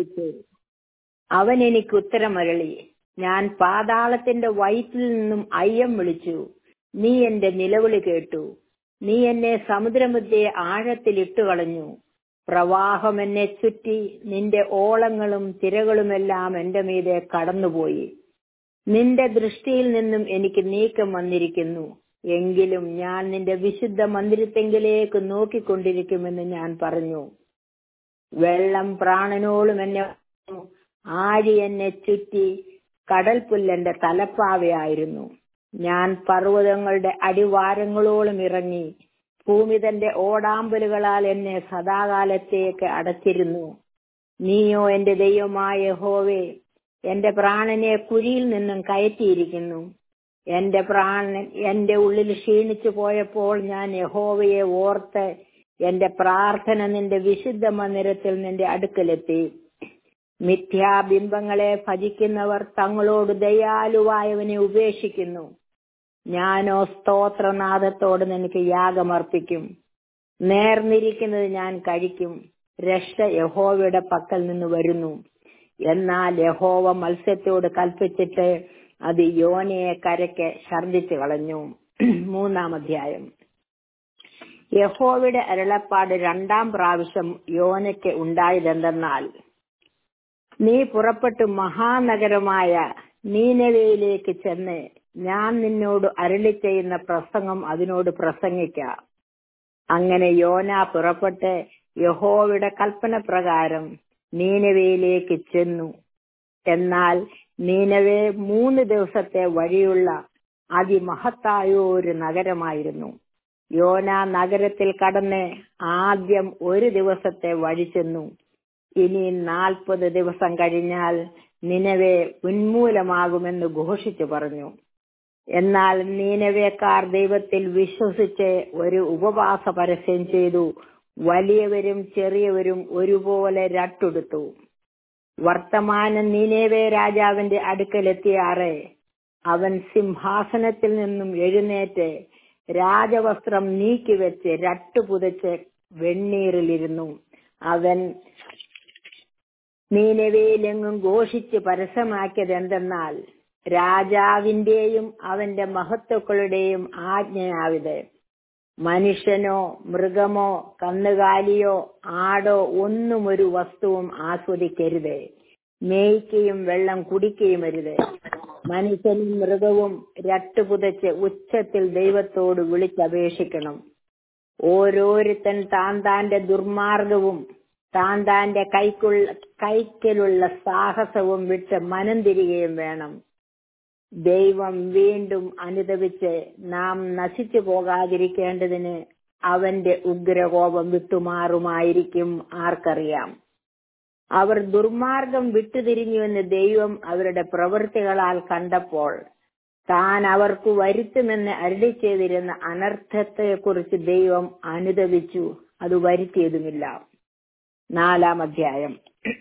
ചോദിച്ചു അവൻ എനിക്ക് ഉത്തരമരളി ഞാൻ പാതാളത്തിന്റെ വയറ്റിൽ നിന്നും അയ്യം വിളിച്ചു നീ എന്റെ നിലവിളി കേട്ടു നീ എന്നെ സമുദ്രമധ്യേ ആഴത്തിൽ ഇട്ടുകളഞ്ഞു പ്രവാഹം എന്നെ ചുറ്റി നിന്റെ ഓളങ്ങളും തിരകളുമെല്ലാം എന്റെ മീതെ കടന്നുപോയി നിന്റെ ദൃഷ്ടിയിൽ നിന്നും എനിക്ക് നീക്കം വന്നിരിക്കുന്നു എങ്കിലും ഞാൻ നിന്റെ വിശുദ്ധ മന്ദിരത്തെങ്കിലേക്ക് നോക്കിക്കൊണ്ടിരിക്കുമെന്ന് ഞാൻ പറഞ്ഞു വെള്ളം പ്രാണനോളം എന്നെ വളർന്നു. ആഴി എന്നെ ചുറ്റി കടൽ പുല്ലെന്റെ തലപ്പാവയായിരുന്നു ഞാൻ പർവ്വതങ്ങളുടെ അടിവാരങ്ങളോളം ഇറങ്ങി ഭൂമി തന്റെ ഓടാമ്പലുകളാൽ എന്നെ സദാകാലത്തേക്ക് അടച്ചിരുന്നു നീയോ എന്റെ ദൈവമായ യഹോവേ എന്റെ പ്രാണനെ കുഴിയിൽ നിന്നും കയറ്റിയിരിക്കുന്നു എന്റെ പ്രാണൻ എന്റെ ഉള്ളിൽ ക്ഷീണിച്ചു പോയപ്പോൾ ഞാൻ യഹോവയെ ഓർത്ത് എന്റെ പ്രാർത്ഥന നിന്റെ വിശുദ്ധ മന്ദിരത്തിൽ നിന്റെ അടുക്കലെത്തി മിഥ്യാബിംബങ്ങളെ ഭജിക്കുന്നവർ തങ്ങളോട് ദയാലുവായവനെ ഉപേക്ഷിക്കുന്നു ഞാനോ സ്തോത്രനാഥത്തോട് നിനക്ക് യാഗമർപ്പിക്കും നേർന്നിരിക്കുന്നത് ഞാൻ കഴിക്കും രക്ഷ യഹോവയുടെ പക്കൽ നിന്ന് വരുന്നു എന്നാൽ യഹോവ മത്സ്യത്തോട് കൽപ്പിച്ചിട്ട് അത് യോനയെ കരയ്ക്ക് ഛർദിച്ചു കളഞ്ഞു മൂന്നാം അധ്യായം യഹോവയുടെ അരുളപ്പാട് രണ്ടാം പ്രാവശ്യം യോനയ്ക്ക് ഉണ്ടായതെന്തെന്നാൽ നീ പുറപ്പെട്ടു മഹാനഗരമായ നീനവയിലേക്ക് ചെന്ന് ഞാൻ നിന്നോട് അരുളി ചെയ്യുന്ന പ്രസംഗം അതിനോട് പ്രസംഗിക്ക അങ്ങനെ യോന പുറപ്പെട്ട് യഹോവയുടെ കൽപ്പന പ്രകാരം നീനവയിലേക്ക് ചെന്നു എന്നാൽ നീനവെ മൂന്ന് ദിവസത്തെ വഴിയുള്ള അതിമഹത്തായ ഒരു നഗരമായിരുന്നു യോന നഗരത്തിൽ കടന്ന് ആദ്യം ഒരു ദിവസത്തെ വഴി ചെന്നു ഇനി നാൽപ്പത് ദിവസം കഴിഞ്ഞാൽ നിനവെ ഉന്മൂലമാകുമെന്ന് ഘോഷിച്ചു പറഞ്ഞു എന്നാൽ നീനവേക്കാർ ദൈവത്തിൽ വിശ്വസിച്ച് ഒരു ഉപവാസ പരസ്യം ചെയ്തു വലിയവരും ചെറിയവരും ഒരുപോലെ രട്ടുടുത്തു വർത്തമാനം നീനേവേ രാജാവിന്റെ അടുക്കലെത്തിയാറെ അവൻ സിംഹാസനത്തിൽ നിന്നും എഴുന്നേറ്റ് രാജവസ്ത്രം നീക്കിവെച്ച് രട്ടുപുതച്ച് വെണ്ണീറിലിരുന്നു അവൻ നീനവയിലെങ്ങും ഘോഷിച്ച് പരസ്യമാക്കിയത് എന്തെന്നാൽ രാജാവിന്റെയും അവന്റെ മഹത്വക്കളുടെയും ആജ്ഞയാവിത് മനുഷ്യനോ മൃഗമോ കന്നുകാലിയോ ആടോ ഒന്നും ഒരു വസ്തുവും ആസ്വദിക്കരുത് മേയ്ക്കുകയും വെള്ളം കുടിക്കുകയും അരുത് മനുഷ്യനും മൃഗവും രട്ടുപുതച്ച് ഉച്ചത്തിൽ ദൈവത്തോട് വിളിച്ചപേക്ഷിക്കണം ഓരോരുത്തൻ താൻ താന്റെ ദുർമാർഗവും താൻ താന്റെ കൈക്കുള്ള കൈക്കലുള്ള സാഹസവും വിട്ട് മനം തിരികെയും വേണം ദൈവം വീണ്ടും അനുദപിച്ച് നാം നശിച്ചു പോകാതിരിക്കേണ്ടതിന് അവന്റെ ഉഗ്രകോപം വിട്ടുമാറുമായിരിക്കും ആർക്കറിയാം അവർ ദുർമാർഗം വിട്ടുതിരിഞ്ഞുവെന്ന് ദൈവം അവരുടെ പ്രവൃത്തികളാൽ കണ്ടപ്പോൾ താൻ അവർക്ക് വരുത്തുമെന്ന് അരുളി ചെയ്തിരുന്ന അനർത്ഥത്തെക്കുറിച്ച് ദൈവം അനുദപിച്ചു അത് വരുത്തിയതുമില്ല നാലാം അധ്യായം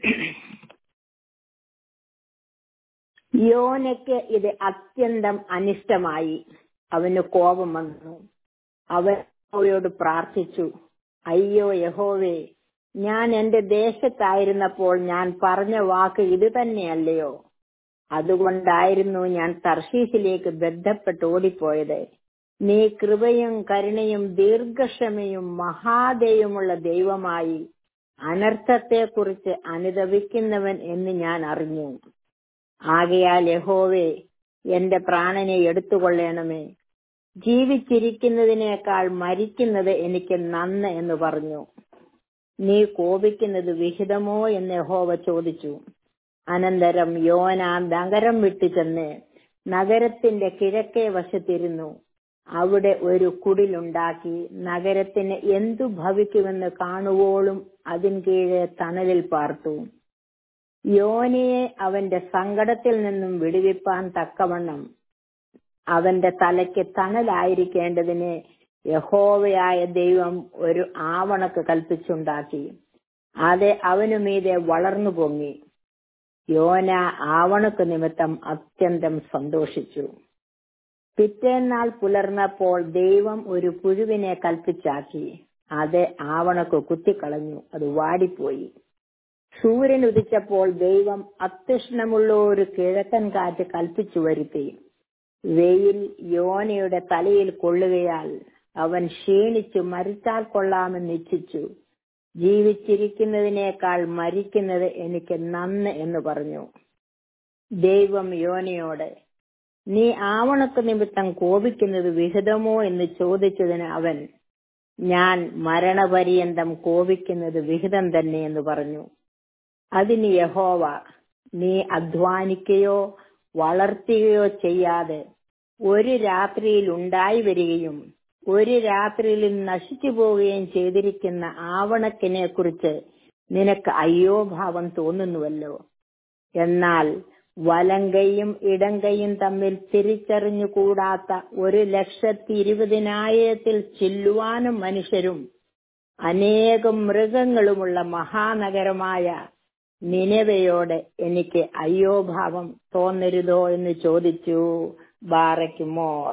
യോനയ്ക്ക് ഇത് അത്യന്തം അനിഷ്ടമായി അവന് കോപം വന്നു അവൻ യഹോവയോട് പ്രാർത്ഥിച്ചു അയ്യോ യഹോവേ ഞാൻ എന്റെ ദേശത്തായിരുന്നപ്പോൾ ഞാൻ പറഞ്ഞ വാക്ക് ഇത് തന്നെയല്ലയോ അതുകൊണ്ടായിരുന്നു ഞാൻ തർശീസിലേക്ക് ബന്ധപ്പെട്ട് ഓടിപ്പോയത് നീ കൃപയും കരുണയും ദീർഘക്ഷമയും മഹാദയുമുള്ള ദൈവമായി അനർത്ഥത്തെക്കുറിച്ച് അനുദപിക്കുന്നവൻ എന്ന് ഞാൻ അറിഞ്ഞു ആകയാൽ യഹോവേ എന്റെ പ്രാണനെ എടുത്തുകൊള്ളണമേ ജീവിച്ചിരിക്കുന്നതിനേക്കാൾ മരിക്കുന്നത് എനിക്ക് നന്ന് എന്ന് പറഞ്ഞു നീ കോപിക്കുന്നത് വിഹിതമോ എന്ന് യഹോവ ചോദിച്ചു അനന്തരം യോന നഗരം വിട്ടു ചെന്ന് നഗരത്തിന്റെ കിഴക്കേ വശത്തിരുന്നു അവിടെ ഒരു കുടിലുണ്ടാക്കി നഗരത്തിന് എന്തു ഭവിക്കുമെന്ന് കാണുവോളും അതിൻ കീഴെ തണലിൽ പാർത്തു യോനിയെ അവന്റെ സങ്കടത്തിൽ നിന്നും വിടുവിപ്പാൻ തക്കവണ്ണം അവന്റെ തലയ്ക്ക് തണലായിരിക്കേണ്ടതിന് യഹോവയായ ദൈവം ഒരു ആവണക്ക് കൽപ്പിച്ചുണ്ടാക്കി അത് അവനു മീതെ വളർന്നു പൊങ്ങി യോന ആവണക്ക് നിമിത്തം അത്യന്തം സന്തോഷിച്ചു പിറ്റേന്നാൾ പുലർന്നപ്പോൾ ദൈവം ഒരു പുഴുവിനെ കൽപ്പിച്ചാക്കി അത് ആവണക്ക് കുത്തിക്കളഞ്ഞു അത് വാടിപ്പോയി സൂര്യൻ ഉദിച്ചപ്പോൾ ദൈവം അത്യുഷ്ണമുള്ള ഒരു കിഴക്കൻ കാറ്റ് കൽപ്പിച്ചു വരുത്തി വെയിൽ യോനയുടെ തലയിൽ കൊള്ളുകയാൽ അവൻ ക്ഷീണിച്ചു മരിച്ചാൽ കൊള്ളാമെന്ന് ഇച്ഛിച്ചു ജീവിച്ചിരിക്കുന്നതിനേക്കാൾ മരിക്കുന്നത് എനിക്ക് നന്ന് എന്ന് പറഞ്ഞു ദൈവം യോനയോട് നീ ആവണക്ക് നിമിത്തം കോപിക്കുന്നത് വിഹിതമോ എന്ന് ചോദിച്ചതിന് അവൻ ഞാൻ മരണപര്യന്തം കോപിക്കുന്നത് വിഹിതം തന്നെ എന്ന് പറഞ്ഞു അതിന് യഹോവ നീ അധ്വാനിക്കുകയോ വളർത്തുകയോ ചെയ്യാതെ ഒരു രാത്രിയിൽ ഉണ്ടായി വരികയും ഒരു രാത്രിയിൽ നശിച്ചു പോവുകയും ചെയ്തിരിക്കുന്ന ആവണക്കിനെ കുറിച്ച് നിനക്ക് അയ്യോ ഭാവം തോന്നുന്നുവല്ലോ എന്നാൽ വലങ്കയും ഇടങ്കയും തമ്മിൽ തിരിച്ചറിഞ്ഞുകൂടാത്ത ഒരു ലക്ഷത്തി ഇരുപതിനായിരത്തിൽ ചില്ലുവാനും മനുഷ്യരും അനേകം മൃഗങ്ങളുമുള്ള മഹാനഗരമായ നിനവയോട് എനിക്ക് അയ്യോഭാവം തോന്നരുതോ എന്ന് ചോദിച്ചു ബാറയ്ക്കുമോർ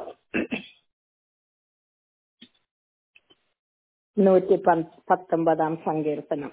നൂറ്റി പത്തൊമ്പതാം സങ്കീർത്തനം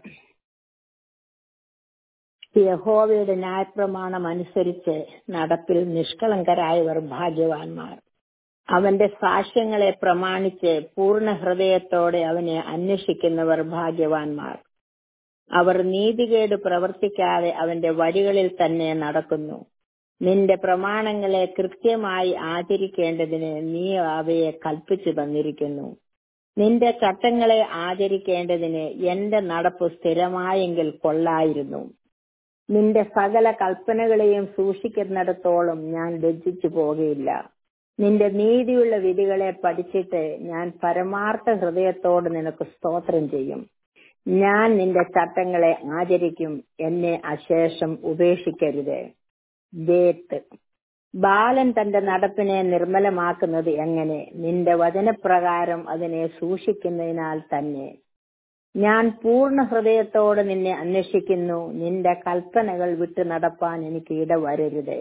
യഹോവയുടെ ന്യായപ്രമാണം അനുസരിച്ച് നടപ്പിൽ നിഷ്കളങ്കരായവർ ഭാഗ്യവാന്മാർ അവന്റെ സാക്ഷ്യങ്ങളെ പ്രമാണിച്ച് പൂർണ്ണ ഹൃദയത്തോടെ അവനെ അന്വേഷിക്കുന്നവർ ഭാഗ്യവാന്മാർ അവർ നീതികേട് പ്രവർത്തിക്കാതെ അവന്റെ വഴികളിൽ തന്നെ നടക്കുന്നു നിന്റെ പ്രമാണങ്ങളെ കൃത്യമായി ആചരിക്കേണ്ടതിന് നീ അവയെ കൽപ്പിച്ചു തന്നിരിക്കുന്നു നിന്റെ ചട്ടങ്ങളെ ആചരിക്കേണ്ടതിന് എന്റെ നടപ്പ് സ്ഥിരമായെങ്കിൽ കൊള്ളായിരുന്നു നിന്റെ സകല കൽപ്പനകളെയും സൂക്ഷിക്കുന്നിടത്തോളം ഞാൻ ലജ്ജിച്ചു പോകുകയില്ല നിന്റെ നീതിയുള്ള വിധികളെ പഠിച്ചിട്ട് ഞാൻ പരമാർത്ഥ ഹൃദയത്തോട് നിനക്ക് സ്തോത്രം ചെയ്യും ഞാൻ നിന്റെ ചട്ടങ്ങളെ ആചരിക്കും എന്നെ അശേഷം ഉപേക്ഷിക്കരുത് ദേത്ത് ബാലൻ തന്റെ നടപ്പിനെ നിർമ്മലമാക്കുന്നത് എങ്ങനെ നിന്റെ വചനപ്രകാരം അതിനെ സൂക്ഷിക്കുന്നതിനാൽ തന്നെ ഞാൻ പൂർണ്ണ ഹൃദയത്തോടെ നിന്നെ അന്വേഷിക്കുന്നു നിന്റെ കൽപ്പനകൾ വിട്ടു നടപ്പാൻ എനിക്ക് ഇടവരരുത്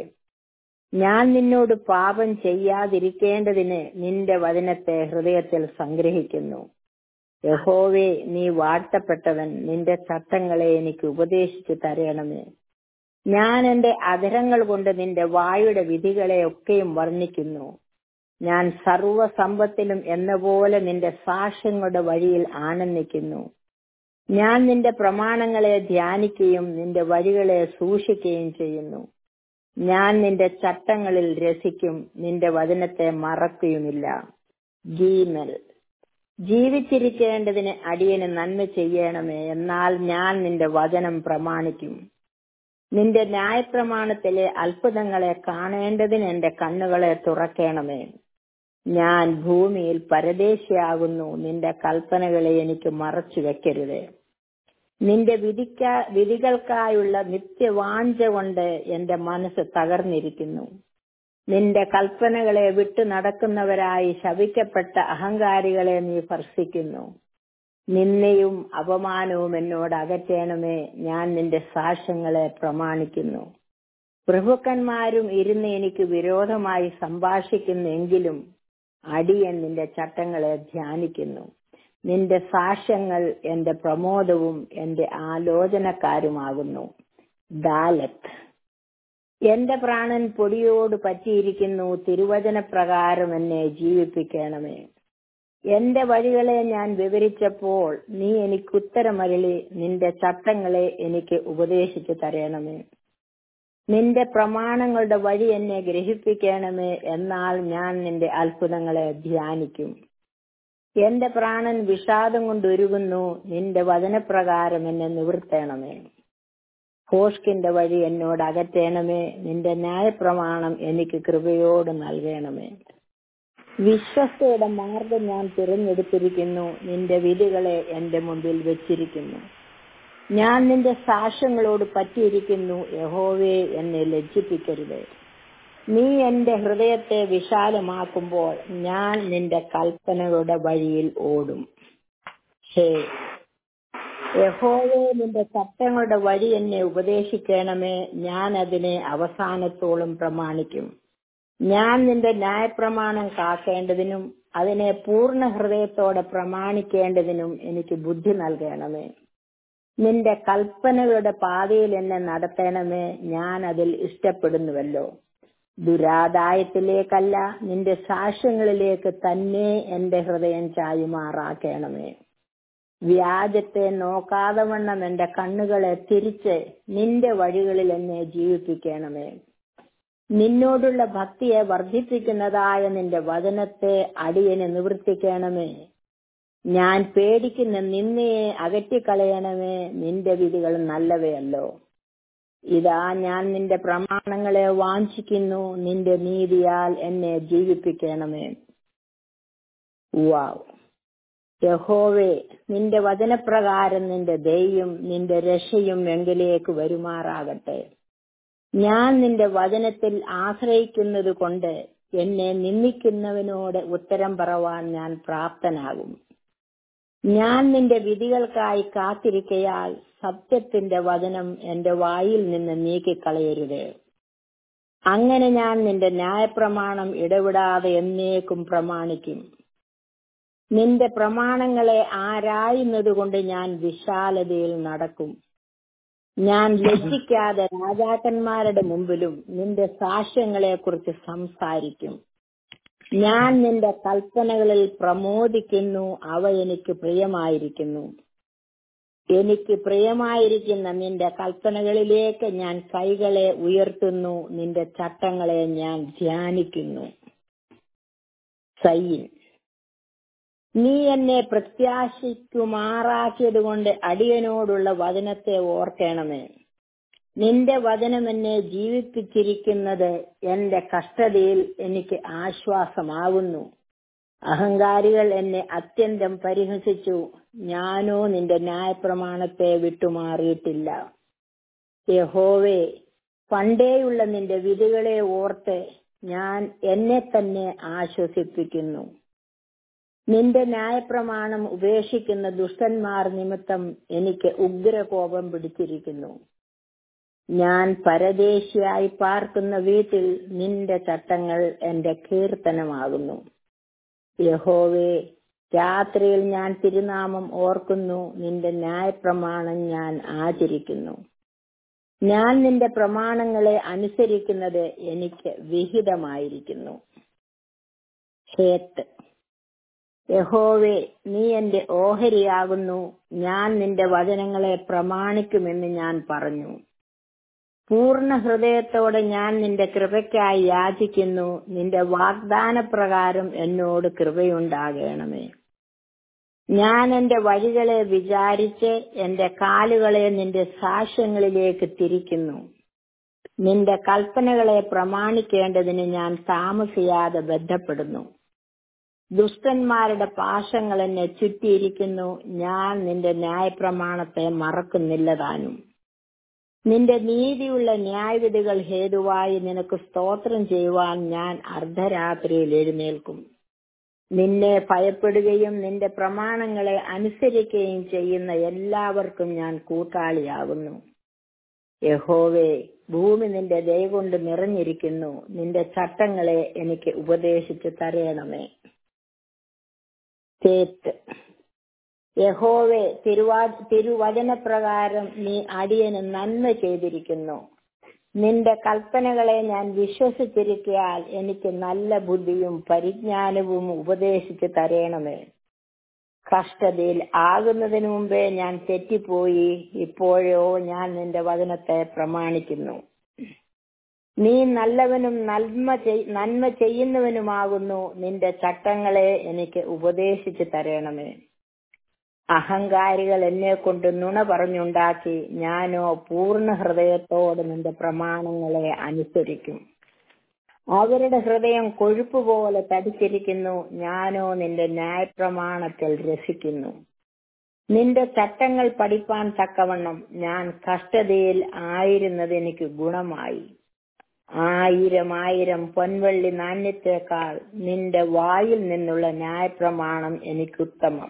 ഞാൻ നിന്നോട് പാപം ചെയ്യാതിരിക്കേണ്ടതിന് നിന്റെ വചനത്തെ ഹൃദയത്തിൽ സംഗ്രഹിക്കുന്നു യഹോവേ നീ വാഴ്ത്തപ്പെട്ടവൻ നിന്റെ ചട്ടങ്ങളെ എനിക്ക് ഉപദേശിച്ചു തരണമേ ഞാൻ എന്റെ അധരങ്ങൾ കൊണ്ട് നിന്റെ വായുടെ വിധികളെ ഒക്കെയും വർണ്ണിക്കുന്നു ഞാൻ സർവസമ്പത്തിലും എന്ന പോലെ നിന്റെ സാക്ഷ്യങ്ങളുടെ വഴിയിൽ ആനന്ദിക്കുന്നു ഞാൻ നിന്റെ പ്രമാണങ്ങളെ ധ്യാനിക്കുകയും നിന്റെ വഴികളെ സൂക്ഷിക്കുകയും ചെയ്യുന്നു ഞാൻ നിന്റെ ചട്ടങ്ങളിൽ രസിക്കും നിന്റെ വചനത്തെ മറക്കുകയുമില്ല ഗീമൽ ജീവിച്ചിരിക്കേണ്ടതിന് അടിയന് നന്മ ചെയ്യണമേ എന്നാൽ ഞാൻ നിന്റെ വചനം പ്രമാണിക്കും നിന്റെ ന്യായപ്രമാണത്തിലെ അത്ഭുതങ്ങളെ കാണേണ്ടതിന് എന്റെ കണ്ണുകളെ തുറക്കണമേ ഞാൻ ഭൂമിയിൽ പരദേശിയാകുന്നു നിന്റെ കൽപ്പനകളെ എനിക്ക് മറച്ചു വെക്കരുത് നിന്റെ വിധിക്ക വിധികൾക്കായുള്ള നിത്യവാഞ്ച കൊണ്ട് എന്റെ മനസ്സ് തകർന്നിരിക്കുന്നു നിന്റെ കൽപ്പനകളെ വിട്ടു നടക്കുന്നവരായി ശവിക്കപ്പെട്ട അഹങ്കാരികളെ നീ ഭർഷിക്കുന്നു നിന്നയും അപമാനവും എന്നോട് അകറ്റേണമേ ഞാൻ നിന്റെ സാക്ഷ്യങ്ങളെ പ്രമാണിക്കുന്നു പ്രഭുക്കന്മാരും ഇരുന്ന് എനിക്ക് വിരോധമായി സംഭാഷിക്കുന്നെങ്കിലും അടിയൻ നിന്റെ ചട്ടങ്ങളെ ധ്യാനിക്കുന്നു നിന്റെ സാക്ഷ്യങ്ങൾ എന്റെ പ്രമോദവും എന്റെ ആലോചനക്കാരുമാകുന്നു ദാലത്ത് എന്റെ പ്രാണൻ പൊടിയോട് പറ്റിയിരിക്കുന്നു തിരുവചന പ്രകാരം എന്നെ ജീവിപ്പിക്കണമേ എന്റെ വഴികളെ ഞാൻ വിവരിച്ചപ്പോൾ നീ എനിക്ക് ഉത്തരമരളി നിന്റെ ചട്ടങ്ങളെ എനിക്ക് ഉപദേശിച്ചു തരണമേ നിന്റെ പ്രമാണങ്ങളുടെ വഴി എന്നെ ഗ്രഹിപ്പിക്കണമേ എന്നാൽ ഞാൻ നിന്റെ അത്ഭുതങ്ങളെ ധ്യാനിക്കും എന്റെ പ്രാണൻ വിഷാദം കൊണ്ടൊരുകുന്നു നിന്റെ വചനപ്രകാരം എന്നെ നിവർത്തണമേ ഹോഷ്കിന്റെ വഴി എന്നോട് അകറ്റേണമേ നിന്റെ ന്യായപ്രമാണം എനിക്ക് കൃപയോട് നൽകണമേ വിശ്വസ്തയുടെ മാർഗം ഞാൻ തിരഞ്ഞെടുത്തിരിക്കുന്നു നിന്റെ വിധികളെ എന്റെ മുമ്പിൽ വെച്ചിരിക്കുന്നു ഞാൻ നിന്റെ സാക്ഷ്യങ്ങളോട് പറ്റിയിരിക്കുന്നു യഹോവേ എന്നെ ലജ്ജിപ്പിക്കരുത് നീ എന്റെ ഹൃദയത്തെ വിശാലമാക്കുമ്പോൾ ഞാൻ നിന്റെ കൽപ്പനകളുടെ വഴിയിൽ ഓടും ഹേ യഹോവേ നിന്റെ ചട്ടങ്ങളുടെ വഴി എന്നെ ഉപദേശിക്കണമേ ഞാൻ അതിനെ അവസാനത്തോളം പ്രമാണിക്കും ഞാൻ നിന്റെ ന്യായപ്രമാണം കാക്കേണ്ടതിനും അതിനെ പൂർണ്ണ ഹൃദയത്തോടെ പ്രമാണിക്കേണ്ടതിനും എനിക്ക് ബുദ്ധി നൽകണമേ നിന്റെ കൽപ്പനകളുടെ പാതയിൽ എന്നെ നടത്തണമേ ഞാൻ അതിൽ ഇഷ്ടപ്പെടുന്നുവല്ലോ ദുരാദായത്തിലേക്കല്ല നിന്റെ സാക്ഷ്യങ്ങളിലേക്ക് തന്നെ എന്റെ ഹൃദയം ചായുമാറാക്കണമേ വ്യാജത്തെ നോക്കാതെ വണ്ണം എന്റെ കണ്ണുകളെ തിരിച്ച് നിന്റെ വഴികളിൽ എന്നെ ജീവിപ്പിക്കണമേ നിന്നോടുള്ള ഭക്തിയെ വർദ്ധിപ്പിക്കുന്നതായ നിന്റെ വചനത്തെ അടിയനെ നിവർത്തിക്കണമേ ഞാൻ പേടിക്കുന്ന നിന്നയെ അകറ്റിക്കളയണമേ നിന്റെ വിധികൾ നല്ലവയല്ലോ ഇതാ ഞാൻ നിന്റെ പ്രമാണങ്ങളെ വാഞ്ചിക്കുന്നു നിന്റെ നീതിയാൽ എന്നെ ജീവിപ്പിക്കണമേ വാവ് യഹോവേ നിന്റെ വചനപ്രകാരം നിന്റെ ദയും നിന്റെ രക്ഷയും എങ്കിലേക്ക് വരുമാറാകട്ടെ ഞാൻ നിന്റെ വചനത്തിൽ ആശ്രയിക്കുന്നത് കൊണ്ട് എന്നെ നിന്ദിക്കുന്നവനോട് ഉത്തരം പറവാൻ ഞാൻ പ്രാപ്തനാകും ഞാൻ നിന്റെ വിധികൾക്കായി കാത്തിരിക്കയാൽ സത്യത്തിന്റെ വചനം എന്റെ വായിൽ നിന്ന് നീക്കിക്കളയരുത് അങ്ങനെ ഞാൻ നിന്റെ ന്യായപ്രമാണം ഇടവിടാതെ എന്നേക്കും പ്രമാണിക്കും നിന്റെ പ്രമാണങ്ങളെ ആരായുന്നത് കൊണ്ട് ഞാൻ വിശാലതയിൽ നടക്കും ഞാൻ ലജ്ജിക്കാതെ രാജാക്കന്മാരുടെ മുമ്പിലും നിന്റെ സാക്ഷ്യങ്ങളെ കുറിച്ച് സംസാരിക്കും ഞാൻ നിന്റെ കൽപ്പനകളിൽ പ്രമോദിക്കുന്നു അവ എനിക്ക് പ്രിയമായിരിക്കുന്നു എനിക്ക് പ്രിയമായിരിക്കുന്ന നിന്റെ കൽപ്പനകളിലേക്ക് ഞാൻ കൈകളെ ഉയർത്തുന്നു നിന്റെ ചട്ടങ്ങളെ ഞാൻ ധ്യാനിക്കുന്നു സയ്യിൻ നീ എന്നെ പ്രത്യാശിക്കുമാറാക്കിയത് കൊണ്ട് അടിയനോടുള്ള വചനത്തെ ഓർക്കണമേ നിന്റെ വചനം എന്നെ ജീവിപ്പിച്ചിരിക്കുന്നത് എന്റെ കഷ്ടതയിൽ എനിക്ക് ആശ്വാസമാകുന്നു അഹങ്കാരികൾ എന്നെ അത്യന്തം പരിഹസിച്ചു ഞാനോ നിന്റെ ന്യായപ്രമാണത്തെ വിട്ടുമാറിയിട്ടില്ല യഹോവേ പണ്ടേയുള്ള നിന്റെ വിധികളെ ഓർത്ത് ഞാൻ എന്നെ തന്നെ ആശ്വസിപ്പിക്കുന്നു നിന്റെ ന്യായപ്രമാണം ഉപേക്ഷിക്കുന്ന ദുഷ്ടന്മാർ നിമിത്തം എനിക്ക് ഉഗ്രകോപം പിടിച്ചിരിക്കുന്നു ഞാൻ പരദേശിയായി പാർക്കുന്ന വീട്ടിൽ നിന്റെ ചട്ടങ്ങൾ എന്റെ കീർത്തനമാകുന്നു യഹോവേ രാത്രിയിൽ ഞാൻ തിരുനാമം ഓർക്കുന്നു നിന്റെ ന്യായപ്രമാണം ഞാൻ ആചരിക്കുന്നു ഞാൻ നിന്റെ പ്രമാണങ്ങളെ അനുസരിക്കുന്നത് എനിക്ക് വിഹിതമായിരിക്കുന്നു ഹേത്ത് യഹോവേ നീ എന്റെ ഓഹരിയാകുന്നു ഞാൻ നിന്റെ വചനങ്ങളെ പ്രമാണിക്കുമെന്ന് ഞാൻ പറഞ്ഞു പൂർണ്ണ ഹൃദയത്തോടെ ഞാൻ നിന്റെ കൃപയ്ക്കായി യാചിക്കുന്നു നിന്റെ വാഗ്ദാന പ്രകാരം എന്നോട് കൃപയുണ്ടാകണമേ ഞാൻ എന്റെ വഴികളെ വിചാരിച്ച് എന്റെ കാലുകളെ നിന്റെ സാക്ഷ്യങ്ങളിലേക്ക് തിരിക്കുന്നു നിന്റെ കൽപ്പനകളെ പ്രമാണിക്കേണ്ടതിന് ഞാൻ താമസിയാതെ ബന്ധപ്പെടുന്നു ദുഷ്ടന്മാരുടെ പാശങ്ങൾ എന്നെ ചുറ്റിയിരിക്കുന്നു ഞാൻ നിന്റെ ന്യായപ്രമാണത്തെ മറക്കുന്നില്ല താനും നിന്റെ നീതിയുള്ള ന്യായവിധികൾ ഹേതുവായി നിനക്ക് സ്തോത്രം ചെയ്യുവാൻ ഞാൻ അർദ്ധരാത്രിയിൽ എഴുന്നേൽക്കും നിന്നെ ഭയപ്പെടുകയും നിന്റെ പ്രമാണങ്ങളെ അനുസരിക്കുകയും ചെയ്യുന്ന എല്ലാവർക്കും ഞാൻ കൂട്ടാളിയാകുന്നു യഹോവേ ഭൂമി നിന്റെ ദയ കൊണ്ട് നിറഞ്ഞിരിക്കുന്നു നിന്റെ ചട്ടങ്ങളെ എനിക്ക് ഉപദേശിച്ചു തരയണമേ തേത്ത് യഹോവെ തിരുവാ തിരുവചനപ്രകാരം നീ അടിയന് നന്മ ചെയ്തിരിക്കുന്നു നിന്റെ കൽപ്പനകളെ ഞാൻ വിശ്വസിച്ചിരിക്കയാൽ എനിക്ക് നല്ല ബുദ്ധിയും പരിജ്ഞാനവും ഉപദേശിച്ചു തരയണമേ കഷ്ടതയിൽ ആകുന്നതിന് മുമ്പേ ഞാൻ തെറ്റിപ്പോയി ഇപ്പോഴോ ഞാൻ നിന്റെ വചനത്തെ പ്രമാണിക്കുന്നു നീ നല്ലവനും നന്മ നന്മ ചെയ്യുന്നവനുമാകുന്നു നിന്റെ ചട്ടങ്ങളെ എനിക്ക് ഉപദേശിച്ചു തരണമേ അഹങ്കാരികൾ എന്നെ കൊണ്ട് നുണ പറഞ്ഞുണ്ടാക്കി ഞാനോ പൂർണ്ണ ഹൃദയത്തോടെ നിന്റെ പ്രമാണങ്ങളെ അനുസരിക്കും അവരുടെ ഹൃദയം കൊഴുപ്പ് പോലെ തടിച്ചിരിക്കുന്നു ഞാനോ നിന്റെ ന്യായപ്രമാണത്തിൽ രസിക്കുന്നു നിന്റെ ചട്ടങ്ങൾ പഠിപ്പാൻ തക്കവണ്ണം ഞാൻ കഷ്ടതയിൽ ആയിരുന്നത് എനിക്ക് ഗുണമായി ആയിരം ആയിരം പൊൻവെള്ളി നാണ്യത്തേക്കാൾ നിന്റെ വായിൽ നിന്നുള്ള ന്യായപ്രമാണം എനിക്കുത്തമം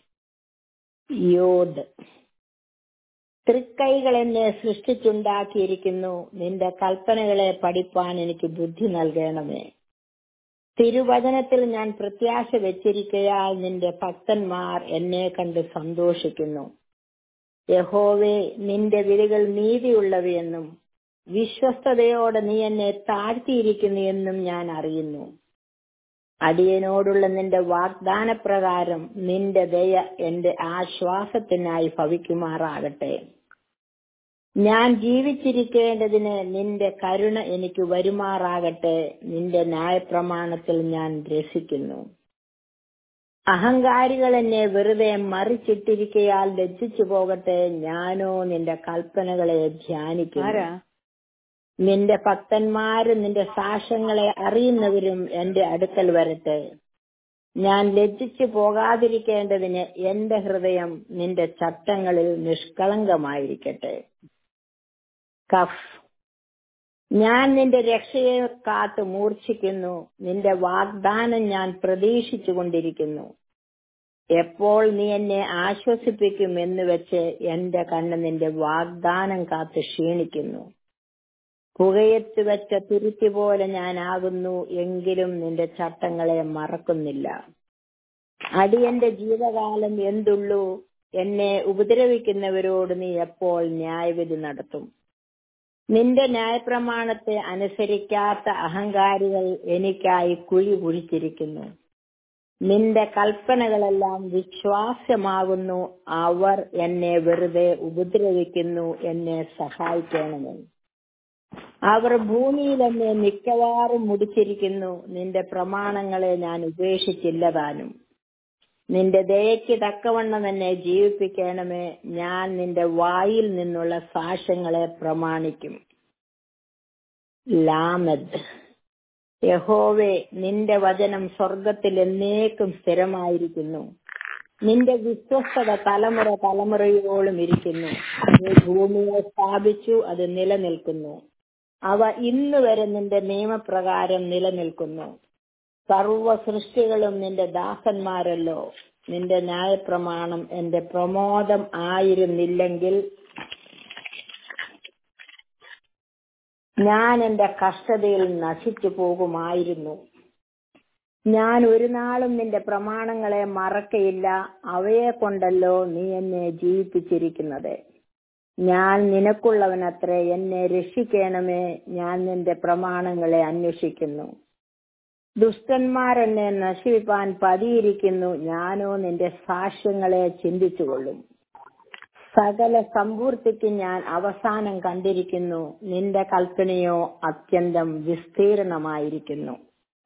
യോദ് തൃക്കൈകൾ എന്നെ സൃഷ്ടിച്ചുണ്ടാക്കിയിരിക്കുന്നു നിന്റെ കൽപ്പനകളെ പഠിപ്പാൻ എനിക്ക് ബുദ്ധി നൽകണമേ തിരുവചനത്തിൽ ഞാൻ പ്രത്യാശ വെച്ചിരിക്കയാൽ നിന്റെ ഭക്തന്മാർ എന്നെ കണ്ട് സന്തോഷിക്കുന്നു യഹോവേ നിന്റെ വിധികൾ നീതിയുള്ളവയെന്നും വിശ്വസ്തയോടെ നീ എന്നെ താഴ്ത്തിയിരിക്കുന്നു എന്നും ഞാൻ അറിയുന്നു അടിയനോടുള്ള നിന്റെ വാഗ്ദാനപ്രകാരം നിന്റെ ദയ എന്റെ ആശ്വാസത്തിനായി ഭവിക്കുമാറാകട്ടെ ഞാൻ ജീവിച്ചിരിക്കേണ്ടതിന് നിന്റെ കരുണ എനിക്ക് വരുമാറാകട്ടെ നിന്റെ ന്യായപ്രമാണത്തിൽ ഞാൻ രസിക്കുന്നു അഹങ്കാരികൾ എന്നെ വെറുതെ മറിച്ചിട്ടിരിക്കയാൽ ലജ്ജിച്ചു പോകട്ടെ ഞാനോ നിന്റെ കൽപ്പനകളെ ധ്യാനിക്കുന്നു ആരാ നിന്റെ ഭക്തന്മാരും നിന്റെ സാക്ഷ്യങ്ങളെ അറിയുന്നവരും എന്റെ അടുക്കൽ വരട്ടെ ഞാൻ ലജ്ജിച്ചു പോകാതിരിക്കേണ്ടതിന് എന്റെ ഹൃദയം നിന്റെ ചട്ടങ്ങളിൽ നിഷ്കളങ്കമായിരിക്കട്ടെ കഫ് ഞാൻ നിന്റെ രക്ഷയെ കാത്തു മൂർച്ഛിക്കുന്നു നിന്റെ വാഗ്ദാനം ഞാൻ പ്രതീക്ഷിച്ചു കൊണ്ടിരിക്കുന്നു എപ്പോൾ നീ എന്നെ ആശ്വസിപ്പിക്കും എന്ന് വെച്ച് എന്റെ കണ്ണ് നിന്റെ വാഗ്ദാനം കാത്ത് ക്ഷീണിക്കുന്നു പുകയത്ത് വെച്ച തുരുത്തി പോലെ ഞാനാകുന്നു എങ്കിലും നിന്റെ ചട്ടങ്ങളെ മറക്കുന്നില്ല അടിയന്റെ ജീവകാലം എന്തുള്ളൂ എന്നെ ഉപദ്രവിക്കുന്നവരോട് നീ എപ്പോൾ ന്യായവിധി നടത്തും നിന്റെ ന്യായപ്രമാണത്തെ അനുസരിക്കാത്ത അഹങ്കാരികൾ എനിക്കായി കുഴി കുഴിച്ചിരിക്കുന്നു നിന്റെ കൽപ്പനകളെല്ലാം വിശ്വാസമാകുന്നു അവർ എന്നെ വെറുതെ ഉപദ്രവിക്കുന്നു എന്നെ സഹായിക്കണമേ അവർ ഭൂമിയിൽ എന്നെ മിക്കവാറും മുടിച്ചിരിക്കുന്നു നിന്റെ പ്രമാണങ്ങളെ ഞാൻ ഉപേക്ഷിച്ചില്ല താനും നിന്റെ ദയയ്ക്ക് തക്കവണ്ണം എന്നെ ജീവിപ്പിക്കണമേ ഞാൻ നിന്റെ വായിൽ നിന്നുള്ള സാക്ഷ്യങ്ങളെ പ്രമാണിക്കും ലാമദ് യഹോവേ നിന്റെ വചനം സ്വർഗത്തിൽ എന്നേക്കും സ്ഥിരമായിരിക്കുന്നു നിന്റെ വിശ്വസ്തത തലമുറ തലമുറയോളം ഇരിക്കുന്നു നീ ഭൂമിയെ സ്ഥാപിച്ചു അത് നിലനിൽക്കുന്നു അവ ഇന്ന് വരെ നിന്റെ നിയമപ്രകാരം നിലനിൽക്കുന്നു സർവ സൃഷ്ടികളും നിന്റെ ദാസന്മാരല്ലോ നിന്റെ ന്യായപ്രമാണം എന്റെ പ്രമോദം ആയിരുന്നില്ലെങ്കിൽ ഞാൻ എന്റെ കഷ്ടതയിൽ നശിച്ചു പോകുമായിരുന്നു ഞാൻ ഒരു നാളും നിന്റെ പ്രമാണങ്ങളെ മറക്കയില്ല അവയെ കൊണ്ടല്ലോ നീ എന്നെ ജീവിപ്പിച്ചിരിക്കുന്നത് ഞാൻ നിനക്കുള്ളവനത്രേ എന്നെ രക്ഷിക്കണമേ ഞാൻ നിന്റെ പ്രമാണങ്ങളെ അന്വേഷിക്കുന്നു ദുഷ്ടന്മാർ എന്നെ നശിപ്പിപ്പാൻ പതിയിരിക്കുന്നു ഞാനോ നിന്റെ സാക്ഷ്യങ്ങളെ ചിന്തിച്ചുകൊള്ളും സകല സമ്പൂർത്തിക്ക് ഞാൻ അവസാനം കണ്ടിരിക്കുന്നു നിന്റെ കൽപ്പനയോ അത്യന്തം വിസ്തീർണമായിരിക്കുന്നു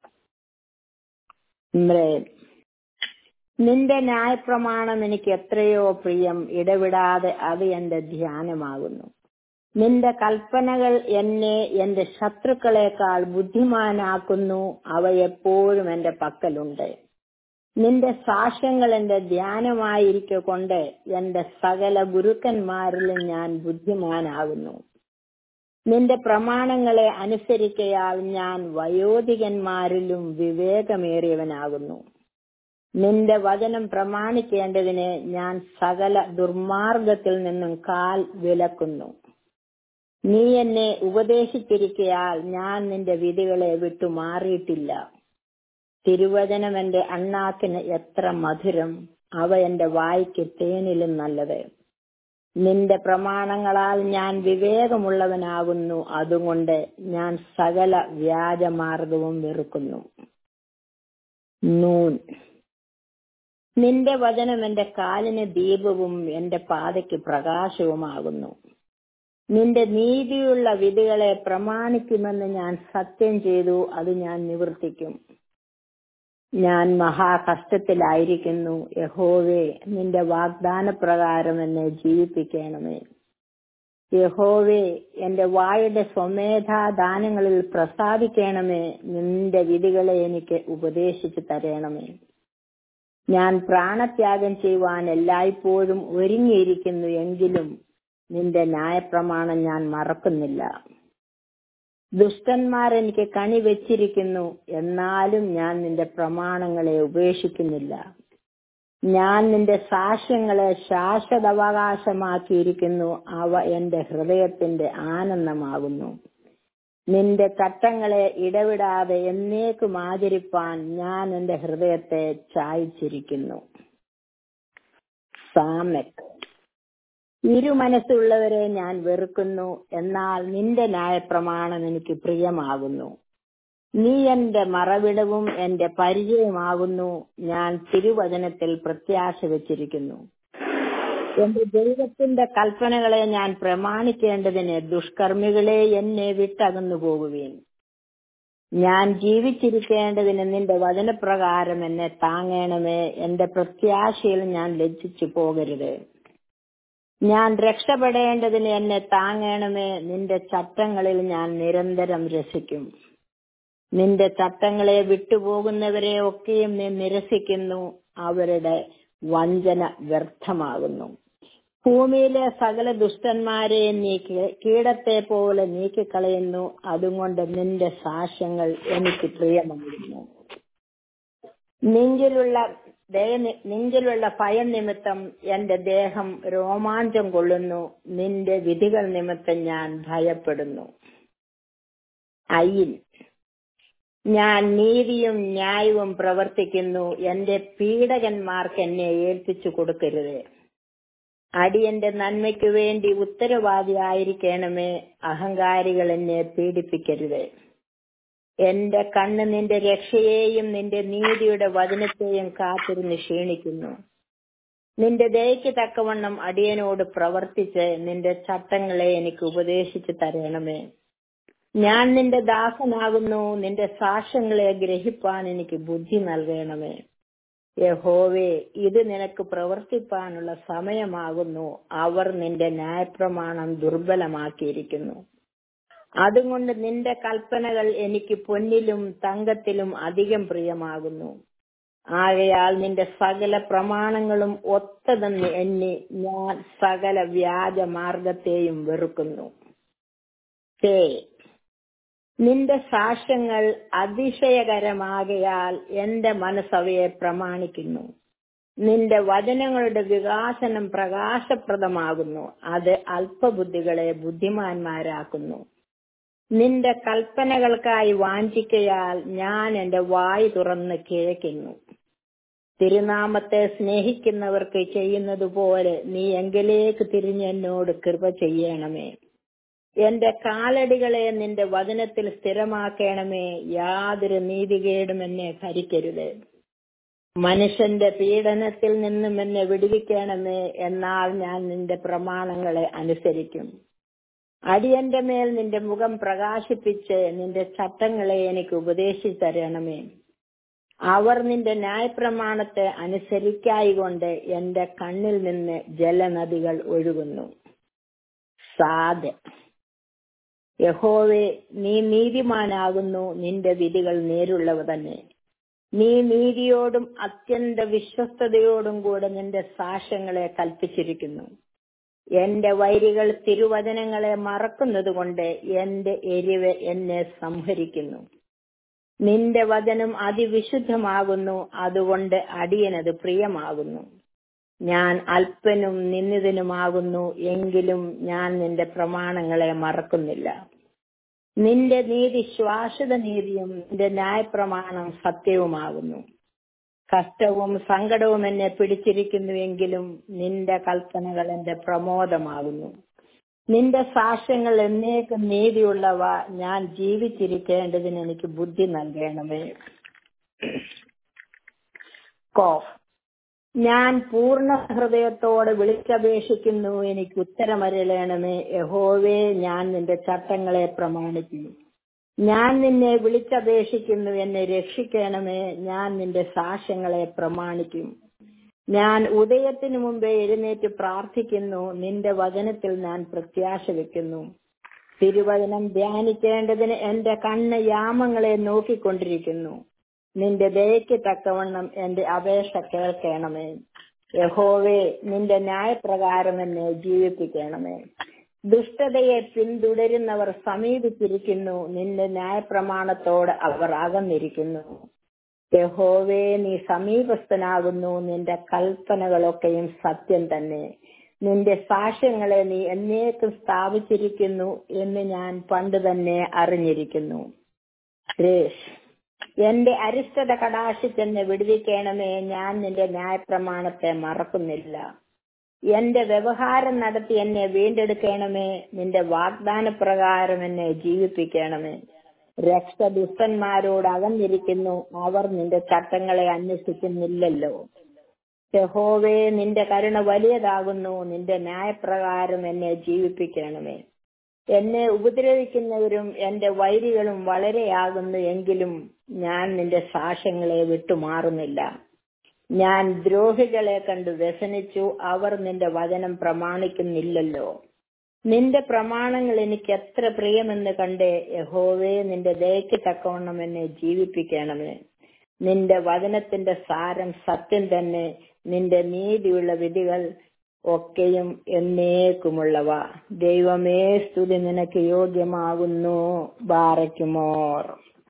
ഇമ്രേൻ നിന്റെ ന്യായപ്രമാണം എനിക്ക് എത്രയോ പ്രിയം ഇടവിടാതെ അത് എന്റെ ധ്യാനമാകുന്നു നിന്റെ കൽപ്പനകൾ എന്നെ എന്റെ ശത്രുക്കളെക്കാൾ ബുദ്ധിമാനാക്കുന്നു അവ എപ്പോഴും എന്റെ പക്കലുണ്ട് നിന്റെ സാക്ഷ്യങ്ങൾ എന്റെ ധ്യാനമായിരിക്കൊണ്ട് എന്റെ സകല ഗുരുക്കന്മാരിലും ഞാൻ ബുദ്ധിമാനാകുന്നു നിന്റെ പ്രമാണങ്ങളെ അനുസരിക്കയാൽ ഞാൻ വയോധികന്മാരിലും വിവേകമേറിയവനാകുന്നു നിന്റെ വചനം പ്രമാണിക്കേണ്ടതിന് ഞാൻ സകല ദുർമാർഗത്തിൽ നിന്നും കാൽ വിലക്കുന്നു നീ എന്നെ ഉപദേശിച്ചിരിക്കയാൽ ഞാൻ നിന്റെ വിധികളെ വിട്ടു മാറിയിട്ടില്ല തിരുവചനം എന്റെ അണ്ണാക്കിന് എത്ര മധുരം അവ എന്റെ വായ്ക്ക് തേനിലും നല്ലത് നിന്റെ പ്രമാണങ്ങളാൽ ഞാൻ വിവേകമുള്ളവനാകുന്നു അതുകൊണ്ട് ഞാൻ സകല വ്യാജമാർഗവും വെറുക്കുന്നു നൂൻ നിന്റെ വചനം എന്റെ കാലിന് ദീപവും എന്റെ പാതയ്ക്ക് പ്രകാശവുമാകുന്നു നിന്റെ നീതിയുള്ള വിധികളെ പ്രമാണിക്കുമെന്ന് ഞാൻ സത്യം ചെയ്തു അത് ഞാൻ നിവർത്തിക്കും ഞാൻ മഹാകഷ്ടത്തിലായിരിക്കുന്നു യഹോവേ നിന്റെ വാഗ്ദാന പ്രകാരം എന്നെ ജീവിപ്പിക്കണമേ യഹോവേ എന്റെ വായുടെ സ്വമേധാദാനങ്ങളിൽ പ്രസാദിക്കണമേ നിന്റെ വിധികളെ എനിക്ക് ഉപദേശിച്ചു തരണമേ ഞാൻ പ്രാണത്യാഗം ചെയ്യുവാൻ എല്ലായ്പ്പോഴും ഒരുങ്ങിയിരിക്കുന്നു എങ്കിലും നിന്റെ ന്യായപ്രമാണം ഞാൻ മറക്കുന്നില്ല ദുഷ്ടന്മാർ എനിക്ക് കണി വെച്ചിരിക്കുന്നു എന്നാലും ഞാൻ നിന്റെ പ്രമാണങ്ങളെ ഉപേക്ഷിക്കുന്നില്ല ഞാൻ നിന്റെ സാക്ഷ്യങ്ങളെ ശാശ്വതവകാശമാക്കിയിരിക്കുന്നു അവ എന്റെ ഹൃദയത്തിന്റെ ആനന്ദമാകുന്നു നിന്റെ ചട്ടങ്ങളെ ഇടവിടാതെ എന്നേക്കും ആചരിപ്പാൻ ഞാൻ എന്റെ ഹൃദയത്തെ ചായ്ച്ചിരിക്കുന്നു സാമെക് ഇരുമനസ്സുള്ളവരെ ഞാൻ വെറുക്കുന്നു എന്നാൽ നിന്റെ ന്യായപ്രമാണം എനിക്ക് പ്രിയമാകുന്നു നീ എന്റെ മറവിടവും എന്റെ പരിചയമാകുന്നു ഞാൻ തിരുവചനത്തിൽ പ്രത്യാശ വെച്ചിരിക്കുന്നു എന്റെ ദൈവത്തിന്റെ കൽപ്പനകളെ ഞാൻ പ്രമാണിക്കേണ്ടതിന് ദുഷ്കർമ്മികളെ എന്നെ വിട്ടകന്നു പോകുകയും ഞാൻ ജീവിച്ചിരിക്കേണ്ടതിന് നിന്റെ വചനപ്രകാരം എന്നെ താങ്ങണമേ എന്റെ പ്രത്യാശയിൽ ഞാൻ ലജ്ജിച്ചു പോകരുത് ഞാൻ രക്ഷപ്പെടേണ്ടതിന് എന്നെ താങ്ങണമേ നിന്റെ ചട്ടങ്ങളിൽ ഞാൻ നിരന്തരം രസിക്കും നിന്റെ ചട്ടങ്ങളെ വിട്ടുപോകുന്നവരെ ഒക്കെയും നീ നിരസിക്കുന്നു അവരുടെ വഞ്ചന വ്യർത്ഥമാകുന്നു ഭൂമിയിലെ സകല ദുഷ്ടന്മാരെ നീ കീടത്തെ പോലെ നീക്കിക്കളയുന്നു അതുകൊണ്ട് നിന്റെ സാക്ഷ്യങ്ങൾ എനിക്ക് പ്രിയമായിരുന്നു നെഞ്ചിലുള്ള നെഞ്ചിലുള്ള ഭയം നിമിത്തം എന്റെ ദേഹം രോമാഞ്ചം കൊള്ളുന്നു നിന്റെ വിധികൾ നിമിത്തം ഞാൻ ഭയപ്പെടുന്നു അയിൽ ഞാൻ നീതിയും ന്യായവും പ്രവർത്തിക്കുന്നു എന്റെ പീഡകന്മാർക്ക് എന്നെ ഏൽപ്പിച്ചു കൊടുക്കരുത് അടിയന്റെ നന്മയ്ക്കു വേണ്ടി ഉത്തരവാദിയായിരിക്കണമേ അഹങ്കാരികൾ എന്നെ പീഡിപ്പിക്കരുത് എന്റെ കണ്ണ് നിന്റെ രക്ഷയെയും നിന്റെ നീതിയുടെ വചനത്തെയും കാത്തിരുന്ന് ക്ഷീണിക്കുന്നു നിന്റെ ദയക്ക് തക്കവണ്ണം അടിയനോട് പ്രവർത്തിച്ച് നിന്റെ ചട്ടങ്ങളെ എനിക്ക് ഉപദേശിച്ചു തരണമേ ഞാൻ നിന്റെ ദാസനാകുന്നു നിന്റെ സാക്ഷ്യങ്ങളെ ഗ്രഹിപ്പാൻ എനിക്ക് ബുദ്ധി നൽകണമേ യഹോവേ ഇത് നിനക്ക് പ്രവർത്തിപ്പാനുള്ള സമയമാകുന്നു അവർ നിന്റെ ന്യായപ്രമാണം ദുർബലമാക്കിയിരിക്കുന്നു അതുകൊണ്ട് നിന്റെ കൽപ്പനകൾ എനിക്ക് പൊന്നിലും തങ്കത്തിലും അധികം പ്രിയമാകുന്നു ആകയാൽ നിന്റെ സകല പ്രമാണങ്ങളും ഒത്തതെന്ന് എണ്ണി ഞാൻ സകല വ്യാജ മാർഗത്തെയും വെറുക്കുന്നു നിന്റെ സാക്ഷ്യങ്ങൾ അതിശയകരമാകയാൽ എന്റെ മനസ്സവയെ പ്രമാണിക്കുന്നു നിന്റെ വചനങ്ങളുടെ വികാസനം പ്രകാശപ്രദമാകുന്നു അത് അല്പബുദ്ധികളെ ബുദ്ധിമാന്മാരാക്കുന്നു നിന്റെ കൽപ്പനകൾക്കായി വാഞ്ചിക്കയാൽ ഞാൻ എന്റെ വായ് തുറന്ന് കിഴക്കുന്നു തിരുനാമത്തെ സ്നേഹിക്കുന്നവർക്ക് ചെയ്യുന്നത് പോലെ നീ എങ്കിലേക്ക് തിരിഞ്ഞ് എന്നോട് കൃപ ചെയ്യണമേ എന്റെ കാലടികളെ നിന്റെ വചനത്തിൽ സ്ഥിരമാക്കണമേ യാതൊരു നീതികേടും എന്നെ ഭരിക്കരുത് മനുഷ്യന്റെ പീഡനത്തിൽ നിന്നും എന്നെ വിടുവിക്കണമേ എന്നാൽ ഞാൻ നിന്റെ പ്രമാണങ്ങളെ അനുസരിക്കും അടിയന്റെ മേൽ നിന്റെ മുഖം പ്രകാശിപ്പിച്ച് നിന്റെ ചട്ടങ്ങളെ എനിക്ക് ഉപദേശിച്ചു തരണമേ അവർ നിന്റെ ന്യായപ്രമാണത്തെ അനുസരിക്കായികൊണ്ട് എന്റെ കണ്ണിൽ നിന്ന് ജലനദികൾ ഒഴുകുന്നു സാദ് യഹോവേ നീ നീതിമാനാകുന്നു നിന്റെ വിധികൾ നേരുള്ളവ തന്നെ നീ നീതിയോടും അത്യന്ത വിശ്വസ്തയോടും കൂടെ നിന്റെ സാക്ഷ്യങ്ങളെ കൽപ്പിച്ചിരിക്കുന്നു എന്റെ വൈരികൾ തിരുവചനങ്ങളെ മറക്കുന്നത് കൊണ്ട് എന്റെ എരിവ് എന്നെ സംഹരിക്കുന്നു നിന്റെ വചനം അതിവിശുദ്ധമാകുന്നു അതുകൊണ്ട് അടിയനത് പ്രിയമാകുന്നു ഞാൻ അല്പനും നിന്ദിതനുമാകുന്നു എങ്കിലും ഞാൻ നിന്റെ പ്രമാണങ്ങളെ മറക്കുന്നില്ല നിന്റെ നീതി ശ്വാസത നീതിയും നിന്റെ ന്യായപ്രമാണം സത്യവുമാകുന്നു കഷ്ടവും സങ്കടവും എന്നെ പിടിച്ചിരിക്കുന്നുവെങ്കിലും നിന്റെ കൽപ്പനകൾ എന്റെ പ്രമോദമാകുന്നു നിന്റെ സാക്ഷ്യങ്ങൾ എന്നേക്കും നീതിയുള്ളവ ഞാൻ ജീവിച്ചിരിക്കേണ്ടതിന് എനിക്ക് ബുദ്ധി നൽകണമേ കോഫ് ഞാൻ പൂർണ്ണ ഹൃദയത്തോടെ വിളിച്ചപേക്ഷിക്കുന്നു എനിക്ക് ഉത്തരമരളയണമേ യഹോവേ ഞാൻ നിന്റെ ചട്ടങ്ങളെ പ്രമാണിക്കുന്നു ഞാൻ നിന്നെ വിളിച്ചപേക്ഷിക്കുന്നു എന്നെ രക്ഷിക്കണമേ ഞാൻ നിന്റെ സാക്ഷ്യങ്ങളെ പ്രമാണിക്കും ഞാൻ ഉദയത്തിനു മുമ്പേ എഴുന്നേറ്റ് പ്രാർത്ഥിക്കുന്നു നിന്റെ വചനത്തിൽ ഞാൻ പ്രത്യാശ വെക്കുന്നു തിരുവചനം ധ്യാനിക്കേണ്ടതിന് എന്റെ കണ്ണ് യാമങ്ങളെ നോക്കിക്കൊണ്ടിരിക്കുന്നു നിന്റെ ദയയ്ക്ക് തക്കവണ്ണം എന്റെ അപേക്ഷ കേൾക്കണമേ യഹോവേ നിന്റെ ന്യായപ്രകാരം എന്നെ ജീവിപ്പിക്കണമേ ദുഷ്ടതയെ പിന്തുടരുന്നവർ സമീപിച്ചിരിക്കുന്നു നിന്റെ ന്യായപ്രമാണത്തോട് അവർ അകന്നിരിക്കുന്നു യഹോവേ നീ സമീപസ്ഥനാകുന്നു നിന്റെ കൽപ്പനകളൊക്കെയും സത്യം തന്നെ നിന്റെ സാക്ഷ്യങ്ങളെ നീ എന്നേക്കും സ്ഥാപിച്ചിരിക്കുന്നു എന്ന് ഞാൻ പണ്ട് തന്നെ അറിഞ്ഞിരിക്കുന്നു രേഷ് എന്റെ അരിഷ്ടത കടാശിച്ചെന്നെ വിടുവിക്കണമേ ഞാൻ നിന്റെ ന്യായപ്രമാണത്തെ മറക്കുന്നില്ല എന്റെ വ്യവഹാരം നടത്തി എന്നെ വീണ്ടെടുക്കണമേ നിന്റെ വാഗ്ദാന പ്രകാരം എന്നെ ജീവിപ്പിക്കണമേ രക്ഷ ദുഷ്ടന്മാരോട് അകന്നിരിക്കുന്നു അവർ നിന്റെ ചട്ടങ്ങളെ അന്വേഷിക്കുന്നില്ലല്ലോ യഹോവേ നിന്റെ കരുണ വലിയതാകുന്നു നിന്റെ ന്യായപ്രകാരം എന്നെ ജീവിപ്പിക്കണമേ എന്നെ ഉപദ്രവിക്കുന്നവരും എന്റെ വൈരികളും വളരെയാകുന്നു എങ്കിലും ഞാൻ നിന്റെ സാക്ഷ്യങ്ങളെ വിട്ടുമാറുന്നില്ല ഞാൻ ദ്രോഹികളെ കണ്ടു വ്യസനിച്ചു അവർ നിന്റെ വചനം പ്രമാണിക്കുന്നില്ലല്ലോ നിന്റെ പ്രമാണങ്ങൾ എനിക്ക് എത്ര പ്രിയമെന്ന് കണ്ടേ യഹോവേ നിന്റെ ദയക്ക് തക്കവണ്ണം എന്നെ ജീവിപ്പിക്കണമേ നിന്റെ വചനത്തിന്റെ സാരം സത്യം തന്നെ നിന്റെ നീതിയുള്ള വിധികൾ ഒക്കെയും എന്നേക്കുമുള്ളവ ദൈവമേ സ്തുതി നിനക്ക് യോഗ്യമാകുന്നു ബാറയ്ക്കുമോർ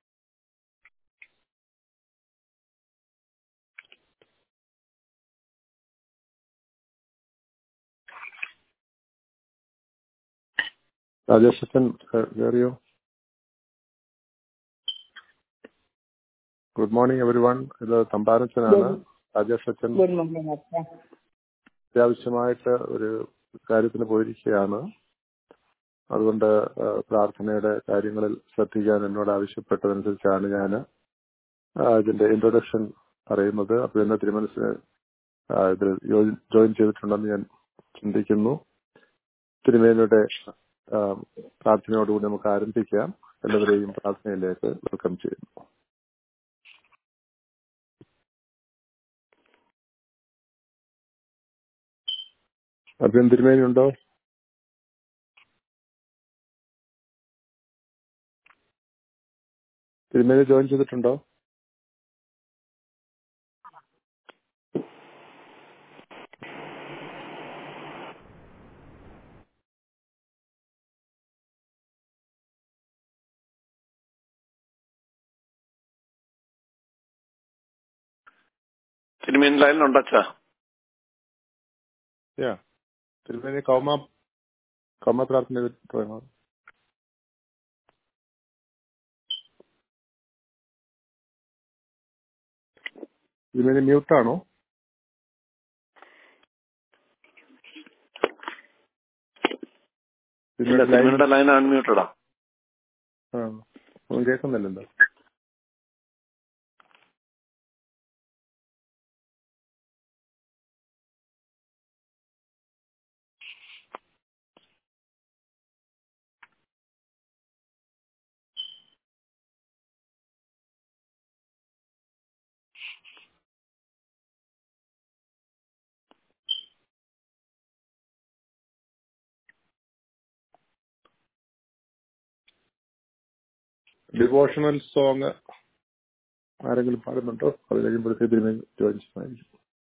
രാജേഷ് അച്ഛൻ കയറിയോ ഗുഡ് മോർണിംഗ് എവരി വൺ ഇത് തമ്പാനച്ചനാണ് രാജേഷ് അച്ഛൻ ഗുഡ് മോർണിംഗ് അച്ഛൻ അത്യാവശ്യമായിട്ട് ഒരു കാര്യത്തിന് പോയിരിക്കുകയാണ് അതുകൊണ്ട് ആ, പ്രാർത്ഥനയുടെ കാര്യങ്ങളിൽ ശ്രദ്ധിക്കാൻ എന്നോട് ആവശ്യപ്പെട്ടതനുസരിച്ചാണ് ഞാൻ ഇതിന്റെ ഇൻട്രൊഡക്ഷൻ പറയുന്നത് അപ്പൊ എന്നെ തിരുമനസിന് ഇതിൽ ജോയിൻ ചെയ്തിട്ടുണ്ടെന്ന് ഞാൻ ചിന്തിക്കുന്നു തിരുമേനിയുടെ ആ, പ്രാർത്ഥനയോടുകൂടി നമുക്ക് ആരംഭിക്കാം എല്ലാവരെയും പ്രാർത്ഥനയിലേക്ക് വെൽക്കം ചെയ്യുന്നു അർജുൻ തിരുമേനി ഉണ്ടോ തിരുമേനി ജോയിൻ ചെയ്തിട്ടുണ്ടോ തിരുമേനി ലൈനിലുണ്ട് അച്ഛാ യാ തിരുമേനി കൗമ കൗമ പ്രാർത്ഥന ചെയ്തിട്ടുണ്ടോ തിരുമേനി മ്യൂട്ടാണോ ഇല്ല തിരുമേനി ലൈൻ തിരുമേനിയുടെ ലൈൻ അൺമ്യൂട്ടഡാ ആ ഒന്നും കേൾക്കുന്നില്ലല്ലോ ഡിവോഷണൽ സോങ് ആരെങ്കിലും പാടുന്നുണ്ടോ അത് കഴിയുമ്പോഴത്തേക്ക് തിരുമേനി ജോയിൻ ചെയ്യുന്നതായിരിക്കും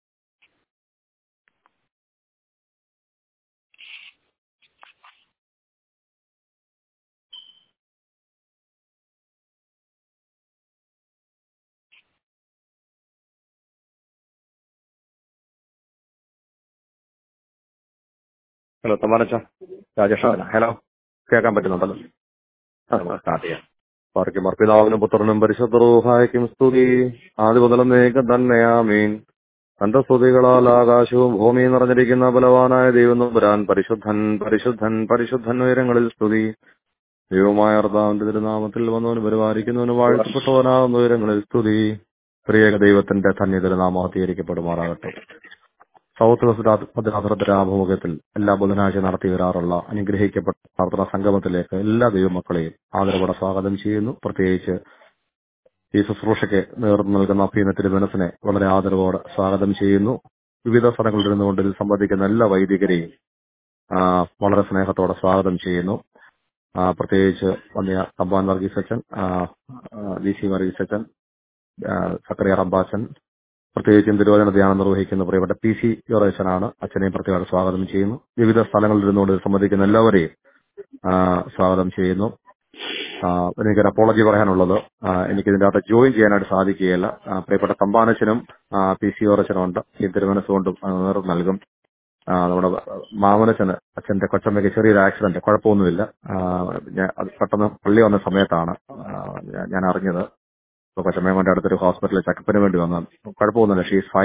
ഹലോ തമ്പാനച്ച രാജേഷ് ഹലോ കേൾക്കാൻ പറ്റുന്നുണ്ടല്ലോ ആ, നമുക്ക് സ്റ്റാർട്ട് ചെയ്യാം പാർക്കും അർപ്പിതാവിനും പുത്രനും പരിശുദ്ധ റൂഹായ്ക്കും സ്തുതി ആദ്യ മുതലെന്നേക്കും തന്നെയാമീൻ തന്റെ സ്തുതികളാൽ ആകാശവും ഭൂമിയും നിറഞ്ഞിരിക്കുന്ന ബലവാനായ ദൈവം നമ്പുരാൻ പരിശുദ്ധൻ പരിശുദ്ധൻ പരിശുദ്ധൻ ഉയരങ്ങളിൽ സ്തുതി ദൈവമായ അർദ്ധാവിന്റെ തിരുനാമത്തിൽ വന്നവന് പരിപാലിക്കുന്നവന് വാഴ്ത്തപ്പെട്ടവനാകുന്ന ഉയരങ്ങളിൽ സ്തുതി പ്രിയക ദൈവത്തിന്റെ തന്നെ തിരുനാമം അധികരിക്കപ്പെടുമാറാകട്ടെ സൗത്ത് വെസ്റ്റ് ഭദ്രാസനത്തിന്റെ ആഭിമുഖ്യത്തിൽ എല്ലാ ബുധനാഴ്ച നടത്തി വരാറുള്ള അനുഗ്രഹിക്കപ്പെട്ട പ്രാർത്ഥനാ സംഗമത്തിലേക്ക് എല്ലാ ദൈവമക്കളെയും ആദരവോടെ സ്വാഗതം ചെയ്യുന്നു പ്രത്യേകിച്ച് ഈ ശുശ്രൂഷയ്ക്ക് നേതൃത്വം നൽകുന്ന അഭീന തിരുമനസിനെ വളരെ ആദരവോടെ സ്വാഗതം ചെയ്യുന്നു വിവിധ സ്ഥലങ്ങളിൽ ഇരുന്നുകൊണ്ട് ഇതിൽ സംബന്ധിക്കുന്ന എല്ലാ വൈദികരെയും ആ, വളരെ സ്നേഹത്തോടെ സ്വാഗതം ചെയ്യുന്നു ആ, പ്രത്യേകിച്ച് വന്നിയ തമ്പാൻ വർഗീസ് അച്ഛൻ വി സി വർഗീസ് അച്ഛൻ ആ, സക്കറിയ റബ്ബാച്ചൻ പ്രത്യേകിച്ചും തിരുവചന ധ്യാനം നിർവഹിക്കുന്ന പ്രിയപ്പെട്ട പി സി യോറേശനാണ് അച്ഛനെയും പ്രത്യേകം സ്വാഗതം ചെയ്യുന്നു വിവിധ സ്ഥലങ്ങളിൽ ഇരുന്നുകൊണ്ട് ഇത് സംബന്ധിക്കുന്ന എല്ലാവരെയും ആ, സ്വാഗതം ചെയ്യുന്നു ആ, എനിക്കൊരു അപ്പോളജി പറയാനുള്ളത് ആ, എനിക്ക് ഇതിന്റെ അകത്ത് ജോയിൻ ചെയ്യാനായിട്ട് സാധിക്കുകയില്ല ആ, പ്രിയപ്പെട്ട തമ്പാനച്ചനും ആ, പി സി ഓറച്ചനും ഉണ്ട് ഈ തിരുമനസ്സുകൊണ്ടും ആ, നേതൃത്വം നൽകും ആ, നമ്മുടെ മാമനച്ചന് അച്ഛന്റെ കൊച്ചമ്മയ്ക്ക് ചെറിയൊരു ആക്സിഡന്റ് കുഴപ്പമൊന്നുമില്ല ആ, ഞാൻ അത് പെട്ടെന്ന് പള്ളി വന്ന സമയത്താണ് ആ, ഞാൻ- ഞാൻ അറിഞ്ഞത് അപ്പൊ കൊച്ചമ്മയും കൊണ്ട് അടുത്തൊരു ഹോസ്പിറ്റലിൽ ചെക്കപ്പിന് വേണ്ടി വന്ന കുഴപ്പമൊന്നുമില്ല ഷീസ് ഫൈൻ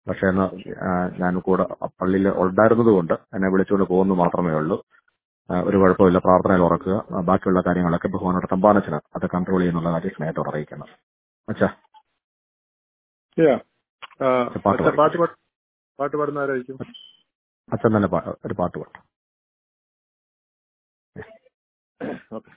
പക്ഷെ എന്ന് ആ, ഞാൻ കൂടെ പള്ളിയിൽ ഉണ്ടായിരുന്നത് കൊണ്ട് എന്നെ വിളിച്ചുകൊണ്ട് പോകുന്നു മാത്രമേ ഉള്ളൂ ആ, ഒരു കുഴപ്പമില്ല പ്രാർത്ഥനയിൽ ഉറക്കുക ആ, ബാക്കിയുള്ള കാര്യങ്ങളൊക്കെ ബഹുമാനോട് തമ്പാനച്ചന് അത് കൺട്രോൾ ചെയ്യുന്നുള്ള കാര്യം സ്നേഹത്തോടെ അറിയിക്കണം അച്ഛാ Yeah. ആ, പാട്ട് അച്ഛാ, പാട്ട് പാട്- പാട്ട് പാടുന്ന ആരായിരിക്കും അച്ഛൻ തന്നെ പാ- ഒരു പാട്ട് പാട്ട് ഓക്കെ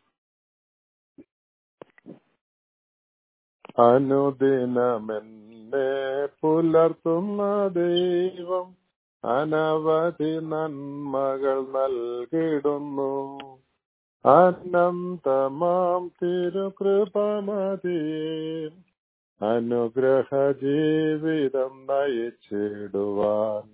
അനുദിനമെന്നെ പുലർത്തുന്ന ദൈവം അനവധി നന്മകൾ നൽകിടുന്നു അനന്തമാം തിരുകൃപമതിയെ അനുഗ്രഹ ജീവിതം നയിച്ചിടുവാൻ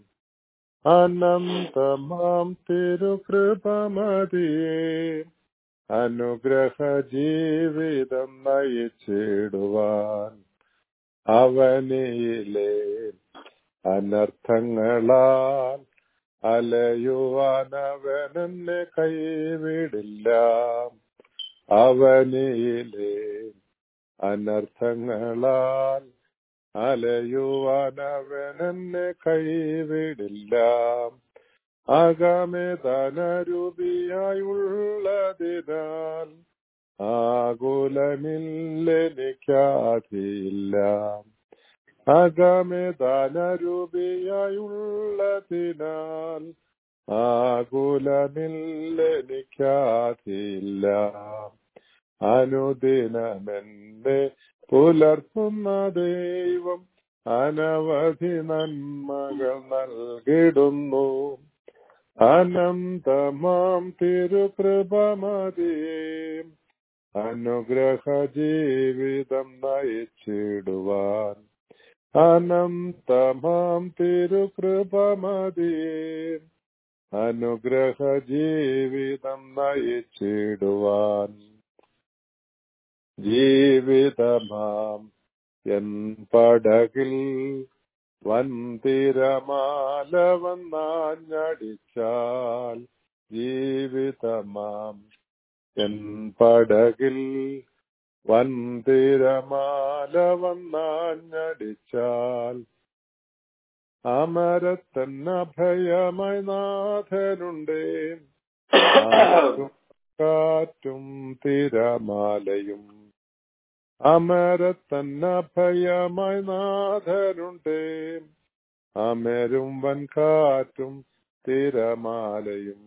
അനന്തമാം തിരുകൃപമതിയെ അനുഗ്രഹ ജീവിതം നയിച്ചിടുവാൻ അവനിയിലെ അനർത്ഥങ്ങളാൽ അലയുവാൻ അവനെന്നെ കൈവിടില്ല അവനിയിലെ അനർത്ഥങ്ങളാൽ അലയുവാൻ അവനെന്നെ കൈവിടില്ല ആകാമേ ധനരൂപിയായുള്ളതിനാൽ ആകുലമില്ലെനിക്കാധിയില്ല ആകാമേ ധനരൂപിയായുള്ളതിനാൽ ആകുലമില്ലെനിക്കാധിയില്ല അനുദിനമെന്നെ പുലർത്തുന്ന ദൈവം അനവധി നന്മകൾ നൽകിടുന്നു അനന്തമാം തിരുകൃപമതിയെ അനുഗ്രഹ ജീവിതം നയിച്ചിടുവാൻ അനന്തമാം തിരുകൃപമതിയെ അനുഗ്രഹ ജീവിതം നയിച്ചിടുവാൻ ജീവിതമാം എൻ പടകിൽ വൻതിരമാല വന്നാഞ്ഞടിച്ചാൽ ജീവിതമാം എൻ പടകിൽ വൻതിരമാല വന്നാഞ്ഞടിച്ചാൽ അമരത്തന്ന ഭയമായി നാഥനുണ്ടേ ആരും കാറ്റും തിരമാലയും അമരത്തന്ന ഭയമായി നാഥനുണ്ടേ അമരും വൻകാറ്റും തിരമാലയും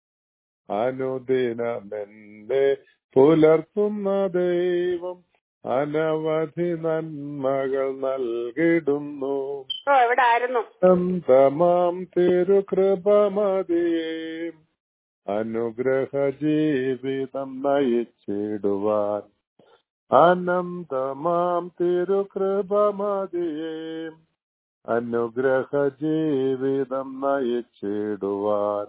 അനുദിനമെന്നെ പുലർത്തുന്ന ദൈവം അനവധി നന്മകൾ നൽകിടുന്നു ഓ എവിടെ ആയിരുന്നു അനന്തമാം തിരുകൃപമതിയെ അനുഗ്രഹ ജീവിതം നയിച്ചിടുവാൻ അനന്തമാം തിരുകൃപമതിയെ അനുഗ്രഹ ജീവിതം നയിച്ചിടുവാൻ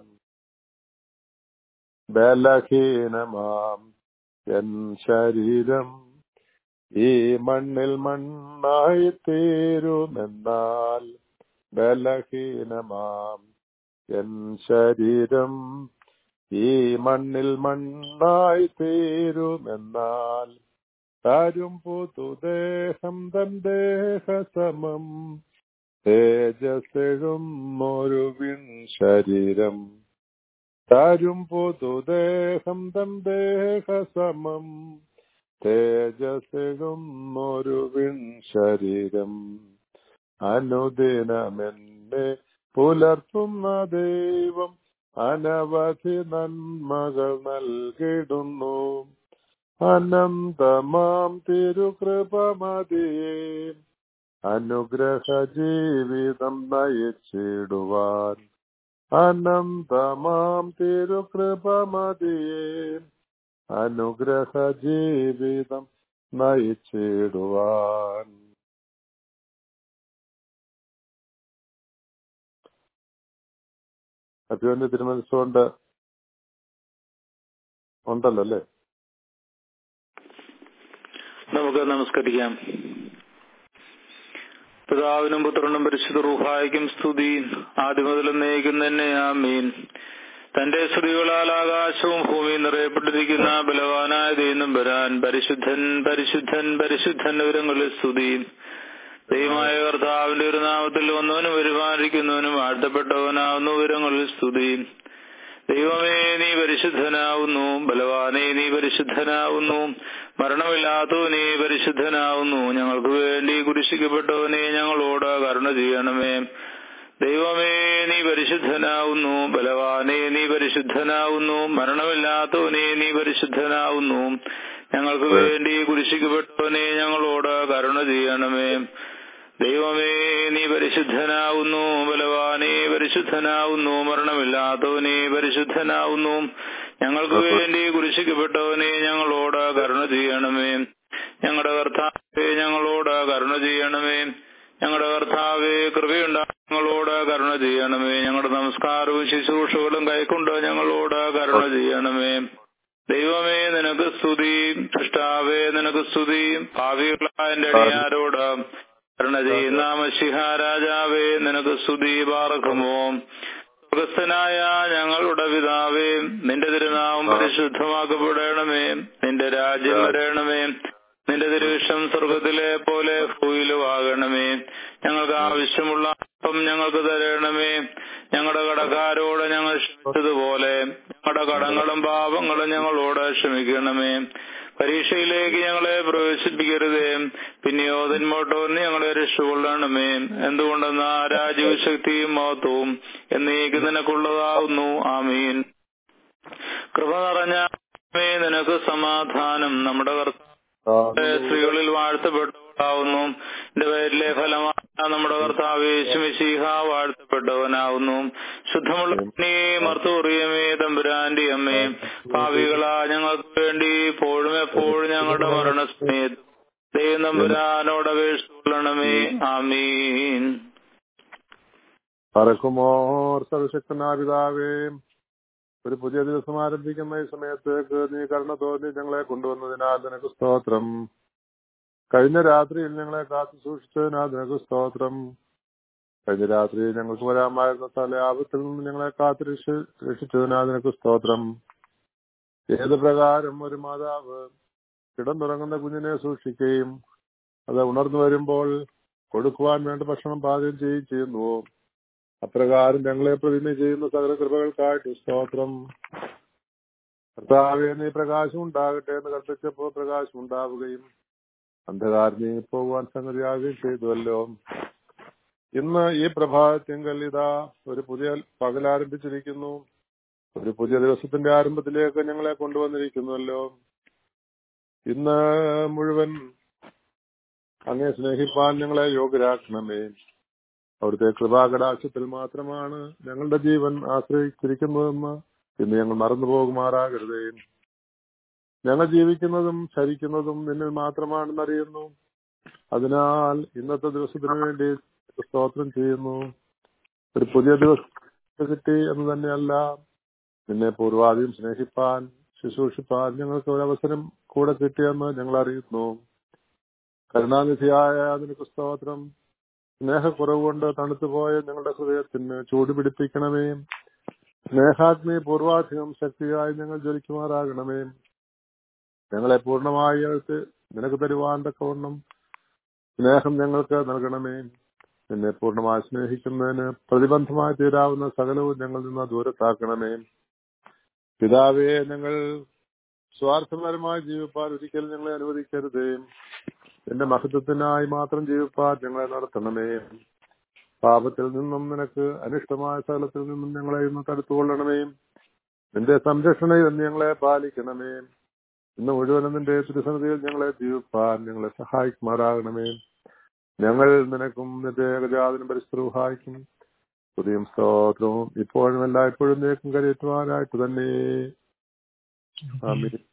ബലഹീനമാം എൻ ശരീരം ഈ മണ്ണിൽ മണ്ണായി തീരുമെന്നാൽ ബലഹീനമാം എൻ ശരീരം ഈ മണ്ണിൽ മണ്ണായി തീരുമെന്നാൽ താരും പുതുദേഹം തൻ ദേഹസമം തേജസ്സെഴും ഒരു വിൺ ശരീരം താരും പുതുദേഹം തൻ ദേഹസമം തേജസ്സെഴും ഒരു വിൺ ശരീരം അനുദിനമെന്നെ പുലർത്തുന്ന ദൈവം അനവധി നന്മകൾ നൽകിടുന്നു അനന്തമാം തിരുകൃപമതിയെ അനുഗ്രഹ ജീവിതം നയിച്ചിടുവാൻ അനന്തമാം തിരുകൃപമതിയെ അനുഗ്രഹ ജീവിതം നയിച്ചിടുവാൻ അഭിമന്യ തിരുമനസ്സുകൊണ്ട് ഉണ്ടല്ലോ അല്ലേ നമുക്ക് നമസ്കരിക്കാം പിതാവിനും പുത്രനും പരിശുദ്ധ റൂഹായിക്കും സ്തുതി ആദ്യം മുതൽ എന്നേക്കും തന്നെ ആമീൻ തന്റെ സ്തുതികളാൽ ആകാശവും ഭൂമിയും നിറയപ്പെട്ടിരിക്കുന്ന ബലവാനായ ദൈവം വരാൻ പരിശുദ്ധൻ പരിശുദ്ധൻ പരിശുദ്ധൻ വിവരങ്ങളിൽ സ്തുതി ദൈവമായ കർത്താവിന്റെ ഒരു നാമത്തിൽ വന്നവനും വരുമാനിക്കുന്നവനും വാഴ്ത്തപ്പെട്ടവനാവുന്നു വിവരങ്ങളിൽ സ്തുതി ദൈവമേ നീ പരിശുദ്ധനാവുന്നു ബലവാനെ നീ പരിശുദ്ധനാവുന്നു മരണമില്ലാത്തവനെ പരിശുദ്ധനാവുന്നു ഞങ്ങൾക്ക് വേണ്ടി കുരിശിക്കപ്പെട്ടവനെ ഞങ്ങളോട് കരുണ ചെയ്യണമേ ദൈവമേ നീ പരിശുദ്ധനാവുന്നു ബലവാനെ നീ പരിശുദ്ധനാവുന്നു മരണമില്ലാത്തവനെ നീ പരിശുദ്ധനാവുന്നു ഞങ്ങൾക്ക് വേണ്ടി കുരിശിക്കപ്പെട്ടവനെ ഞങ്ങളോട് കരുണ ചെയ്യണമേ ദൈവമേ നീ പരിശുദ്ധനാവുന്നു ബലവാനെ പരിശുദ്ധനാവുന്നു മരണമില്ലാത്തവനെ പരിശുദ്ധനാവുന്നു ഞങ്ങൾക്ക് വേണ്ടി കുരിശിക്കപ്പെട്ടവനെ ഞങ്ങളോട് കരുണ ചെയ്യണമേ ഞങ്ങളുടെ കർത്താവെ ഞങ്ങളോട് കരുണ ചെയ്യണമേ ഞങ്ങളുടെ കർത്താവെ കൃപയുണ്ടാ ഞങ്ങളോട് കരുണ ചെയ്യണമേ ഞങ്ങളുടെ നമസ്കാരവും ശുശ്രൂഷകളും കൈക്കൊണ്ട് ഞങ്ങളോട് കരുണ ചെയ്യണമേ ദൈവമേ നിനക്ക് സ്തുതി സൃഷ്ടാവേ നിനക്ക് സ്തുതി ഭാവികളായ എന്റെ അടിയാരോട് കരുണ ചെയ്യുന്ന മഷിഹ രാജാവേ നിനക്ക് സ്തുതി പാർക്കുമോ സ്വർഗസ്ഥനായ ഞങ്ങളുടെ പിതാവേ നിന്റെ തിരുനാമം പരിശുദ്ധമാക്കപ്പെടണമേ നിന്റെ രാജ്യം വരണമേ നിന്റെ തിരുവിഷം സ്വർഗത്തിലെ പോലെ ഭൂയിലും ആകണമേ ഞങ്ങൾക്ക് ആവശ്യമുള്ള അപ്പം ഞങ്ങൾക്ക് തരണമേ ഞങ്ങളുടെ കടക്കാരോട് ഞങ്ങൾ ക്ഷമിച്ചതുപോലെ ഞങ്ങളുടെ കടങ്ങളും പാപങ്ങളും ഞങ്ങളോട് ക്ഷമിക്കണമേ പരീക്ഷയിലേക്ക് ഞങ്ങളെ പ്രവേശിപ്പിക്കരുതേ പിന്നെയോ തന്മോട്ടോന്ന് ഞങ്ങളെ രക്ഷകൊള്ളണമേ എന്തുകൊണ്ടെന്ന രാജ്യവും ശക്തിയും മഹത്വവും എന്നേക്ക് നിനക്കുള്ളതാവുന്നു ആമീൻ കൃപ നിറഞ്ഞ നിനക്ക് സമാധാനം നമ്മുടെ കർത്താവ് സ്ത്രീകളിൽ വാഴ്ത്തപ്പെട്ടവനാവുന്നു എന്റെ പേരിലെ ഫലമായ നമ്മുടെ കർത്താവ് യേശുമിശിഹ വാഴ്ത്തപ്പെട്ടവനാവുന്നു ശുദ്ധമുള്ള നീ മർത്തൂറിയമേ തമ്പുരാന്റെ അമ്മേ ഭാവികളാ ഞങ്ങൾക്ക് വേണ്ടി ഇപ്പോഴും എപ്പോഴും ഞങ്ങളുടെ മരണസമയത്ത് ദൈവം തമ്പുരാനോട് അപേക്ഷിച്ചുകൊള്ളണമേ ആമീൻ പറക്കുമോർ സർവശക്തനായ പിതാവേ ഒരു പുതിയ ദിവസം ആരംഭിക്കുന്ന ഈ സമയത്തേക്ക് നീ കരുണ തോന്നി ഞങ്ങളെ കൊണ്ടുവന്നതിനാൽ നിനക്ക് സ്തോത്രം കഴിഞ്ഞ രാത്രിയിൽ ഞങ്ങളെ കാത്തു സൂക്ഷിച്ചതിനാൽ നിനക്ക് സ്തോത്രം കഴിഞ്ഞ രാത്രി ഞങ്ങൾക്ക് വരാമായിരുന്ന തല ആപത്തിൽ നിന്ന് ഞങ്ങളെ കാത്തു രക്ഷ- രക്ഷിച്ചതിനാൽ നിനക്ക് സ്തോത്രം ഏത് പ്രകാരം ഒരു മാതാവ് കിടന്നുറങ്ങുന്ന കുഞ്ഞിനെ സൂക്ഷിക്കുകയും അത് ഉണർന്നു വരുമ്പോൾ കൊടുക്കുവാൻ വേണ്ട ഭക്ഷണം പാചകം ചെയ്യുകയും ചെയ്യുന്നുവോ അപ്രകാരം ഞങ്ങളെ പ്രതിജ്ഞ ചെയ്യുന്ന സകല കൃപകൾക്കായിട്ട് സ്തോത്രം കർത്താവെ നീ പ്രകാശം ഉണ്ടാകട്ടെ എന്ന് കൽപ്പിച്ചപ്പോൾ പ്രകാശം ഉണ്ടാവുകയും അന്ധകാരം നീങ്ങി പോകുവാൻ സംഗതിയാകുകയും ചെയ്തുവല്ലോ ഇന്ന് ഈ പ്രഭാതത്തിങ്കൽ ഇതാ ഒരു പുതിയ പകൽ ആരംഭിച്ചിരിക്കുന്നു ഒരു പുതിയ ദിവസത്തിന്റെ ആരംഭത്തിലേക്ക് ഞങ്ങളെ കൊണ്ടുവന്നിരിക്കുന്നുവല്ലോ ഇന്ന് മുഴുവൻ അങ്ങേ സ്നേഹിപ്പാൻ ഞങ്ങളെ യോഗ്യരാക്കണമേ അവിടുത്തെ കൃപാകടാക്ഷത്തിൽ മാത്രമാണ് ഞങ്ങളുടെ ജീവൻ ആശ്രയിച്ചിരിക്കുന്നതെന്ന് ഇന്ന് ഞങ്ങൾ മറന്നു പോകുമാറാകരുതേ ഞങ്ങൾ ജീവിക്കുന്നതും ചരിക്കുന്നതും നിന്നിൽ മാത്രമാണെന്നറിയുന്നു അതിനാൽ ഇന്നത്തെ ദിവസത്തിന് വേണ്ടി സ്തോത്രം ചെയ്യുന്നു ഒരു പുതിയ ദിവസം കിട്ടി എന്ന് തന്നെയല്ല നിന്നെ പൂർവാധികം സ്നേഹിപ്പാൻ ശുശ്രൂഷിപ്പാൻ ഞങ്ങൾക്ക് ഒരു അവസരം കൂടെ കിട്ടിയെന്ന് ഞങ്ങൾ അറിയുന്നു കരുണാനിധിയായ നിനക്ക് സ്തോത്രം സ്നേഹക്കുറവുകൊണ്ട് തണുത്തുപോയ ഞങ്ങളുടെ ഹൃദയത്തിന് ചൂട് പിടിപ്പിക്കണമേ സ്നേഹാഗ്നി പൂർവാധികം ശക്തിയായി ഞങ്ങൾ ജ്വലിക്കുമാറാകണമേ ഞങ്ങളെ പൂർണ്ണമായി അടുത്ത് നിനക്ക് തരുവാൻ തക്കവണ്ണം സ്നേഹം ഞങ്ങൾക്ക് നൽകണമേ നിന്നെ പൂർണ്ണമായി സ്നേഹിക്കുന്നതിന് പ്രതിബന്ധമായി തീരാവുന്ന സകലവും ഞങ്ങളിൽ നിന്ന് ദൂരത്താക്കണമേ പിതാവേ ഞങ്ങൾ സ്വാർത്ഥപരമായി ജീവിപ്പാൻ ഒരിക്കലും ഞങ്ങളെ അനുവദിക്കരുതേ നിന്റെ മഹത്വത്തിനായി മാത്രം ജീവിപ്പാൻ ഞങ്ങളെ നടത്തണമേ പാപത്തിൽ നിന്നും നിനക്ക് അനിഷ്ടമായ സ്ഥലത്തിൽ നിന്നും ഞങ്ങളെ ഇന്ന് തടുത്തുകൊള്ളണമേ നിന്റെ സംരക്ഷണയിൽ നിന്ന് ഞങ്ങളെ പാലിക്കണമേ ഇന്ന് മുഴുവനും നിന്റെ തിരുസന്നിധിയിൽ ഞങ്ങളെ ജീവിപ്പാൻ ഞങ്ങളെ സഹായിക്കുമാറാകണമേ ഞങ്ങൾ നിനക്കും നിന്റെ ഏകജാതനും പരിസ്ഥിതിക്കും പുതിയും സ്തോത്രവും ഇപ്പോഴും എല്ലായ്പ്പോഴും നീക്കം കരയറ്റുവാനായിട്ട് തന്നെ ആമീൻ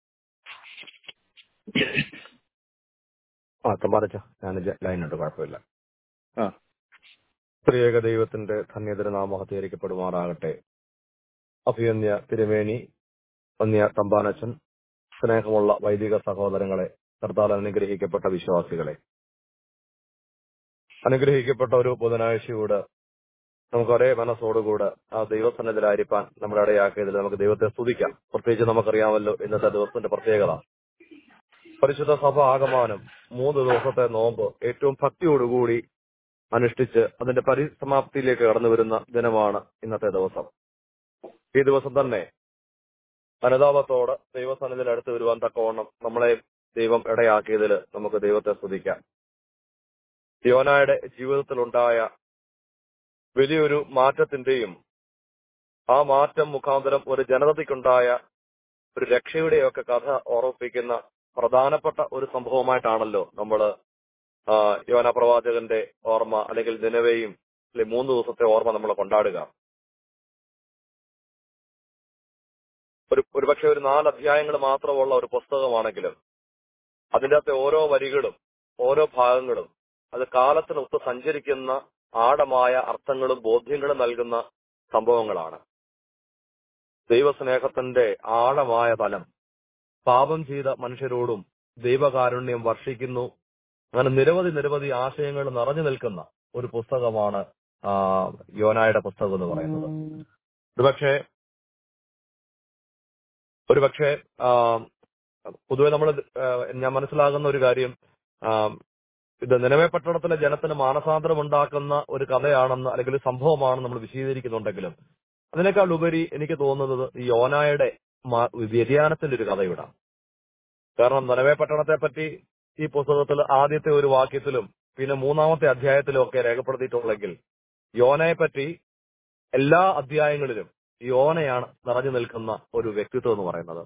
ആ തമ്പാറച്ച ഞാൻ ലൈനുണ്ട് കുഴപ്പമില്ല ആ. ത്രിയേക ദൈവത്തിന്റെ ധന്യതര നാമഹത്തീകരിക്കപ്പെടുമാറാകട്ടെ അഭിയന്യ തിരുമേനി വന്യ തമ്പാനച്ചൻ സ്നേഹമുള്ള വൈദിക സഹോദരങ്ങളെ കർത്താൽ അനുഗ്രഹിക്കപ്പെട്ട വിശ്വാസികളെ അനുഗ്രഹിക്കപ്പെട്ട ഒരു ബുധനാഴ്ചയോട് നമുക്ക് ഒരേ മനസ്സോടുകൂടെ ആ ദൈവസന്നിധിയിലായിരിക്കാൻ നമ്മുടെ ഇടയാക്കിയതിൽ നമുക്ക് ദൈവത്തെ സ്തുതിക്കാം പ്രത്യേകിച്ച് നമുക്കറിയാമല്ലോ ഇന്നത്തെ ദിവസത്തിന്റെ പ്രത്യേകത പരിശുദ്ധ സഭ ആകമാനം മൂന്ന് ദിവസത്തെ നോമ്പ് ഏറ്റവും ഭക്തിയോടുകൂടി അനുഷ്ഠിച്ച് അതിന്റെ പരിസമാപ്തിയിലേക്ക് കടന്നു വരുന്ന ദിനമാണ് ഇന്നത്തെ ദിവസം ഈ ദിവസം തന്നെ അനുതാപത്തോട് ദൈവസന്നിധിയിൽ അടുത്ത് വരുവാൻ തക്കവണ്ണം നമ്മളെ ദൈവം ഇടയാക്കിയതിൽ നമുക്ക് ദൈവത്തെ സ്തുതിക്കാം യോനായുടെ ജീവിതത്തിലുണ്ടായ വലിയൊരു മാറ്റത്തിന്റെയും ആ മാറ്റം മുഖാന്തരം ഒരു ജനതയ്ക്കുണ്ടായ ഒരു രക്ഷയുടെയൊക്കെ കഥ ഓർമ്മിപ്പിക്കുന്ന പ്രധാനപ്പെട്ട ഒരു സംഭവമായിട്ടാണല്ലോ നമ്മൾ യോന പ്രവാചകന്റെ ഓർമ്മ അല്ലെങ്കിൽ ദിനവയും അല്ലെങ്കിൽ മൂന്ന് ദിവസത്തെ ഓർമ്മ നമ്മൾ കൊണ്ടാടുക ഒരു ഒരുപക്ഷെ ഒരു നാല് അധ്യായങ്ങൾ മാത്രമുള്ള ഒരു പുസ്തകമാണെങ്കിലും അതിൻ്റെ അകത്തെ ഓരോ വരികളും ഓരോ ഭാഗങ്ങളും അത് കാലത്തിനൊത്ത് സഞ്ചരിക്കുന്ന ആഴമായ അർത്ഥങ്ങളും ബോധ്യങ്ങളും നൽകുന്ന സംഭവങ്ങളാണ് ദൈവസ്നേഹത്തിന്റെ ആഴമായ തലം പാപം ചെയ്ത മനുഷ്യരോടും ദൈവകാരുണ്യം വർഷിക്കുന്നു അങ്ങനെ നിരവധി നിരവധി ആശയങ്ങൾ നിറഞ്ഞു നിൽക്കുന്ന ഒരു പുസ്തകമാണ് ആ, യോനായുടെ പുസ്തകം എന്ന് പറയുന്നത് ഒരുപക്ഷെ ഒരുപക്ഷെ ആ, പൊതുവെ നമ്മൾ ഞാൻ മനസ്സിലാകുന്ന ഒരു കാര്യം ആ, ഇത് നിലവേ പട്ടണത്തിലെ ജനത്തിന് മാനസാന്തരം ഉണ്ടാക്കുന്ന ഒരു കഥയാണെന്ന് അല്ലെങ്കിൽ ഒരു സംഭവമാണെന്ന് നമ്മൾ വിശദീകരിക്കുന്നുണ്ടെങ്കിലും അതിനേക്കാൾ ഉപരി എനിക്ക് തോന്നുന്നത് ഈ യോനായുടെ മാ- വ്യതിയാനത്തിന്റെ ഒരു കഥയിടാം കാരണം നനവേ പട്ടണത്തെ പറ്റി ഈ പുസ്തകത്തിൽ ആദ്യത്തെ ഒരു വാക്യത്തിലും പിന്നെ മൂന്നാമത്തെ അധ്യായത്തിലും ഒക്കെ രേഖപ്പെടുത്തിയിട്ടുള്ളെങ്കിൽ യോനയെ പറ്റി എല്ലാ അധ്യായങ്ങളിലും യോനയാണ് നിറഞ്ഞു നിൽക്കുന്ന ഒരു വ്യക്തിത്വം എന്ന് പറയുന്നത്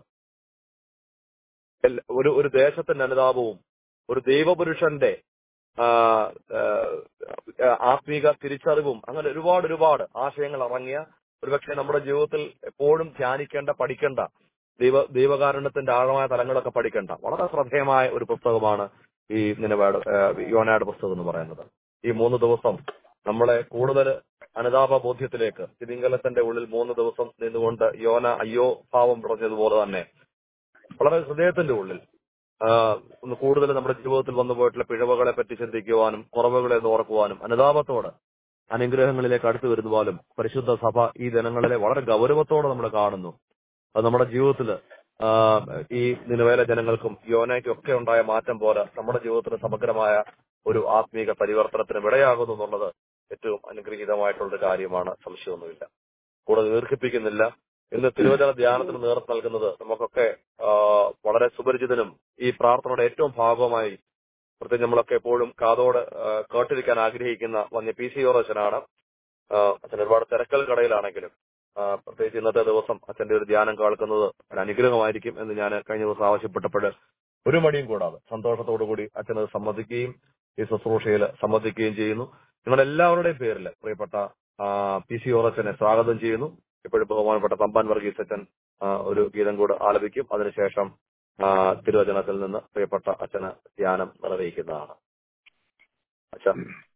എൽ- ഒരു ഒരു ദേശത്തിന്റെ അനുതാപവും ഒരു ദൈവപുരുഷന്റെ ആ, ആ, ആത്മീക തിരിച്ചറിവും അങ്ങനെ ഒരുപാട് ഒരുപാട് ആശയങ്ങൾ ഇറങ്ങിയ ഒരുപക്ഷെ നമ്മുടെ ജീവിതത്തിൽ എപ്പോഴും ധ്യാനിക്കേണ്ട പഠിക്കേണ്ട ദൈവ ദൈവകാരുണ്യത്തിന്റെ ആഴമായ തലങ്ങളൊക്കെ പഠിക്കേണ്ട വളരെ ശ്രദ്ധേയമായ ഒരു പുസ്തകമാണ് ഈ നിലപാട് യോനയുടെ പുസ്തകം എന്ന് പറയുന്നത് ഈ മൂന്ന് ദിവസം നമ്മളെ കൂടുതൽ അനുതാപ ബോധ്യത്തിലേക്ക് തിരിങ്കലത്തിന്റെ ഉള്ളിൽ മൂന്ന് ദിവസം നിന്നുകൊണ്ട് യോന അയ്യോ ഭാവം പറഞ്ഞതുപോലെ തന്നെ വളരെ ഹൃദയത്തിന്റെ ഉള്ളിൽ ആ, ഒന്ന് കൂടുതൽ നമ്മുടെ ജീവിതത്തിൽ വന്നു പോയിട്ടുള്ള പിഴവുകളെ പറ്റി ചിന്തിക്കുവാനും കുറവുകളെ ഒന്ന് ഓർക്കുവാനും അനുതാപത്തോട് അനുഗ്രഹങ്ങളിലേക്ക് അടുത്തു വരുവാനും പരിശുദ്ധ സഭ ഈ ദിനങ്ങളിലെ വളരെ ഗൗരവത്തോടെ നമ്മൾ കാണുന്നു അത് നമ്മുടെ ജീവിതത്തിൽ ഈ നിലവേല ജനങ്ങൾക്കും യോനയ്ക്കും ഒക്കെ ഉണ്ടായ മാറ്റം പോലെ നമ്മുടെ ജീവിതത്തിന് സമഗ്രമായ ഒരു ആത്മീക പരിവർത്തനത്തിന് ഇടയാകുന്നു എന്നുള്ളത് ഏറ്റവും അനുഗ്രഹീതമായിട്ടുള്ള ഒരു കാര്യമാണ് സംശയമൊന്നുമില്ല കൂടുതൽ ദീർഘിപ്പിക്കുന്നില്ല ഇന്ന് തിരുവചന ധ്യാനത്തിന് നേതൃത്വം നൽകുന്നത് നമുക്കൊക്കെ ആ, വളരെ സുപരിചിതനും ഈ പ്രാർത്ഥനയുടെ ഏറ്റവും ഭാഗമായി പ്രത്യേകിച്ച് നമ്മളൊക്കെ എപ്പോഴും കാതോട് ആ, കേട്ടിരിക്കാൻ ആഗ്രഹിക്കുന്ന വന്യ പി സി ഓറച്ചനാണ് അച്ഛൻ ഒരുപാട് തിരക്കൽ കടയിലാണെങ്കിലും ആ, പ്രത്യേകിച്ച് ഇന്നത്തെ ദിവസം അച്ഛന്റെ ഒരു ധ്യാനം കേൾക്കുന്നത് ഒരു അനുഗ്രഹമായിരിക്കും എന്ന് ഞാൻ കഴിഞ്ഞ ദിവസം ആവശ്യപ്പെട്ടപ്പോൾ ഒരു മടിയും കൂടാതെ സന്തോഷത്തോടു കൂടി അച്ഛനത് സമ്മതിക്കുകയും ഈ ശുശ്രൂഷയിൽ സമ്മതിക്കുകയും ചെയ്യുന്നു നിങ്ങളുടെ എല്ലാവരുടെയും പേരിൽ പ്രിയപ്പെട്ട പി സി ഓറച്ചനെ സ്വാഗതം ചെയ്യുന്നു ഇപ്പോഴും ബഹുമാനപ്പെട്ട തമ്പാൻ വർഗീസ് അച്ഛൻ ആ, ഒരു ഗീതം കൂടെ ആലപിക്കും അതിനുശേഷം ആ, തിരുവചനത്തിൽ നിന്ന് പ്രിയപ്പെട്ട അച്ഛന് ധ്യാനം നിർവഹിക്കുന്നതാണ് അച്ഛൻ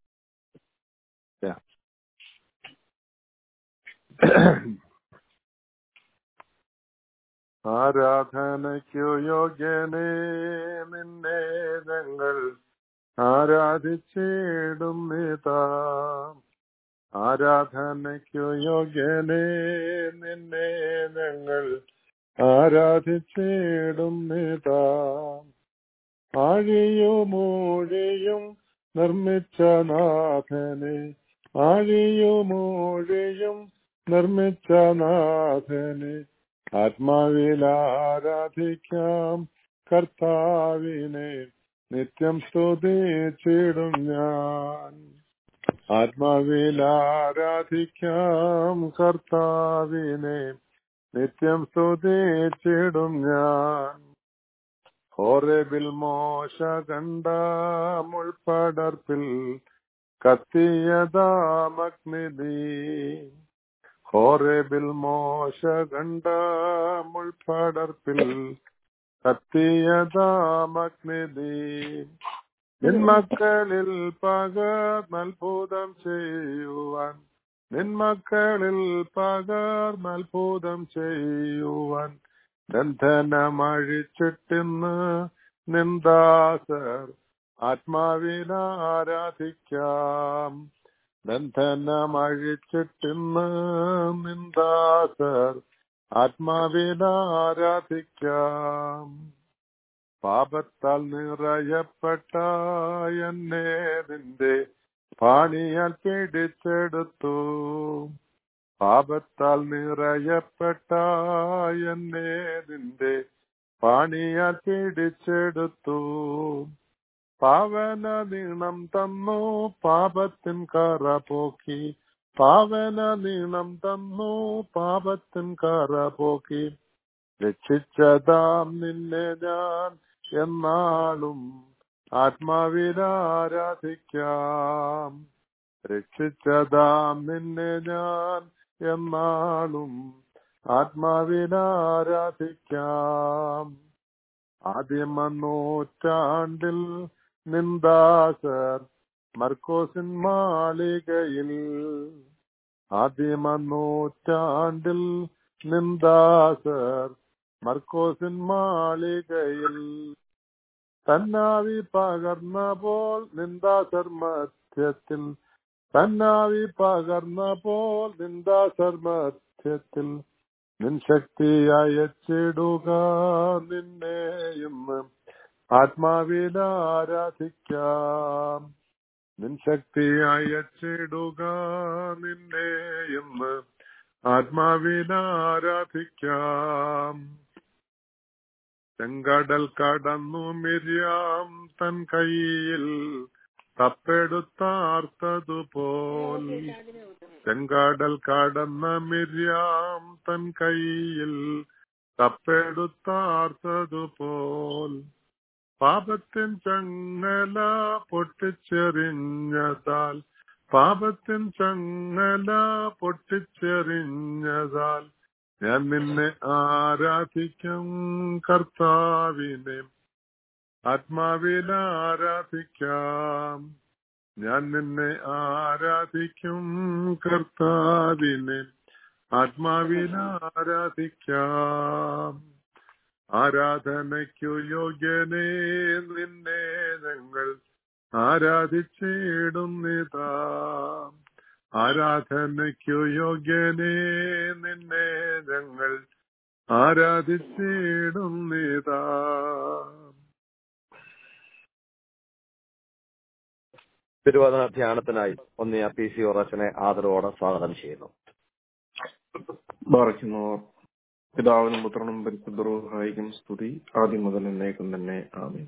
ആരാധനയ്ക്കു യോഗ്യനേ നിന്നെ ഞങ്ങൾ ആരാധിച്ചിടും നീതാ ആരാധനയ്ക്കു യോഗ്യനേ നിന്നെ ഞങ്ങൾ ആരാധിച്ചിടും നീതാ ആഴിയുമൂഴിയും നിർമ്മിച്ച നാഥനെ ആഴിയുമൂഴിയും നിർമ്മിച്ച നാഥനെ ആത്മാവിൽ ആരാധിക്കാം കർത്താവിനെ നിത്യം സ്തുതിച്ചിടും ഞാൻ ആത്മാവിൽ ആരാധിക്കാം കർത്താവിനെ നിത്യം സ്തുതിച്ചിടും ഞാൻ ഹോറേബിൽ മോശ കണ്ട മുൾപ്പടർപ്പിൽ കത്തിയതാമഗ്നിധി ഹോറേബിൽ മോശ കണ്ട മുൾപ്പടർപ്പിൽ കത്തിയതാമഗ്നിധി നിന്മക്കളിൽ പകർന്നത്ഭുതം ചെയ്യുവാൻ നിന്മക്കളിൽ പകർന്നത്ഭുതം ചെയ്യുവാൻ ബന്ധനമഴിച്ചിട്ടിന്ന് നിന്ദാസർ ആത്മാവിൽ ആരാധിക്കാം ബന്ധനമഴിച്ചിട്ടിന്ന് നിന്ദാസർ ആത്മാവിൽ ആരാധിക്കാം പാപത്താൽ നിറയപ്പെട്ട എന്നെ നിന്റെ പാണിയാൽ പിടിച്ചെടുത്തു പാപത്താൽ നിറയപ്പെട്ട എന്നെ നിന്റെ പാണിയാൽ പിടിച്ചെടുത്തു പാവന നീണം തന്നു പാപത്തിൻ കറ പോക്കി പാവന നീണം തന്നു പാപത്തിൻ കറ പോക്കി രക്ഷിച്ചതാം നിന്നെ ഞാൻ എന്നാളും ആത്മാവിലാരാധിക്കാം രക്ഷിച്ചതാം നിന്നെ ഞാൻ എന്നാളും ആത്മാവിലാരാധിക്കാം ആദ്യമ നൂറ്റാണ്ടിൽ നിന്ദാസർ മർക്കോസിൻ മാളികയിൽ ആദ്യമ നൂറ്റാണ്ടിൽ നിന്ദാസർ മർക്കോസിൻ മാളികയിൽ തന്നാവി പകർന്ന പോൽ നിന്ദാസർ മധ്യത്തിൽ തന്നാവി പകർന്ന പോൽ നിന്ദാസർ മധ്യത്തിൽ നിൻ ശക്തി അയച്ചിടുക നിന്നെയും ആത്മാവിൽ ആരാധിക്കാം നിൻ ശക്തി അയച്ചിടുക നിന്നെയും ആത്മാവിൽ ആരാധിക്കാം ചെങ്കടൽ കടന്നു മിര്യാം തൻ കയ്യിൽ തപ്പെടുത്താർത്തതുപോൽ ചെങ്കടൽ കടന്ന മിര്യാം തൻ കയ്യിൽ തപ്പെടുത്താർത്തതുപോൽ പാപത്തിൻ ചങ്ങല പൊട്ടിച്ചെറിഞ്ഞതാൽ പാപത്തിൻ ചങ്ങല പൊട്ടിച്ചെറിഞ്ഞതാൽ ഞാൻ നിന്നെ ആരാധിക്കും കർത്താവിനെ ആത്മാവിൽ ആരാധിക്കാം ഞാൻ നിന്നെ ആരാധിക്കും കർത്താവിനെ ആത്മാവിൽ ആരാധിക്കാം ആരാധനയ്ക്കു യോഗ്യനേ നിന്നെ ഞങ്ങൾ ആരാധിച്ചിടുന്നിതാ ആരാധനയ്ക്കു യോഗ്യനേ നിന്നെ ഞങ്ങൾ ആരാധിച്ചിടുന്നിതാ തിരുവചന ധ്യാനത്തിനായി ഒന്നിയ പി സി ഒറച്ചനെ ആദരവോടെ സ്വാഗതം ചെയ്യുന്നു ബാറയ്ക്കുന്നു പിതാവിനും പുത്രനും പരിശുദ്ധറുഹായിക്കും സ്തുതി ആദ്യം മുതൽ എന്നേക്കും തന്നെ ആമീൻ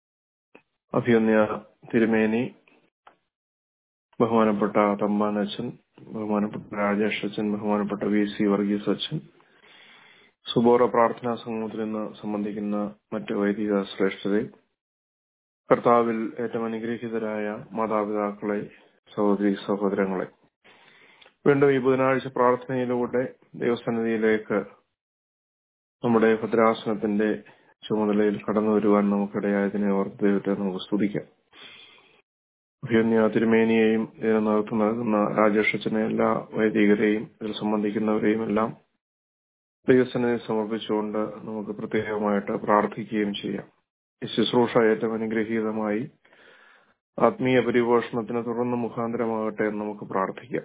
അഭിയന്യ തിരുമേനി ബഹുമാനപ്പെട്ട തമ്പാൻ അച്ഛൻ ബഹുമാനപ്പെട്ട രാജേഷ് അച്ഛൻ ബഹുമാനപ്പെട്ട വി സി വർഗീസ് അച്ഛൻ സുബോറ പ്രാർത്ഥനാ സംഗമത്തിൽ നിന്ന് സംബന്ധിക്കുന്ന മറ്റ് വൈദിക ശ്രേഷ്ഠരെ കർത്താവിൽ ഏറ്റവും അനുഗ്രഹീതരായ മാതാപിതാക്കളെ സഹോദരി സഹോദരങ്ങളെ വീണ്ടും ഈ ബുധനാഴ്ച പ്രാർത്ഥനയിലൂടെ ദൈവസന്നിധിയിലേക്ക് നമ്മുടെ ഭദ്രാസനത്തിന്റെ ചുമതലയിൽ കടന്നു വരുവാൻ നമുക്കിടയായതിനെ ഓർത്ത് ദൈവത്തെ നമുക്ക് സ്തുതിക്കാം അഭിയന്യ തിരുമേനിയെയും ഇതിന് നേതൃത്വം നൽകുന്ന രാജേഷച്ചനെ എല്ലാ വൈദികരെയും ഇതിൽ സംബന്ധിക്കുന്നവരെയും എല്ലാം ദൈവസന്നിധി സമർപ്പിച്ചുകൊണ്ട് നമുക്ക് പ്രത്യേകമായിട്ട് പ്രാർത്ഥിക്കുകയും ചെയ്യാം ഈ ശുശ്രൂഷ ഏറ്റവും അനുഗ്രഹീതമായി ആത്മീയ പരിപോഷണത്തിന് തുടർന്ന് മുഖാന്തരമാകട്ടെ എന്ന് നമുക്ക് പ്രാർത്ഥിക്കാം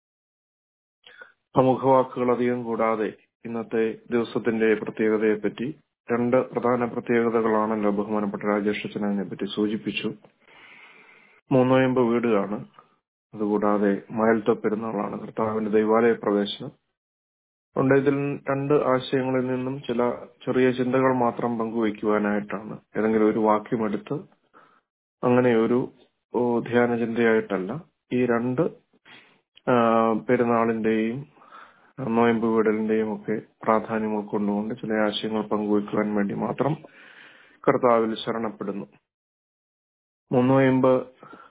അമുഖവാക്കുകൾ അധികം കൂടാതെ ഇന്നത്തെ ദിവസത്തിന്റെ പ്രത്യേകതയെപ്പറ്റി രണ്ട് പ്രധാന പ്രത്യേകതകളാണല്ലോ ബഹുമാനപ്പെട്ട രാജേഷച്ചൻ അതിനെപ്പറ്റി സൂചിപ്പിച്ചു മൂന്നോയമ്പ് വീടുകയാണ് അതുകൂടാതെ മയൽത്ത പെരുന്നാളാണ് കർത്താവിന്റെ ദൈവാലയ പ്രവേശനം അതുകൊണ്ട് ഇതിൽ രണ്ട് ആശയങ്ങളിൽ നിന്നും ചില ചെറിയ ചിന്തകൾ മാത്രം പങ്കുവയ്ക്കുവാനായിട്ടാണ് ഏതെങ്കിലും ഒരു വാക്യമെടുത്ത് അങ്ങനെ ഒരു ധ്യാന ചിന്തയായിട്ടല്ല ഈ രണ്ട് പെരുന്നാളിന്റെയും നോയമ്പ് വീടലിന്റെയും ഒക്കെ പ്രാധാന്യം ഉൾക്കൊണ്ടുകൊണ്ട് ചില ആശയങ്ങൾ പങ്കുവയ്ക്കുവാൻ വേണ്ടി മാത്രം കർത്താവിൽ ശരണപ്പെടുന്നു മുന്നോയമ്പ്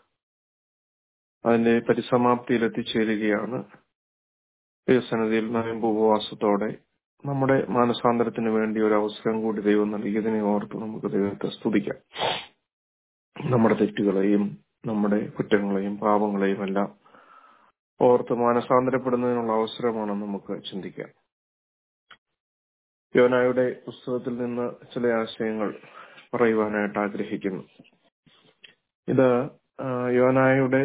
അതിന്റെ പരിസമാപ്തിയിൽ എത്തിച്ചേരുകയാണ് ദൈവസന്നിധിയിൽ നോയമ്പ് ഉപവാസത്തോടെ നമ്മുടെ മാനസാന്തരത്തിന് വേണ്ടി ഒരു അവസരം കൂടി ദൈവം നൽകിയതിനെ ഓർത്ത് നമുക്ക് ദൈവത്തെ സ്തുതിക്കാം നമ്മുടെ തെറ്റുകളെയും നമ്മുടെ കുറ്റങ്ങളെയും പാപങ്ങളെയും എല്ലാം ഓർത്ത് മാനസാന്തരപ്പെടുന്നതിനുള്ള അവസരമാണ് നമുക്ക് ചിന്തിക്കാം യോനായുടെ പുസ്തകത്തിൽ നിന്ന് ചില ആശയങ്ങൾ പറയുവാനായിട്ട് ആഗ്രഹിക്കുന്നു ഇത് യോനായുടെ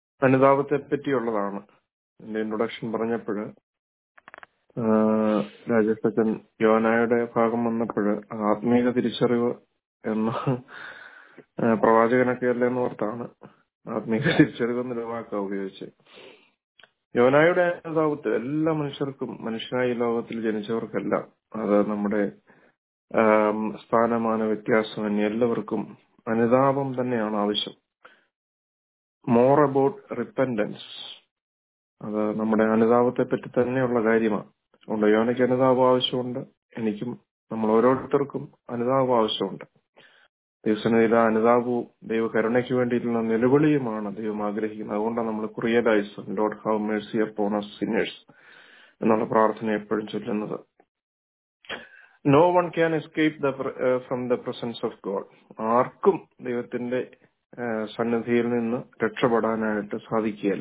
അനുതാപത്തെ പറ്റിയുള്ളതാണ് എന്റെ ഇൻട്രൊഡക്ഷൻ പറഞ്ഞപ്പോൾ രാജേഷ് അച്ഛൻ യോനായുടെ ഭാഗം വന്നപ്പോൾ ആത്മീക തിരിച്ചറിവ് എന്ന ആ, പ്രവാചകനൊക്കെ അല്ലേ എന്ന് ഓർത്താണ് ആത്മീക തിരിച്ചറിവ് എന്നൊരു വാക്കാ ഉപയോഗിച്ച് യോനായുടെ അനുതാപത്തിൽ എല്ലാ മനുഷ്യർക്കും മനുഷ്യനായി ഈ ലോകത്തിൽ ജനിച്ചവർക്കെല്ലാം അത് നമ്മുടെ ആം, സ്ഥാനമാന വ്യത്യാസമന്യേ എല്ലാവർക്കും അനുതാപം തന്നെയാണ് ആവശ്യം മോർ അബൌട്ട് റിപ്പൻഡൻസ് അത് നമ്മുടെ അനുതാപത്തെ പറ്റി തന്നെയുള്ള കാര്യമാണ് അതുകൊണ്ട് യോനയ്ക്ക് അനുതാപം ആവശ്യമുണ്ട് എനിക്കും നമ്മൾ ഓരോരുത്തർക്കും അനുതാപം ആവശ്യമുണ്ട് ദൈവസന്നിധിയിലെ അനുതാപവും ദൈവ കരുണയ്ക്ക് വേണ്ടിയിട്ടുള്ള നിലവിളിയുമാണ് ദൈവം ആഗ്രഹിക്കുന്നത് അതുകൊണ്ടാണ് നമ്മൾ കുറിയലൈസ് Lord have mercy upon us sinners എന്നുള്ള പ്രാർത്ഥന എപ്പോഴും ചൊല്ലുന്നത് no one can escape the from the presence of God ആർക്കും ദൈവത്തിന്റെ ആ, സന്നിധിയിൽ നിന്ന് രക്ഷപ്പെടാനായിട്ട് സാധിക്കുകയില്ല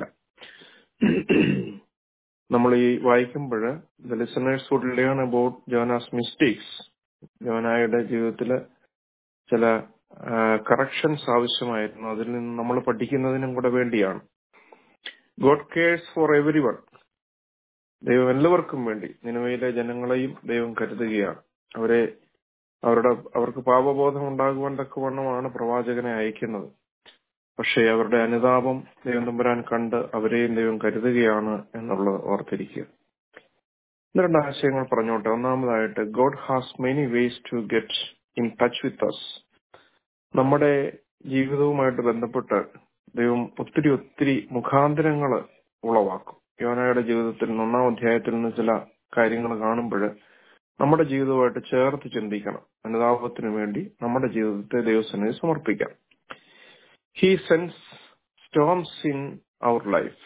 നമ്മൾ ഈ വായിക്കുമ്പോൾ the listeners would learn about Jonah's mistakes ജോനായുടെ ജീവിതത്തില് ചില കറക്ഷൻസ് ആവശ്യമായിരുന്നു അതിൽ നിന്ന് നമ്മൾ പഠിക്കുന്നതിനും കൂടെ വേണ്ടിയാണ് God cares for every one ദൈവം എല്ലാവർക്കും വേണ്ടി നിലവിലെ ജനങ്ങളെയും ദൈവം കരുതുകയാണ് അവരെ അവരുടെ അവർക്ക് പാപബോധം ഉണ്ടാകുവാൻ തക്കവണ്ണമാണ് പ്രവാചകനെ അയക്കുന്നത് പക്ഷേ അവരുടെ അനുതാപം ദൈവം തമ്പുരാൻ കണ്ട് അവരെയും ദൈവം കരുതുകയാണ് എന്നുള്ളത് ഓർത്തിരിക്കുക ഇത് രണ്ട് ആശയങ്ങൾ പറഞ്ഞോട്ടെ ഒന്നാമതായിട്ട് God has many ways to get in touch with us നമ്മുടെ ജീവിതവുമായിട്ട് ബന്ധപ്പെട്ട് ദൈവം ഒത്തിരി ഒത്തിരി മുഖാന്തരങ്ങൾ ഉളവാക്കും യോനയുടെ ജീവിതത്തിൽ ഒന്നാം അധ്യായത്തിൽ നിന്ന് ചില കാര്യങ്ങൾ കാണുമ്പോൾ നമ്മുടെ ജീവിതവുമായിട്ട് ചേർത്ത് ചിന്തിക്കണം അനുതാപത്തിനു വേണ്ടി നമ്മുടെ ജീവിതത്തെ ദൈവസന്നിധി സമർപ്പിക്കാം he sends storms in our life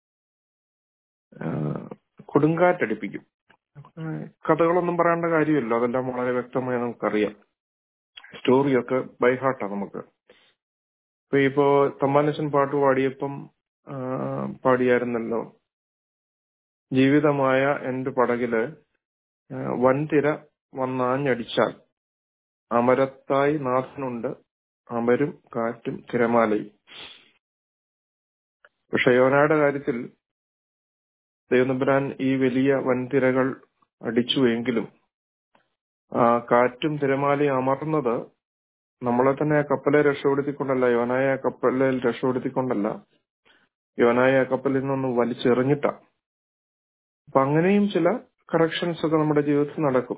കൊടുങ്കാറ്റടിപ്പിക്കും ആഹ് കഥകളൊന്നും പറയേണ്ട കാര്യമില്ല അതെല്ലാം വളരെ വ്യക്തമായി നമുക്കറിയാം സ്റ്റോറിയൊക്കെ ബൈ ഹാർട്ടാണ് നമുക്ക് ഇപ്പൊ ഇപ്പോ തമ്മാനച്ചൻ പാട്ട് പാടിയപ്പം ആഹ് പാടിയായിരുന്നല്ലോ ജീവിതമായ എന്റെ പടകില് ആഹ് വൻതിര വന്നാഞ്ഞടിച്ചാൽ അമരത്തായി നാഥനുണ്ട് അമരും കാറ്റും തിരമാലയും പക്ഷെ യോനയുടെ കാര്യത്തിൽ ദൈവനമ്പുരാൻ ഈ വലിയ വൻതിരകൾ അടിച്ചു എങ്കിലും ആ കാറ്റും തിരമാലയും അമർന്നത് നമ്മളെ തന്നെ ആ കപ്പലെ രക്ഷപ്പെടുത്തിക്കൊണ്ടല്ല യോനായ ആ കപ്പലിൽ രക്ഷപ്പെടുത്തിക്കൊണ്ടല്ല യോനായ ആ കപ്പലിൽ നിന്നൊന്ന് വലിച്ചെറിഞ്ഞിട്ടാ അപ്പൊ അങ്ങനെയും ചില കറക്ഷൻസ് ഒക്കെ നമ്മുടെ ജീവിതത്തിൽ നടക്കും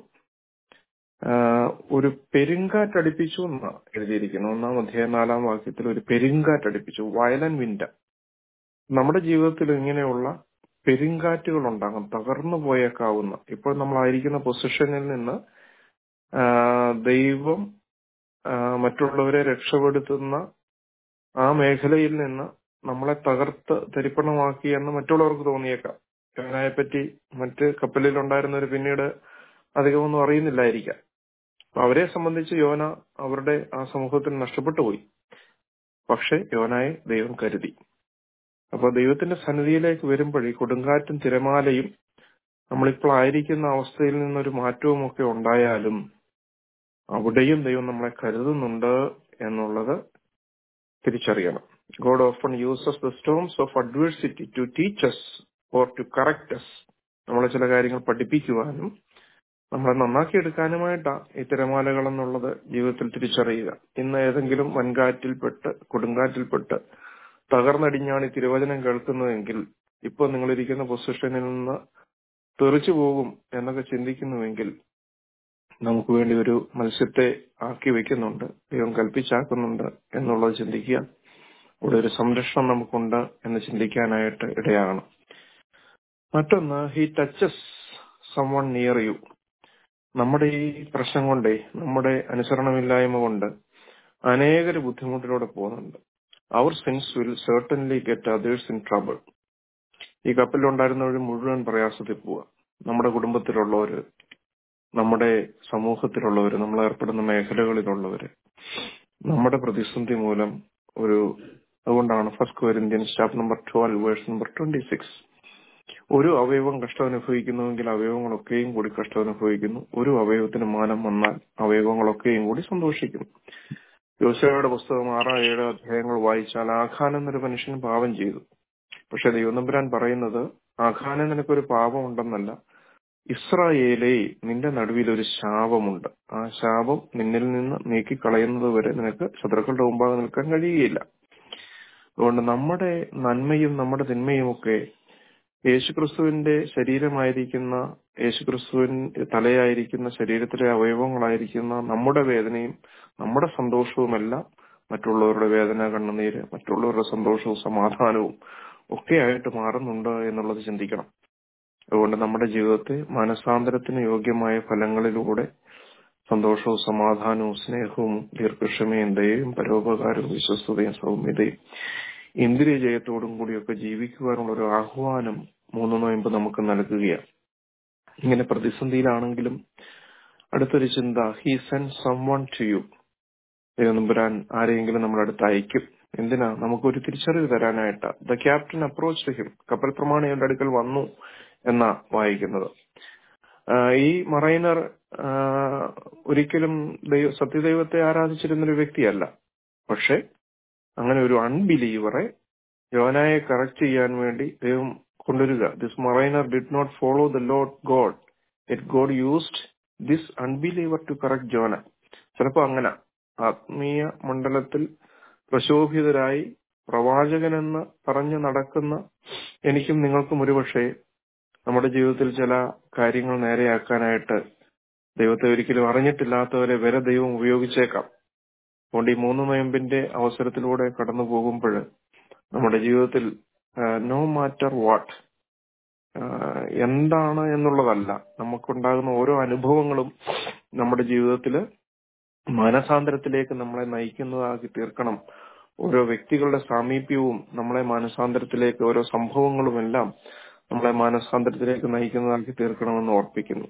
ആഹ് ഒരു പെരുങ്കാറ്റടിപ്പിച്ചു എന്നാ എഴുതിയിരിക്കുന്നു ഒന്നാം അധ്യായം നാലാം വാക്യത്തിൽ ഒരു പെരുങ്കാറ്റടിപ്പിച്ചു വയലൻ വിൻഡ് നമ്മുടെ ജീവിതത്തിൽ ഇങ്ങനെയുള്ള പെരുങ്കാറ്റുകൾ ഉണ്ടാകും തകർന്നു പോയേക്കാവുന്ന ഇപ്പോൾ നമ്മളായിരിക്കുന്ന പൊസിഷനിൽ നിന്ന് ആഹ് ദൈവം ആഹ് മറ്റുള്ളവരെ രക്ഷപ്പെടുത്തുന്ന ആ മേഖലയിൽ നിന്ന് നമ്മളെ തകർത്ത് തരിപ്പണമാക്കി എന്ന് മറ്റുള്ളവർക്ക് തോന്നിയേക്കാം യോനായെ പറ്റി മറ്റ് കപ്പലിൽ ഉണ്ടായിരുന്നവർ പിന്നീട് അധികമൊന്നും അറിയുന്നില്ലായിരിക്കാം അപ്പൊ അവരെ സംബന്ധിച്ച് യോന അവരുടെ ആ സമൂഹത്തിൽ നഷ്ടപ്പെട്ടു പോയി പക്ഷെ യോനായെ ദൈവം കരുതി അപ്പൊ ദൈവത്തിന്റെ സന്നിധിയിലേക്ക് വരുമ്പോൾ ഈ കൊടുങ്കാറ്റും തിരമാലയും നമ്മളിപ്പോൾ ആയിരിക്കുന്ന അവസ്ഥയിൽ നിന്നൊരു മാറ്റവും ഒക്കെ ഉണ്ടായാലും അവിടെയും ദൈവം നമ്മളെ കരുതുന്നുണ്ട് എന്നുള്ളത് തിരിച്ചറിയണം God often uses the storms of adversity to teach us or to correct us നമ്മളെ ചില കാര്യങ്ങൾ പഠിപ്പിക്കുവാനും നമ്മളെ നന്നാക്കിയെടുക്കാനുമായിട്ടാ ഈ തിരമാലകൾ എന്നുള്ളത് ജീവിതത്തിൽ തിരിച്ചറിയുക ഇന്ന് ഏതെങ്കിലും വൻകാറ്റിൽപ്പെട്ട് കൊടുങ്കാറ്റിൽപ്പെട്ട് തകർന്നടിഞ്ഞാണ് ഈ തിരുവചനം കേൾക്കുന്നതെങ്കിൽ ഇപ്പൊ നിങ്ങളിരിക്കുന്ന പൊസിഷനിൽ നിന്ന് തെറിച്ചു പോകും എന്നൊക്കെ ചിന്തിക്കുന്നുവെങ്കിൽ നമുക്ക് വേണ്ടി ഒരു മത്സ്യത്തെ ആക്കി വെക്കുന്നുണ്ട് ദൈവം കൽപ്പിച്ചാക്കുന്നുണ്ട് എന്നുള്ളത് ചിന്തിക്കുക അവിടെ ഒരു സംരക്ഷണം നമുക്കുണ്ട് എന്ന് ചിന്തിക്കാനായിട്ട് ഇടയാകണം മറ്റൊന്ന് he touches someone near you നമ്മുടെ ഈ പ്രശ്നം കൊണ്ടേ നമ്മുടെ അനുസരണമില്ലായ്മ കൊണ്ട് അനേകര് ബുദ്ധിമുട്ടിലൂടെ പോകുന്നുണ്ട് our sins will certainly get others in trouble ഈ കപ്പലിലുണ്ടായിരുന്നവർ മുഴുവൻ പ്രയാസത്തിൽ പോവുക നമ്മുടെ കുടുംബത്തിലുള്ളവര് നമ്മുടെ സമൂഹത്തിലുള്ളവര് നമ്മൾ ഏർപ്പെടുന്ന മേഖലകളിലുള്ളവര് നമ്മുടെ പ്രതിസന്ധി മൂലം ഒരു അതുകൊണ്ടാണ് first Corinthians chapter number twelve verse number twenty six ഒരു അവയവം കഷ്ടം അനുഭവിക്കുന്നുവെങ്കിൽ അവയവങ്ങളൊക്കെയും കൂടി കഷ്ടം അനുഭവിക്കുന്നു ഒരു അവയവത്തിന് മാനം വന്നാൽ അവയവങ്ങളൊക്കെയും കൂടി സന്തോഷിക്കുന്നു യോശയുടെ പുസ്തകം ആറാം ഏഴ് അധ്യായങ്ങൾ വായിച്ചാൽ ആഖാൻ എന്നൊരു മനുഷ്യൻ പാപം ചെയ്തു പക്ഷെ ദൈവനമ്പുരാൻ പറയുന്നത് ആഖാനെ നിനക്കൊരു പാപം ഉണ്ടെന്നല്ല ഇസ്രായേലേ നിന്റെ നടുവിൽ ഒരു ശാപമുണ്ട് ആ ശാപം നിന്നിൽ നിന്ന് നീക്കിക്കളയുന്നത് വരെ നിനക്ക് ശത്രുക്കളുടെ മുമ്പാകെ നിൽക്കാൻ കഴിയുകയില്ല അതുകൊണ്ട് നമ്മുടെ നന്മയും നമ്മുടെ തിന്മയും ഒക്കെ യേശുക്രിസ്തുവിന്റെ ശരീരമായിരിക്കുന്ന യേശുക്രിസ്തുവിന്റെ തലയായിരിക്കുന്ന ശരീരത്തിലെ അവയവങ്ങളായിരിക്കുന്ന നമ്മുടെ വേദനയും നമ്മുടെ സന്തോഷവുമെല്ലാം മറ്റുള്ളവരുടെ വേദന കണ്ണുനീര് മറ്റുള്ളവരുടെ സന്തോഷവും സമാധാനവും ഒക്കെ ആയിട്ട് മാറുന്നുണ്ട് എന്നുള്ളത് ചിന്തിക്കണം അതുകൊണ്ട് നമ്മുടെ ജീവിതത്തെ മാനസാന്തരത്തിന് യോഗ്യമായ ഫലങ്ങളിലൂടെ സന്തോഷവും സമാധാനവും സ്നേഹവും ദീർഘക്ഷമയും ദയയും പരോപകാരവും വിശ്വസ്തതയും സൗമ്യതയും ഇന്ദ്രിയ ജയത്തോടും കൂടിയൊക്കെ ജീവിക്കുവാനുള്ള ഒരു ആഹ്വാനം മൂന്ന് നോയമ്പ് നമുക്ക് നൽകുകയാണ് ഇങ്ങനെ പ്രതിസന്ധിയിലാണെങ്കിലും അടുത്തൊരു ചിന്ത he send someone to you ദൈവനമ്പുരാൻ ആരെയെങ്കിലും നമ്മുടെ അടുത്ത് അയക്കും എന്തിനാ നമുക്കൊരു തിരിച്ചറിവ് തരാനായിട്ട് ദ ക്യാപ്റ്റൻ അപ്രോച്ച് ഹിം കപ്പൽ പ്രമാണി അവന്റെ അടുക്കൽ വന്നു എന്നാ വായിക്കുന്നത് ആഹ് ഈ മറൈനർ ആഹ് ഒരിക്കലും ദൈവ സത്യദൈവത്തെ ആരാധിച്ചിരുന്നൊരു വ്യക്തിയല്ല പക്ഷെ അങ്ങനെ ഒരു അൺബിലീവറെ യോനായെ കറക്റ്റ് ചെയ്യാൻ വേണ്ടി ദൈവം കൊണ്ടുവരിക this mariner did not follow the Lord God it God used this unbeliever to correct Jonah ചിലപ്പോ അങ്ങനെ ആത്മീയ മണ്ഡലത്തിൽ പ്രശോഭിതരായി പ്രവാചകനെന്ന് പറഞ്ഞു നടക്കുന്ന എനിക്കും നിങ്ങൾക്കും ഒരുപക്ഷെ നമ്മുടെ ജീവിതത്തിൽ ചില കാര്യങ്ങൾ നേരെയാക്കാനായിട്ട് ദൈവത്തെ ഒരിക്കലും അറിഞ്ഞിട്ടില്ലാത്തവരെ വരെ ദൈവം ഉപയോഗിച്ചേക്കാം അതുകൊണ്ട് ഈ മൂന്ന് നോയമ്പിന്റെ അവസരത്തിലൂടെ കടന്നു പോകുമ്പോൾ നമ്മുടെ ജീവിതത്തിൽ നോ മാറ്റർ വാട്ട് എന്താണ് എന്നുള്ളതല്ല നമുക്കുണ്ടാകുന്ന ഓരോ അനുഭവങ്ങളും നമ്മുടെ ജീവിതത്തിൽ മാനസാന്തരത്തിലേക്ക് നമ്മളെ നയിക്കുന്നതാക്കി തീർക്കണം ഓരോ വ്യക്തികളുടെ സാമീപ്യവും നമ്മളെ മാനസാന്തരത്തിലേക്ക് ഓരോ സംഭവങ്ങളും എല്ലാം നമ്മളെ മാനസാന്തരത്തിലേക്ക് നയിക്കുന്നതാക്കി തീർക്കണമെന്ന് ഓർപ്പിക്കുന്നു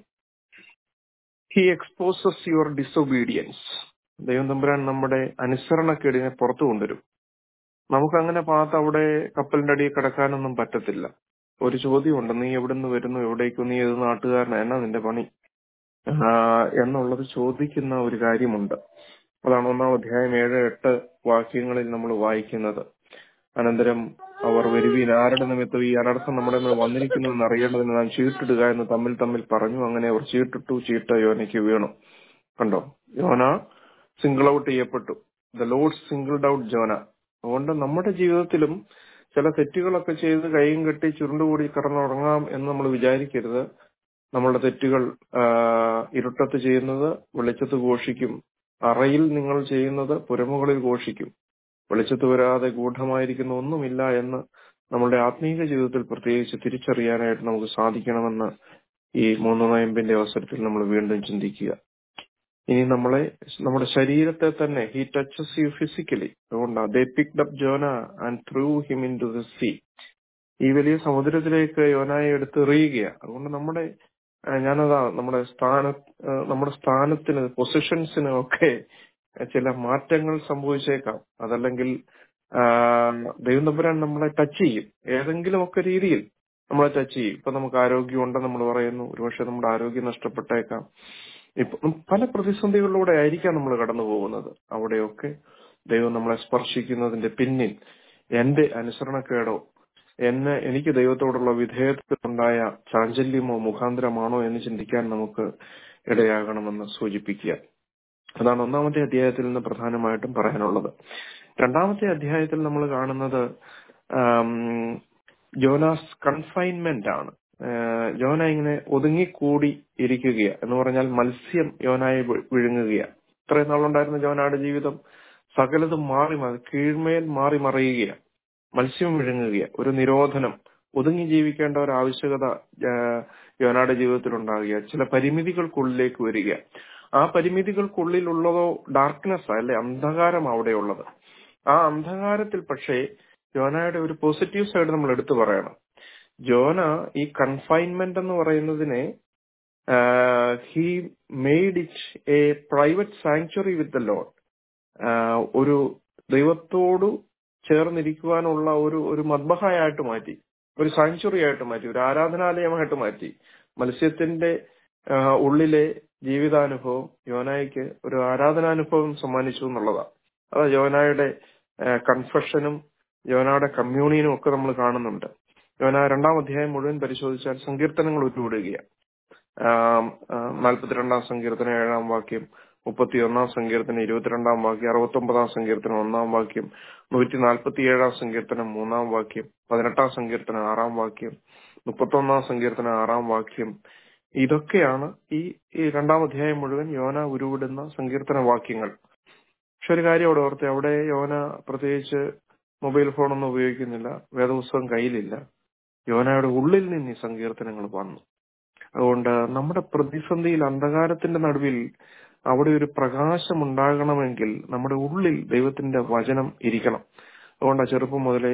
ഹി എക്സ്പോസസ് യുവർ ഡിസൊബീഡിയൻസ് ദൈവം തമ്പുരാൻ നമ്മുടെ അനുസരണക്കേടിനെ പുറത്തു കൊണ്ടുവരും നമുക്കങ്ങനെ പാത്ത് അവിടെ കപ്പലിന്റെ അടിയിൽ കിടക്കാനൊന്നും പറ്റത്തില്ല ഒരു ചോദ്യമുണ്ട് നീ എവിടുന്ന് വരുന്നു എവിടേക്കു നീ ഏത് നാട്ടുകാരനാ എന്നാ നിന്റെ പണി എന്നുള്ളത് ചോദിക്കുന്ന ഒരു കാര്യമുണ്ട് അതാണ് ഒന്നാം അധ്യായം ഏഴ് എട്ട് വാക്യങ്ങളിൽ നമ്മൾ വായിക്കുന്നത് അനന്തരം അവർ വരുവീൻ ആരുടെ നിമിത്തം ഈ അനർത്ഥം നമ്മുടെ മേൽ വന്നിരിക്കുന്നു എന്ന് അറിയേണ്ടതിന് നാം ചീട്ടിടുക എന്ന് തമ്മിൽ തമ്മിൽ പറഞ്ഞു അങ്ങനെ അവർ ചീട്ടിട്ടു ചീട്ട് യോനയ്ക്ക് വീണു കണ്ടോ യോന സിംഗിൾ ഔട്ട് ചെയ്യപ്പെട്ടു the Lord singled out Jonah അതുകൊണ്ട് നമ്മുടെ ജീവിതത്തിലും ചില തെറ്റുകളൊക്കെ ചെയ്ത് കൈയും കെട്ടി ചുരുണ്ടുകൂടി കിടന്നുറങ്ങാം എന്ന് നമ്മൾ വിചാരിക്കരുത് നമ്മളുടെ തെറ്റുകൾ ഇരുട്ടത്ത് ചെയ്യുന്നത് വെളിച്ചത്ത് ഘോഷിക്കും അറയിൽ നിങ്ങൾ ചെയ്യുന്നത് പുരമുകളിൽ ഘോഷിക്കും വെളിച്ചത്ത് വരാതെ ഗൂഢമായിരിക്കുന്ന ഒന്നുമില്ല എന്ന് നമ്മളുടെ ആത്മീയ ജീവിതത്തിൽ പ്രത്യേകിച്ച് തിരിച്ചറിയാനായിട്ട് നമുക്ക് സാധിക്കണമെന്ന് ഈ മൂന്ന് നോയമ്പിന്റെ അവസരത്തിൽ നമ്മൾ വീണ്ടും ചിന്തിക്കുക ഇനി നമ്മളെ നമ്മുടെ ശരീരത്തെ തന്നെ ഹി ടച്ചസ് യു ഫിസിക്കലി അതുകൊണ്ടാണ് they picked up Jonah and threw him into the sea ഈ വലിയ സമുദ്രത്തിലേക്ക് യോനായെ എടുത്ത് എറിയുകയാണ് അതുകൊണ്ട് നമ്മുടെ ഞാനതാ നമ്മുടെ സ്ഥാന നമ്മുടെ സ്ഥാനത്തിന് പൊസിഷൻസിന് ഒക്കെ ചില മാറ്റങ്ങൾ സംഭവിച്ചേക്കാം അതല്ലെങ്കിൽ ദൈവം തമ്പുരാൻ നമ്മളെ ടച്ച് ചെയ്യും ഏതെങ്കിലും ഒക്കെ രീതിയിൽ നമ്മളെ ടച്ച് ചെയ്യും ഇപ്പൊ നമുക്ക് ആരോഗ്യമുണ്ട് നമ്മൾ പറയുന്നു ഒരുപക്ഷെ നമ്മുടെ ആരോഗ്യം നഷ്ടപ്പെട്ടേക്കാം ഇപ്പൊ പല പ്രതിസന്ധികളിലൂടെ ആയിരിക്കാം നമ്മൾ കടന്നു പോകുന്നത് അവിടെയൊക്കെ ദൈവം നമ്മളെ സ്പർശിക്കുന്നതിന്റെ പിന്നിൽ എന്റെ അനുസരണക്കേടോ എന്നെ എനിക്ക് ദൈവത്തോടുള്ള വിധേയത്വത്തിലുണ്ടായ ചാഞ്ചല്യമോ മുഖാന്തരമാണോ എന്ന് ചിന്തിക്കാൻ നമുക്ക് ഇടയാകണമെന്ന് സൂചിപ്പിക്കുക അതാണ് ഒന്നാമത്തെ അധ്യായത്തിൽ നിന്ന് പ്രധാനമായിട്ടും പറയാനുള്ളത് രണ്ടാമത്തെ അധ്യായത്തിൽ നമ്മൾ കാണുന്നത് ജോനാസ് കൺഫൈൻമെന്റ് ആണ് ജോന ഇങ്ങനെ ഒതുങ്ങിക്കൂടി ഇരിക്കുകയാ എന്ന് പറഞ്ഞാൽ മത്സ്യം യോനായെ വിഴുങ്ങുകയാണ് ഇത്രയും നാളുണ്ടായിരുന്ന ജോനയുടെ ജീവിതം സകലതും മാറി മാറി കീഴ്മേൽ മാറി മറിയുകയാണ് മത്സ്യം വിഴുങ്ങുകയാണ് ഒരു നിരോധനം ഒതുങ്ങി ജീവിക്കേണ്ട ഒരു ആവശ്യകത യോനയുടെ ജീവിതത്തിൽ ഉണ്ടാകുക ചില പരിമിതികൾക്കുള്ളിലേക്ക് വരിക ആ പരിമിതികൾക്കുള്ളിലുള്ളതോ ഡാർക്ക്നെസ് അല്ലെ അന്ധകാരം അവിടെയുള്ളത് ആ അന്ധകാരത്തിൽ പക്ഷേ യോനയുടെ ഒരു പോസിറ്റീവ് സൈഡ് നമ്മൾ എടുത്തു പറയണം ജോന ഈ കൺഫൈൻമെന്റ് എന്ന് പറയുന്നതിനെ he made it a private sanctuary with the Lord ഒരു ദൈവത്തോടു ചേർന്നിരിക്കുവാനുള്ള ഒരു ഒരു മദ്ബഹായിട്ട് മാറ്റി ഒരു സാങ്ച്വറി ആയിട്ട് മാറ്റി ഒരു ആരാധനാലയമായിട്ട് മാറ്റി മത്സ്യത്തിന്റെ ഉള്ളിലെ ജീവിതാനുഭവം യോനായ്ക്ക് ഒരു ആരാധനാനുഭവം സമ്മാനിച്ചു എന്നുള്ളതാണ് അത് യോനായുടെ കൺഫഷനും യോനയുടെ കമ്മ്യൂണിയനും ഒക്കെ നമ്മൾ കാണുന്നുണ്ട് യോന രണ്ടാം അധ്യായം മുഴുവൻ പരിശോധിച്ചാൽ സങ്കീർത്തനങ്ങൾ ഉരുവിടുകയാണ് നാൽപ്പത്തിരണ്ടാം സങ്കീർത്തനം ഏഴാം വാക്യം മുപ്പത്തിയൊന്നാം സങ്കീർത്തനം ഇരുപത്തിരണ്ടാം വാക്യം അറുപത്തൊമ്പതാം സങ്കീർത്തനം ഒന്നാം വാക്യം നൂറ്റി നാൽപ്പത്തിയേഴാം സങ്കീർത്തനം മൂന്നാം വാക്യം പതിനെട്ടാം സങ്കീർത്തനം ആറാം വാക്യം മുപ്പത്തൊന്നാം സങ്കീർത്തനം ആറാം വാക്യം ഇതൊക്കെയാണ് ഈ ഈ രണ്ടാം അധ്യായം മുഴുവൻ യോന ഉരുവിടുന്ന സങ്കീർത്തന വാക്യങ്ങൾ പക്ഷെ ഒരു കാര്യം അവിടെ ഓർത്തെ അവിടെ യോന പ്രത്യേകിച്ച് മൊബൈൽ ഫോണൊന്നും ഉപയോഗിക്കുന്നില്ല വേദപുസ്തകം കയ്യിലില്ല യോനയുടെ ഉള്ളിൽ നിന്ന് ഈ സങ്കീർത്തനങ്ങൾ വന്നു അതുകൊണ്ട് നമ്മുടെ പ്രതിസന്ധിയിൽ അന്ധകാരത്തിന്റെ നടുവിൽ അവിടെ ഒരു പ്രകാശം ഉണ്ടാകണമെങ്കിൽ നമ്മുടെ ഉള്ളിൽ ദൈവത്തിന്റെ വചനം ഇരിക്കണം അതുകൊണ്ട് ആ ചെറുപ്പം മുതലേ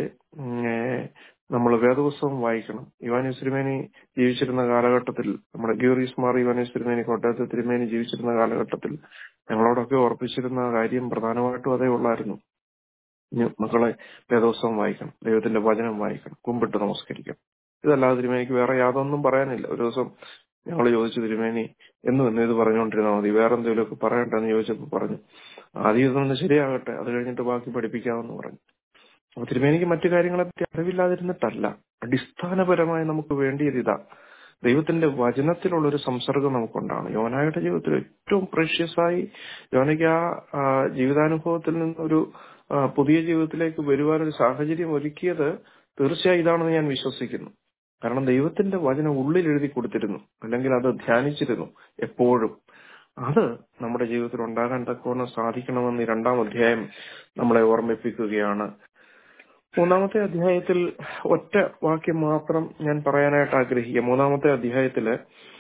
നമ്മൾ വേദപുസ്തകം വായിക്കണം യുവാനീസ് തിരുമേനി ജീവിച്ചിരുന്ന കാലഘട്ടത്തിൽ നമ്മുടെ ഗ്യൂറീസ് മാർ യുവാനീസ് തിരുമേനി കോട്ടയത്ത് തിരുമേനി ജീവിച്ചിരുന്ന കാലഘട്ടത്തിൽ ഞങ്ങളോടൊക്കെ ഓർപ്പിച്ചിരുന്ന കാര്യം പ്രധാനമായിട്ടും അതേ ഉള്ളായിരുന്നു ഇനി മക്കളെ വേദോത്സവം വായിക്കണം ദൈവത്തിന്റെ വചനം വായിക്കണം കുമ്പിട്ട് നമസ്കരിക്കണം ഇതല്ലാതെ തിരുമേനിക്ക് വേറെ യാതൊന്നും പറയാനില്ല ഒരു ദിവസം ഞങ്ങൾ ചോദിച്ചു തിരുമേനി എന്നും എന്നും ഇത് പറഞ്ഞുകൊണ്ടിരുന്നാൽ മതി വേറെ എന്തെങ്കിലുമൊക്കെ പറയണ്ടെന്ന് ചോദിച്ചപ്പോൾ പറഞ്ഞു ആദ്യം ഇതൊന്ന് ശരിയാകട്ടെ അത് കഴിഞ്ഞിട്ട് ബാക്കി പഠിപ്പിക്കാമെന്ന് പറഞ്ഞു അപ്പൊ തിരുമേനിക്ക് മറ്റു കാര്യങ്ങളെ പറ്റി അറിവില്ലാതിരുന്നിട്ടല്ല അടിസ്ഥാനപരമായി നമുക്ക് വേണ്ടിയത് ഇതാ ദൈവത്തിന്റെ വചനത്തിലുള്ള ഒരു സംസർഗം നമുക്കുണ്ടാണ് യോനായുടെ ജീവിതത്തിൽ ഏറ്റവും പ്രഷ്യസ് ആയി യോനയ്ക്ക് ആ ജീവിതാനുഭവത്തിൽ നിന്നൊരു പുതിയ ജീവിതത്തിലേക്ക് വരുവാനൊരു സാഹചര്യം ഒരുക്കിയത് തീർച്ചയായും ഇതാണെന്ന് ഞാൻ വിശ്വസിക്കുന്നു കാരണം ദൈവത്തിന്റെ വചനം ഉള്ളിൽ എഴുതി കൊടുത്തിരുന്നു അല്ലെങ്കിൽ അത് ധ്യാനിച്ചിരുന്നു എപ്പോഴും അത് നമ്മുടെ ജീവിതത്തിൽ ഉണ്ടാകാൻ തക്കവണ്ണം സാധിക്കണമെന്ന് ഈ രണ്ടാം അധ്യായം നമ്മളെ ഓർമ്മിപ്പിക്കുകയാണ് മൂന്നാമത്തെ അധ്യായത്തിൽ ഒറ്റ വാക്യം മാത്രം ഞാൻ പറയാനായിട്ട് ആഗ്രഹിക്കുക മൂന്നാമത്തെ അധ്യായത്തില്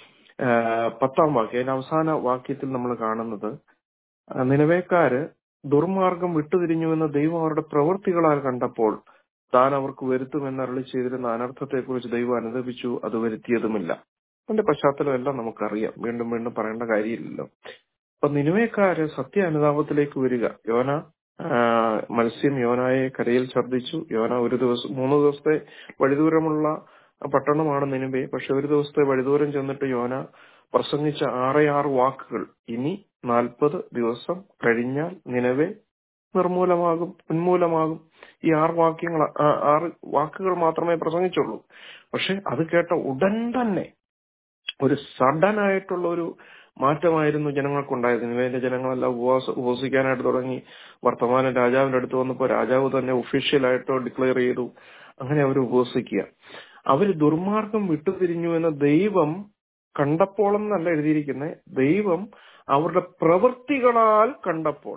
പത്താം വാക്യം അതിന്റെ അവസാന വാക്യത്തിൽ നമ്മൾ കാണുന്നത് നിലവേക്കാര് ദുർമാർഗം വിട്ടുതിരിഞ്ഞുവെന്ന് ദൈവം അവരുടെ പ്രവൃത്തികളാൽ കണ്ടപ്പോൾ താൻ അവർക്ക് വരുത്തുമെന്ന് അരളി ചെയ്തിരുന്ന അനർത്ഥത്തെക്കുറിച്ച് ദൈവം അനുദപിച്ചു അത് വരുത്തിയതുമില്ല അതിന്റെ പശ്ചാത്തലം എല്ലാം നമുക്കറിയാം വീണ്ടും വീണ്ടും പറയേണ്ട കാര്യമില്ലല്ലോ അപ്പൊ നിനുവേക്കാര് സത്യ അനുതാപത്തിലേക്ക് വരിക യോന മത്സ്യം യോനായെ കരയിൽ ഛർദ്ദിച്ചു യോന ഒരു ദിവസം മൂന്ന് ദിവസത്തെ വഴിദൂരമുള്ള പട്ടണമാണ് നിനുവെ പക്ഷെ ഒരു ദിവസത്തെ വഴിദൂരം ചെന്നിട്ട് യോന പ്രസംഗിച്ച ആറേ ആറ് വാക്കുകൾ ഇനി നാൽപ്പത് ദിവസം കഴിഞ്ഞാൽ നിലവെ നിർമൂലമാകും ഉന്മൂലമാകും ഈ ആറ് വാക്യങ്ങൾ ആറ് വാക്കുകൾ മാത്രമേ പ്രസംഗിച്ചുള്ളൂ പക്ഷെ അത് കേട്ട ഉടൻ തന്നെ ഒരു സഡൻ ആയിട്ടുള്ള ഒരു മാറ്റമായിരുന്നു ജനങ്ങൾക്കുണ്ടായത് നിവേന്റെ ജനങ്ങളെല്ലാം ഉപവാസ ഉപവസിക്കാനായിട്ട് തുടങ്ങി വർത്തമാനം രാജാവിന്റെ അടുത്ത് വന്നപ്പോൾ രാജാവ് തന്നെ ഒഫീഷ്യലായിട്ടോ ഡിക്ലെയർ ചെയ്തു അങ്ങനെ അവർ ഉപവസിക്കുക അവര് ദുർമാർഗം വിട്ടുതിരിഞ്ഞു എന്ന ദൈവം കണ്ടപ്പോൾ എന്നല്ല എഴുതിയിരിക്കുന്നത് ദൈവം അവരുടെ പ്രവൃത്തികളാൽ കണ്ടപ്പോൾ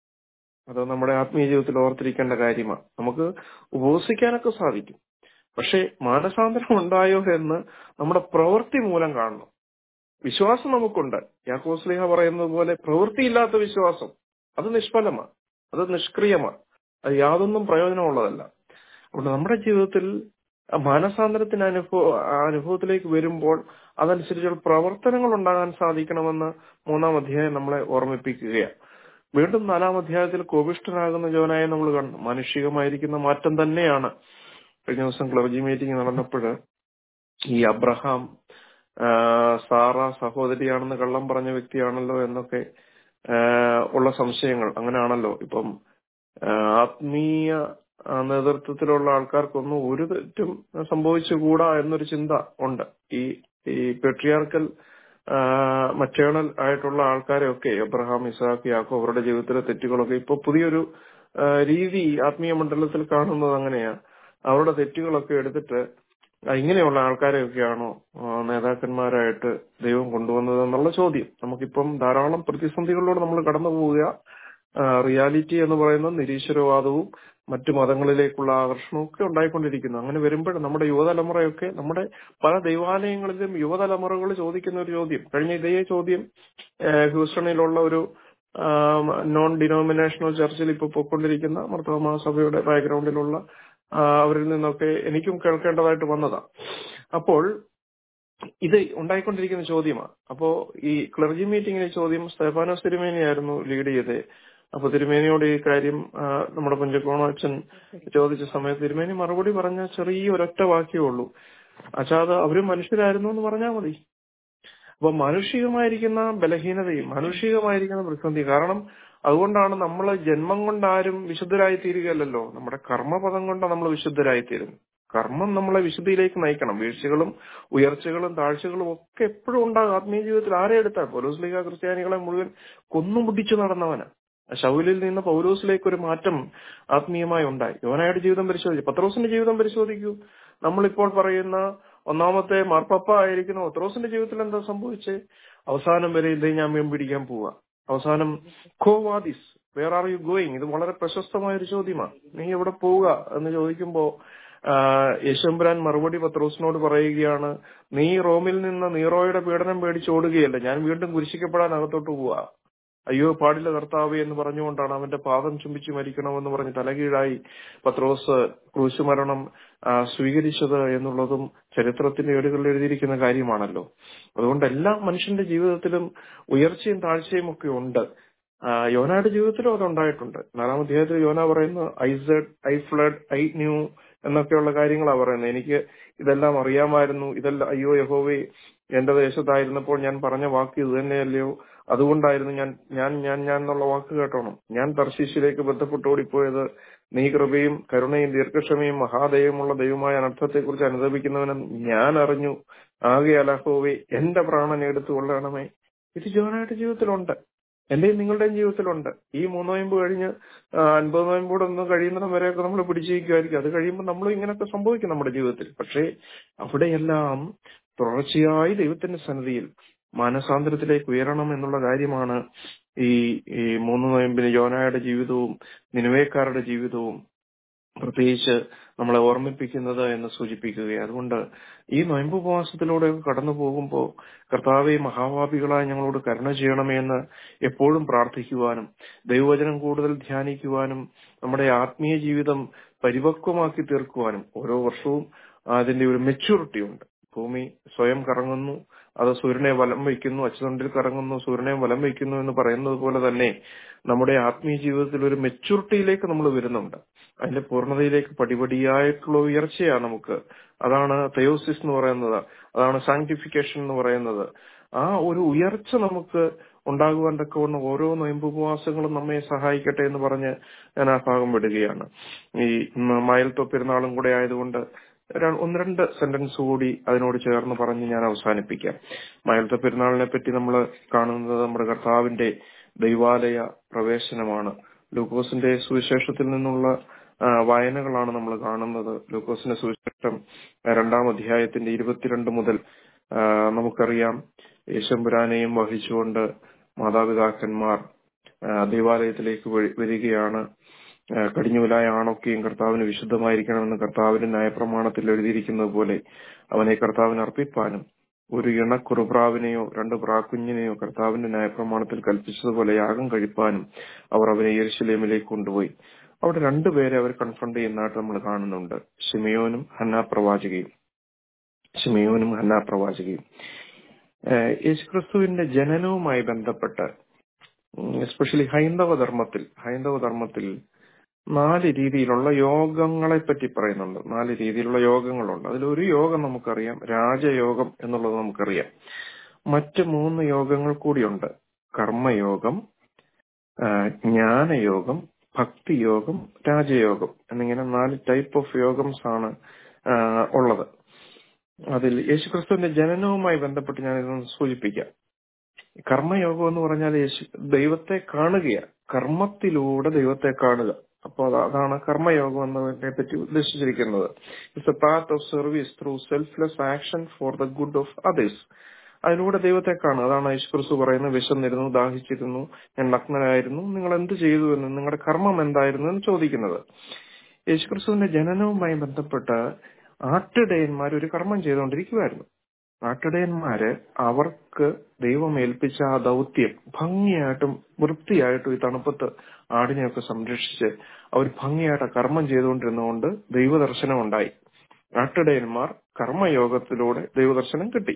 അത് നമ്മുടെ ആത്മീയ ജീവിതത്തിൽ ഓർത്തിരിക്കേണ്ട കാര്യമാണ് നമുക്ക് ഉപവസിക്കാനൊക്കെ സാധിക്കും പക്ഷെ മാനസാന്തരം ഉണ്ടായോ എന്ന് നമ്മുടെ പ്രവൃത്തി മൂലം കാണണം വിശ്വാസം നമുക്കുണ്ട് യാക്കോസ്ലിഹ പറയുന്നത് പോലെ പ്രവൃത്തിയില്ലാത്ത വിശ്വാസം അത് നിഷ്ഫലമാണ് അത് നിഷ്ക്രിയമാണ് അത് യാതൊന്നും പ്രയോജനമുള്ളതല്ല അതുകൊണ്ട് നമ്മുടെ ജീവിതത്തിൽ മാനസാന്തരത്തിന് അനുഭവ അനുഭവത്തിലേക്ക് വരുമ്പോൾ അതനുസരിച്ചുള്ള പ്രവർത്തനങ്ങൾ ഉണ്ടാകാൻ സാധിക്കണമെന്ന് മൂന്നാം അധ്യായം നമ്മളെ ഓർമ്മിപ്പിക്കുകയാണ് വീണ്ടും നാലാം അധ്യായത്തിൽ കോപിഷ്ഠനാകുന്ന ജോനായെ നമ്മൾ കണ്ടു മാനുഷികമായിരിക്കുന്ന മാറ്റം തന്നെയാണ് കഴിഞ്ഞ ദിവസം ക്ലർജി മീറ്റിംഗ് നടന്നപ്പോൾ ഈ അബ്രഹാം സാറ സഹോദരിയാണെന്ന് കള്ളം പറഞ്ഞ വ്യക്തിയാണല്ലോ എന്നൊക്കെ ഉള്ള സംശയങ്ങൾ അങ്ങനെയാണല്ലോ ഇപ്പം ആത്മീയ നേതൃത്വത്തിലുള്ള ആൾക്കാർക്കൊന്നും ഒരു തെറ്റും സംഭവിച്ചുകൂടാ എന്നൊരു ചിന്ത ഉണ്ട് ഈ ഈ പെട്രിയാർക്കൽ മറ്റേണൽ ആയിട്ടുള്ള ആൾക്കാരെയൊക്കെ അബ്രഹാം ഇസാഖ് യാക്കോ അവരുടെ ജീവിതത്തിലെ തെറ്റുകളൊക്കെ ഇപ്പൊ പുതിയൊരു രീതി ആത്മീയ മണ്ഡലത്തിൽ കാണുന്നത് അങ്ങനെയാ അവരുടെ തെറ്റുകളൊക്കെ എടുത്തിട്ട് ഇങ്ങനെയുള്ള ആൾക്കാരെയൊക്കെയാണോ നേതാക്കന്മാരായിട്ട് ദൈവം കൊണ്ടുവന്നത് എന്നുള്ള ചോദ്യം നമുക്കിപ്പം ധാരാളം പ്രതിസന്ധികളിലൂടെ നമ്മൾ കടന്നു പോവുക റിയാലിറ്റി എന്ന് പറയുന്ന നിരീശ്വരവാദവും മറ്റു മതങ്ങളിലേക്കുള്ള ആകർഷണവും ഒക്കെ ഉണ്ടായിക്കൊണ്ടിരിക്കുന്നു അങ്ങനെ വരുമ്പോൾ നമ്മുടെ യുവതലമുറയൊക്കെ നമ്മുടെ പല ദൈവാലയങ്ങളിലും യുവതലമുറകൾ ചോദിക്കുന്ന ഒരു ചോദ്യം കഴിഞ്ഞ ഇതേ ചോദ്യം ഹ്യൂസ്റ്റണിലുള്ള ഒരു നോൺ ഡിനോമിനേഷണൽ ചർച്ചിൽ ഇപ്പൊ പോയിക്കൊണ്ടിരിക്കുന്ന മർത്തോമാ സഭയുടെ ബാക്ക്ഗ്രൗണ്ടിലുള്ള അവരിൽ നിന്നൊക്കെ എനിക്കും കേൾക്കേണ്ടതായിട്ട് വന്നതാ അപ്പോൾ ഇത് ഉണ്ടായിക്കൊണ്ടിരിക്കുന്ന ചോദ്യമാണ് അപ്പോ ഈ ക്ലർജി മീറ്റിംഗിലെ ചോദ്യം സ്തേഫാനോസ് തിരുമേനിയായിരുന്നു ലീഡ് ചെയ്തത് അപ്പൊ തിരുമേനിയോട് ഈ കാര്യം നമ്മുടെ പഞ്ചക്കോണ അച്ഛൻ ചോദിച്ച സമയത്ത് തിരുമേനി മറുപടി പറഞ്ഞ ചെറിയ ഒരൊറ്റ വാക്യമേ ഉള്ളൂ അച്ഛാത് അവരും മനുഷ്യരായിരുന്നു എന്ന് പറഞ്ഞാൽ മതി അപ്പൊ മാനുഷികമായിരിക്കുന്ന ബലഹീനതയും മാനുഷികമായിരിക്കുന്ന പ്രതിസന്ധി കാരണം അതുകൊണ്ടാണ് നമ്മൾ ജന്മം കൊണ്ടാരും വിശുദ്ധരായി തീരുകയല്ലോ നമ്മുടെ കർമ്മപദം കൊണ്ടാണ് നമ്മൾ വിശുദ്ധരായി തീരുന്നത് കർമ്മം നമ്മളെ വിശുദ്ധിയിലേക്ക് നയിക്കണം വീഴ്ചകളും ഉയർച്ചകളും താഴ്ചകളും ഒക്കെ എപ്പോഴും ഉണ്ടാകും ആത്മീയ ജീവിതത്തിൽ ആരെ എടുത്താൽ പൗലോസ്ലിക ക്രിസ്ത്യാനികളെ മുഴുവൻ കൊന്നുമുടിച്ചു നടന്നവന് ശൗലിൽ നിന്ന് പൗലോസിലേക്ക് ഒരു മാറ്റം ആത്മീയമായി ഉണ്ടായി യോനായുടെ ജീവിതം പരിശോധിച്ചു പത്രോസിന്റെ ജീവിതം പരിശോധിക്കൂ നമ്മളിപ്പോൾ പറയുന്ന ഒന്നാമത്തെ മാർപ്പപ്പ ആയിരിക്കുന്ന പത്രോസിന്റെ ജീവിതത്തിൽ എന്താ സംഭവിച്ചേ അവസാനം വരെ ഇതേ ഞാൻ മീൻ പിടിക്കാൻ പോവാ അവസാനം ഖോവാദിസ് വേർ ആർ യു ഗോയിങ് ഇത് വളരെ പ്രശസ്തമായ ഒരു ചോദ്യമാണ് നീ എവിടെ പോവുക എന്ന് ചോദിക്കുമ്പോ യശംബരാൻ മറുപടി പത്രോസിനോട് പറയുകയാണ് നീ റോമിൽ നിന്ന് നീറോയുടെ പീഡനം പേടിച്ച് ഓടുകയല്ല ഞാൻ വീണ്ടും കുരിശിക്കപ്പെടാൻ അകത്തോട്ട് പോവാ അയ്യോ പാടില്ല കർത്താവ് എന്ന് പറഞ്ഞുകൊണ്ടാണ് അവന്റെ പാദം ചുംബിച്ച് മരിക്കണമെന്ന് പറഞ്ഞ് തലകീഴായി പത്രോസ് ക്രൂശ് മരണം ആ, സ്വീകരിച്ചത് എന്നുള്ളതും ചരിത്രത്തിന്റെ ഏടുകളിൽ എഴുതിയിരിക്കുന്ന കാര്യമാണല്ലോ അതുകൊണ്ട് എല്ലാ മനുഷ്യന്റെ ജീവിതത്തിലും ഉയർച്ചയും താഴ്ചയും ഒക്കെ ഉണ്ട് ആ, യോനയുടെ ജീവിതത്തിലും അതുണ്ടായിട്ടുണ്ട് നാലാം അധ്യായത്തിൽ യോന പറയുന്നു I said I fled I knew എന്നൊക്കെയുള്ള കാര്യങ്ങളാണ് പറയുന്നത് എനിക്ക് ഇതെല്ലാം അറിയാമായിരുന്നു ഇതെല്ലാം അയ്യോ യഹോവേ എന്റെ ദേശത്തായിരുന്നപ്പോൾ ഞാൻ പറഞ്ഞ വാക്ക് ഇത് തന്നെയല്ലയോ അതുകൊണ്ടായിരുന്നു ഞാൻ ഞാൻ ഞാൻ ഞാൻ എന്നുള്ള വാക്ക് കേട്ടോണം ഞാൻ തർശീശിലേക്ക് ബന്ധപ്പെട്ട് ഓടിപ്പോയത് നീ കൃപയും കരുണയും ദീർഘക്ഷമയും മഹാദയവുമുള്ള ദൈവമായ അനർത്ഥത്തെക്കുറിച്ച് അനുദപിക്കുന്നവനും ഞാൻ അറിഞ്ഞു ആകെ അലഹോവേ എന്റെ പ്രാണൻ എടുത്തു കൊള്ളണമേ ഇത് ജോനായിട്ട് ജീവിതത്തിലുണ്ട് എന്റെയും നിങ്ങളുടെയും ജീവിതത്തിലുണ്ട് ഈ മൂന്ന് നോയമ്പ് കഴിഞ്ഞ് ആ, അൻപത് നോയമ്പോടെ ഒന്ന് കഴിയുന്നിടം വരെയൊക്കെ നമ്മൾ പിടിച്ചിരിക്കുമായിരിക്കും അത് കഴിയുമ്പോൾ നമ്മൾ ഇങ്ങനെയൊക്കെ സംഭവിക്കും നമ്മുടെ ജീവിതത്തിൽ പക്ഷേ അവിടെയെല്ലാം തുടർച്ചയായി ദൈവത്തിന്റെ സന്നിധിയിൽ മാനസാന്തരത്തിലേക്ക് ഉയരണം എന്നുള്ള കാര്യമാണ് ഈ ഈ മൂന്ന് നോയമ്പിന് യോനായുടെ ജീവിതവും നിനുവേക്കാരുടെ ജീവിതവും പ്രത്യേകിച്ച് നമ്മളെ ഓർമ്മിപ്പിക്കുന്നത് എന്ന് സൂചിപ്പിക്കുകയാണ് അതുകൊണ്ട് ഈ നൊയമ്പ് ഉപവാസത്തിലൂടെ കടന്നു പോകുമ്പോൾ കർത്താവെ മഹാഭാപികളായി ഞങ്ങളോട് കരുണ ചെയ്യണമേ എന്ന് എപ്പോഴും പ്രാർത്ഥിക്കുവാനും ദൈവവചനം കൂടുതൽ ധ്യാനിക്കുവാനും നമ്മുടെ ആത്മീയ ജീവിതം പരിപക്വമാക്കി തീർക്കുവാനും ഓരോ വർഷവും അതിന്റെ ഒരു മെച്യൂരിറ്റി ഉണ്ട് ഭൂമി സ്വയം കറങ്ങുന്നു അത് സൂര്യനെ വലം വയ്ക്കുന്നു അച്ചുതണ്ടിൽ കറങ്ങുന്നു സൂര്യനെ വലം വയ്ക്കുന്നു എന്ന് പറയുന്നത് പോലെ തന്നെ നമ്മുടെ ആത്മീയ ജീവിതത്തിൽ ഒരു മെച്യൂരിറ്റിയിലേക്ക് നമ്മൾ വരുന്നുണ്ട് അതിന്റെ പൂർണ്ണതയിലേക്ക് പടിപടിയായിട്ടുള്ള ഉയർച്ചയാണ് നമുക്ക് അതാണ് തയോസിസ് എന്ന് പറയുന്നത് അതാണ് സാങ്ക്ടിഫിക്കേഷൻ എന്ന് പറയുന്നത് ആ ഒരു ഉയർച്ച നമുക്ക് ഉണ്ടാകുവാൻ തക്കവണ്ണം ഓരോ നൊയമ്പ് ഉപവാസങ്ങളും നമ്മെ സഹായിക്കട്ടെ എന്ന് പറഞ്ഞ് ഞാൻ ആ ഭാഗം വിടുകയാണ് ഈ മയൽത്വ പെരുന്നാളും കൂടെ ആയതുകൊണ്ട് ര- ഒന്ന് രണ്ട് സെന്റൻസ് കൂടി അതിനോട് ചേർന്ന് പറഞ്ഞ് ഞാൻ അവസാനിപ്പിക്കാം മയൽത്ത പെരുന്നാളിനെ പറ്റി നമ്മൾ കാണുന്നത് നമ്മുടെ കർത്താവിന്റെ ദൈവാലയ പ്രവേശനമാണ് ലൂക്കോസിന്റെ സുവിശേഷത്തിൽ നിന്നുള്ള ആ, വായനകളാണ് നമ്മൾ കാണുന്നത് ലൂക്കോസിന്റെ സുവിശേഷം ആ, രണ്ടാം അധ്യായത്തിന്റെ ഇരുപത്തിരണ്ട് മുതൽ ആ, നമുക്കറിയാം യേശമ്പുരാനെയും വഹിച്ചുകൊണ്ട് മാതാപിതാക്കന്മാർ ആ, ദൈവാലയത്തിലേക്ക് വഴി- വരികയാണ് ആ, കടിഞ്ഞൂലായ ആണൊക്കെയും കർത്താവിന് വിശുദ്ധമായിരിക്കണമെന്ന് കർത്താവിന്റെ ന്യായപ്രമാണത്തിൽ എഴുതിയിരിക്കുന്നത് പോലെ അവനെ കർത്താവിന് അർപ്പിപ്പാനും ഒരു ഇണ കുറുപ്രാവിനെയോ രണ്ട് പ്രാക്കുഞ്ഞിനെയോ കർത്താവിന്റെ ന്യായപ്രമാണത്തിൽ കൽപ്പിച്ചതുപോലെ യാഗം കഴിപ്പാനും അവർ അവനെ യെരുശലേമിലേക്ക് കൊണ്ടുപോയി അവിടെ രണ്ടുപേരെ അവർ കൺഫ്രണ്ട് ചെയ്യുന്നതായിട്ട് നമ്മൾ കാണുന്നുണ്ട് ഷിമയോനും ഹന്നാ പ്രവാചകയും ഷിമയോനും ഹന്നാ പ്രവാചകയും ഏഹ് യേശുക്രിസ്തുവിന്റെ ജനനവുമായി ബന്ധപ്പെട്ട് എസ്പെഷ്യലി ഹൈന്ദവ ധർമ്മത്തിൽ ഹൈന്ദവ ധർമ്മത്തിൽ നാല് രീതിയിലുള്ള യോഗങ്ങളെ പറ്റി പറയുന്നുണ്ട് നാല് രീതിയിലുള്ള യോഗങ്ങളുണ്ട് അതിലൊരു യോഗം നമുക്കറിയാം രാജയോഗം എന്നുള്ളത് നമുക്കറിയാം മറ്റ് മൂന്ന് യോഗങ്ങൾ കൂടിയുണ്ട് കർമ്മയോഗം ആ, ജ്ഞാനയോഗം ഭക്തിയോഗം രാജയോഗം എന്നിങ്ങനെ നാല് ടൈപ്പ് ഓഫ് യോഗംസ് ആണ് ആ, ഉള്ളത് അതിൽ യേശുക്രിസ്തുവിന്റെ ജനനവുമായി ബന്ധപ്പെട്ട് ഞാൻ ഇതൊന്ന് സൂചിപ്പിക്കാം കർമ്മയോഗം എന്ന് പറഞ്ഞാൽ യേശു ദൈവത്തെ കാണുകയാണ് കർമ്മത്തിലൂടെ ദൈവത്തെ കാണുക അപ്പോൾ അത് അതാണ് കർമ്മയോഗം എന്നതിനെ പറ്റി ഉദ്ദേശിച്ചിരിക്കുന്നത് it's a path of service through selfless action for the good of others അതിലൂടെ ദൈവത്തെ കാണുക അതാണ് യേശുക്രിസ്തു പറയുന്നത് വിശന്നിരുന്നു ദാഹിച്ചിരുന്നു ഞാൻ നഗ്നനായിരുന്നു നിങ്ങൾ എന്ത് ചെയ്തു എന്ന് നിങ്ങളുടെ കർമ്മം എന്തായിരുന്നു എന്ന് ചോദിക്കുന്നത് യേശുക്രിസ്തുവിന്റെ ജനനവുമായി ബന്ധപ്പെട്ട് ആട്ടിടയന്മാർ ഒരു കർമ്മം ചെയ്തുകൊണ്ടിരിക്കുമായിരുന്നു ആട്ടിടയന്മാര് അവർക്ക് ദൈവം ഏൽപ്പിച്ച ആ ദൗത്യം ഭംഗിയായിട്ടും വൃത്തിയായിട്ടും ഈ തണുപ്പത്ത് ആടിനെയൊക്കെ സംരക്ഷിച്ച് അവർ ഭംഗിയായിട്ട് ആ കർമ്മം ചെയ്തുകൊണ്ടിരുന്നതുകൊണ്ട് ദൈവദർശനം ഉണ്ടായി ആട്ടിടയന്മാർ കർമ്മയോഗത്തിലൂടെ ദൈവദർശനം കിട്ടി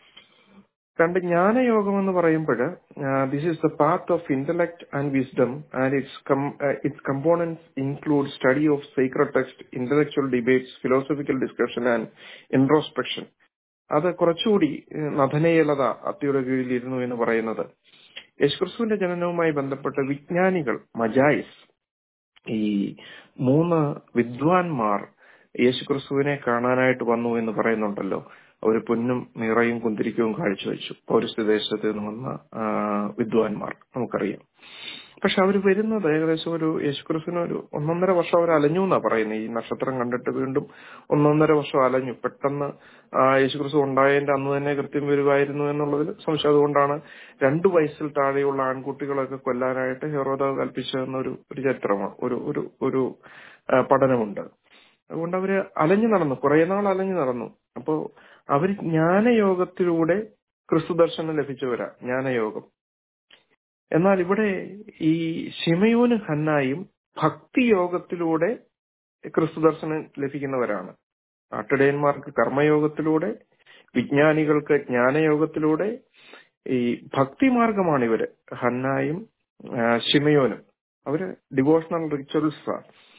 രണ്ട് ജ്ഞാനയോഗം എന്ന് പറയുമ്പോൾ this is the path of intellect and wisdom and it's it's components include study of secret text intellectual debates philosophical discussion and introspection അത് കുറച്ചുകൂടി ഏഹ്, നഥനീയലത അത്തിയുടെ കീഴിലിരുന്നു എന്ന് പറയുന്നത് യേശുക്രിസ്തുവിന്റെ ജനനവുമായി ബന്ധപ്പെട്ട വിജ്ഞാനികൾ മജായിസ് ഈ മൂന്ന് വിദ്വാൻമാർ യേശുക്രിസ്തുവിനെ കാണാനായിട്ട് വന്നു എന്ന് പറയുന്നുണ്ടല്ലോ അവർ പൊന്നും നിറയും കുന്തിരിക്കവും കാഴ്ചവെച്ചു പൗരസ്ത്യദേശത്ത് നിന്ന് വന്ന ആ, വിദ്വാൻമാർ നമുക്കറിയാം പക്ഷെ അവർ വരുന്നത് ഏകദേശം ഒരു യേശുക്രിസ്തുവിന് ഒരു ഒന്നൊന്നര വർഷം അവർ അലഞ്ഞു എന്നാ പറയുന്നത് ഈ നക്ഷത്രം കണ്ടിട്ട് വീണ്ടും ഒന്നൊന്നര വർഷം അലഞ്ഞു പെട്ടെന്ന് ആ യേശുക്രിസ്തു ഉണ്ടായതിന്റെ അന്ന് തന്നെ കൃത്യം വരുമായിരുന്നു എന്നുള്ളതിൽ സംശയം അതുകൊണ്ടാണ് രണ്ടു വയസ്സിൽ താഴെയുള്ള ആൺകുട്ടികളൊക്കെ കൊല്ലാനായിട്ട് ഹെറോദ കൽപ്പിച്ചതെന്നൊരു ഒരു ചരിത്രമാണ് ഒരു ഒരു ഒരു ആ, പഠനമുണ്ട് അതുകൊണ്ട് അവര് അലഞ്ഞു നടന്നു കുറെ നാൾ അലഞ്ഞു നടന്നു അപ്പോ അവർ ജ്ഞാനയോഗത്തിലൂടെ ക്രിസ്തു ദർശനം ലഭിച്ചവരാ ജ്ഞാനയോഗം എന്നാൽ ഇവിടെ ഈ ശിമയോനും ഹന്നായും ഭക്തിയോഗത്തിലൂടെ ക്രിസ്തു ദർശനം ലഭിക്കുന്നവരാണ് ആട്ടിടയന്മാർക്ക് കർമ്മയോഗത്തിലൂടെ വിജ്ഞാനികൾക്ക് ജ്ഞാനയോഗത്തിലൂടെ ഈ ഭക്തിമാർഗമാണ് ഇവര് ഹന്നായും ആ, ശിമയോനും അവര് ഡിവോഷണൽ റിച്വൽസ്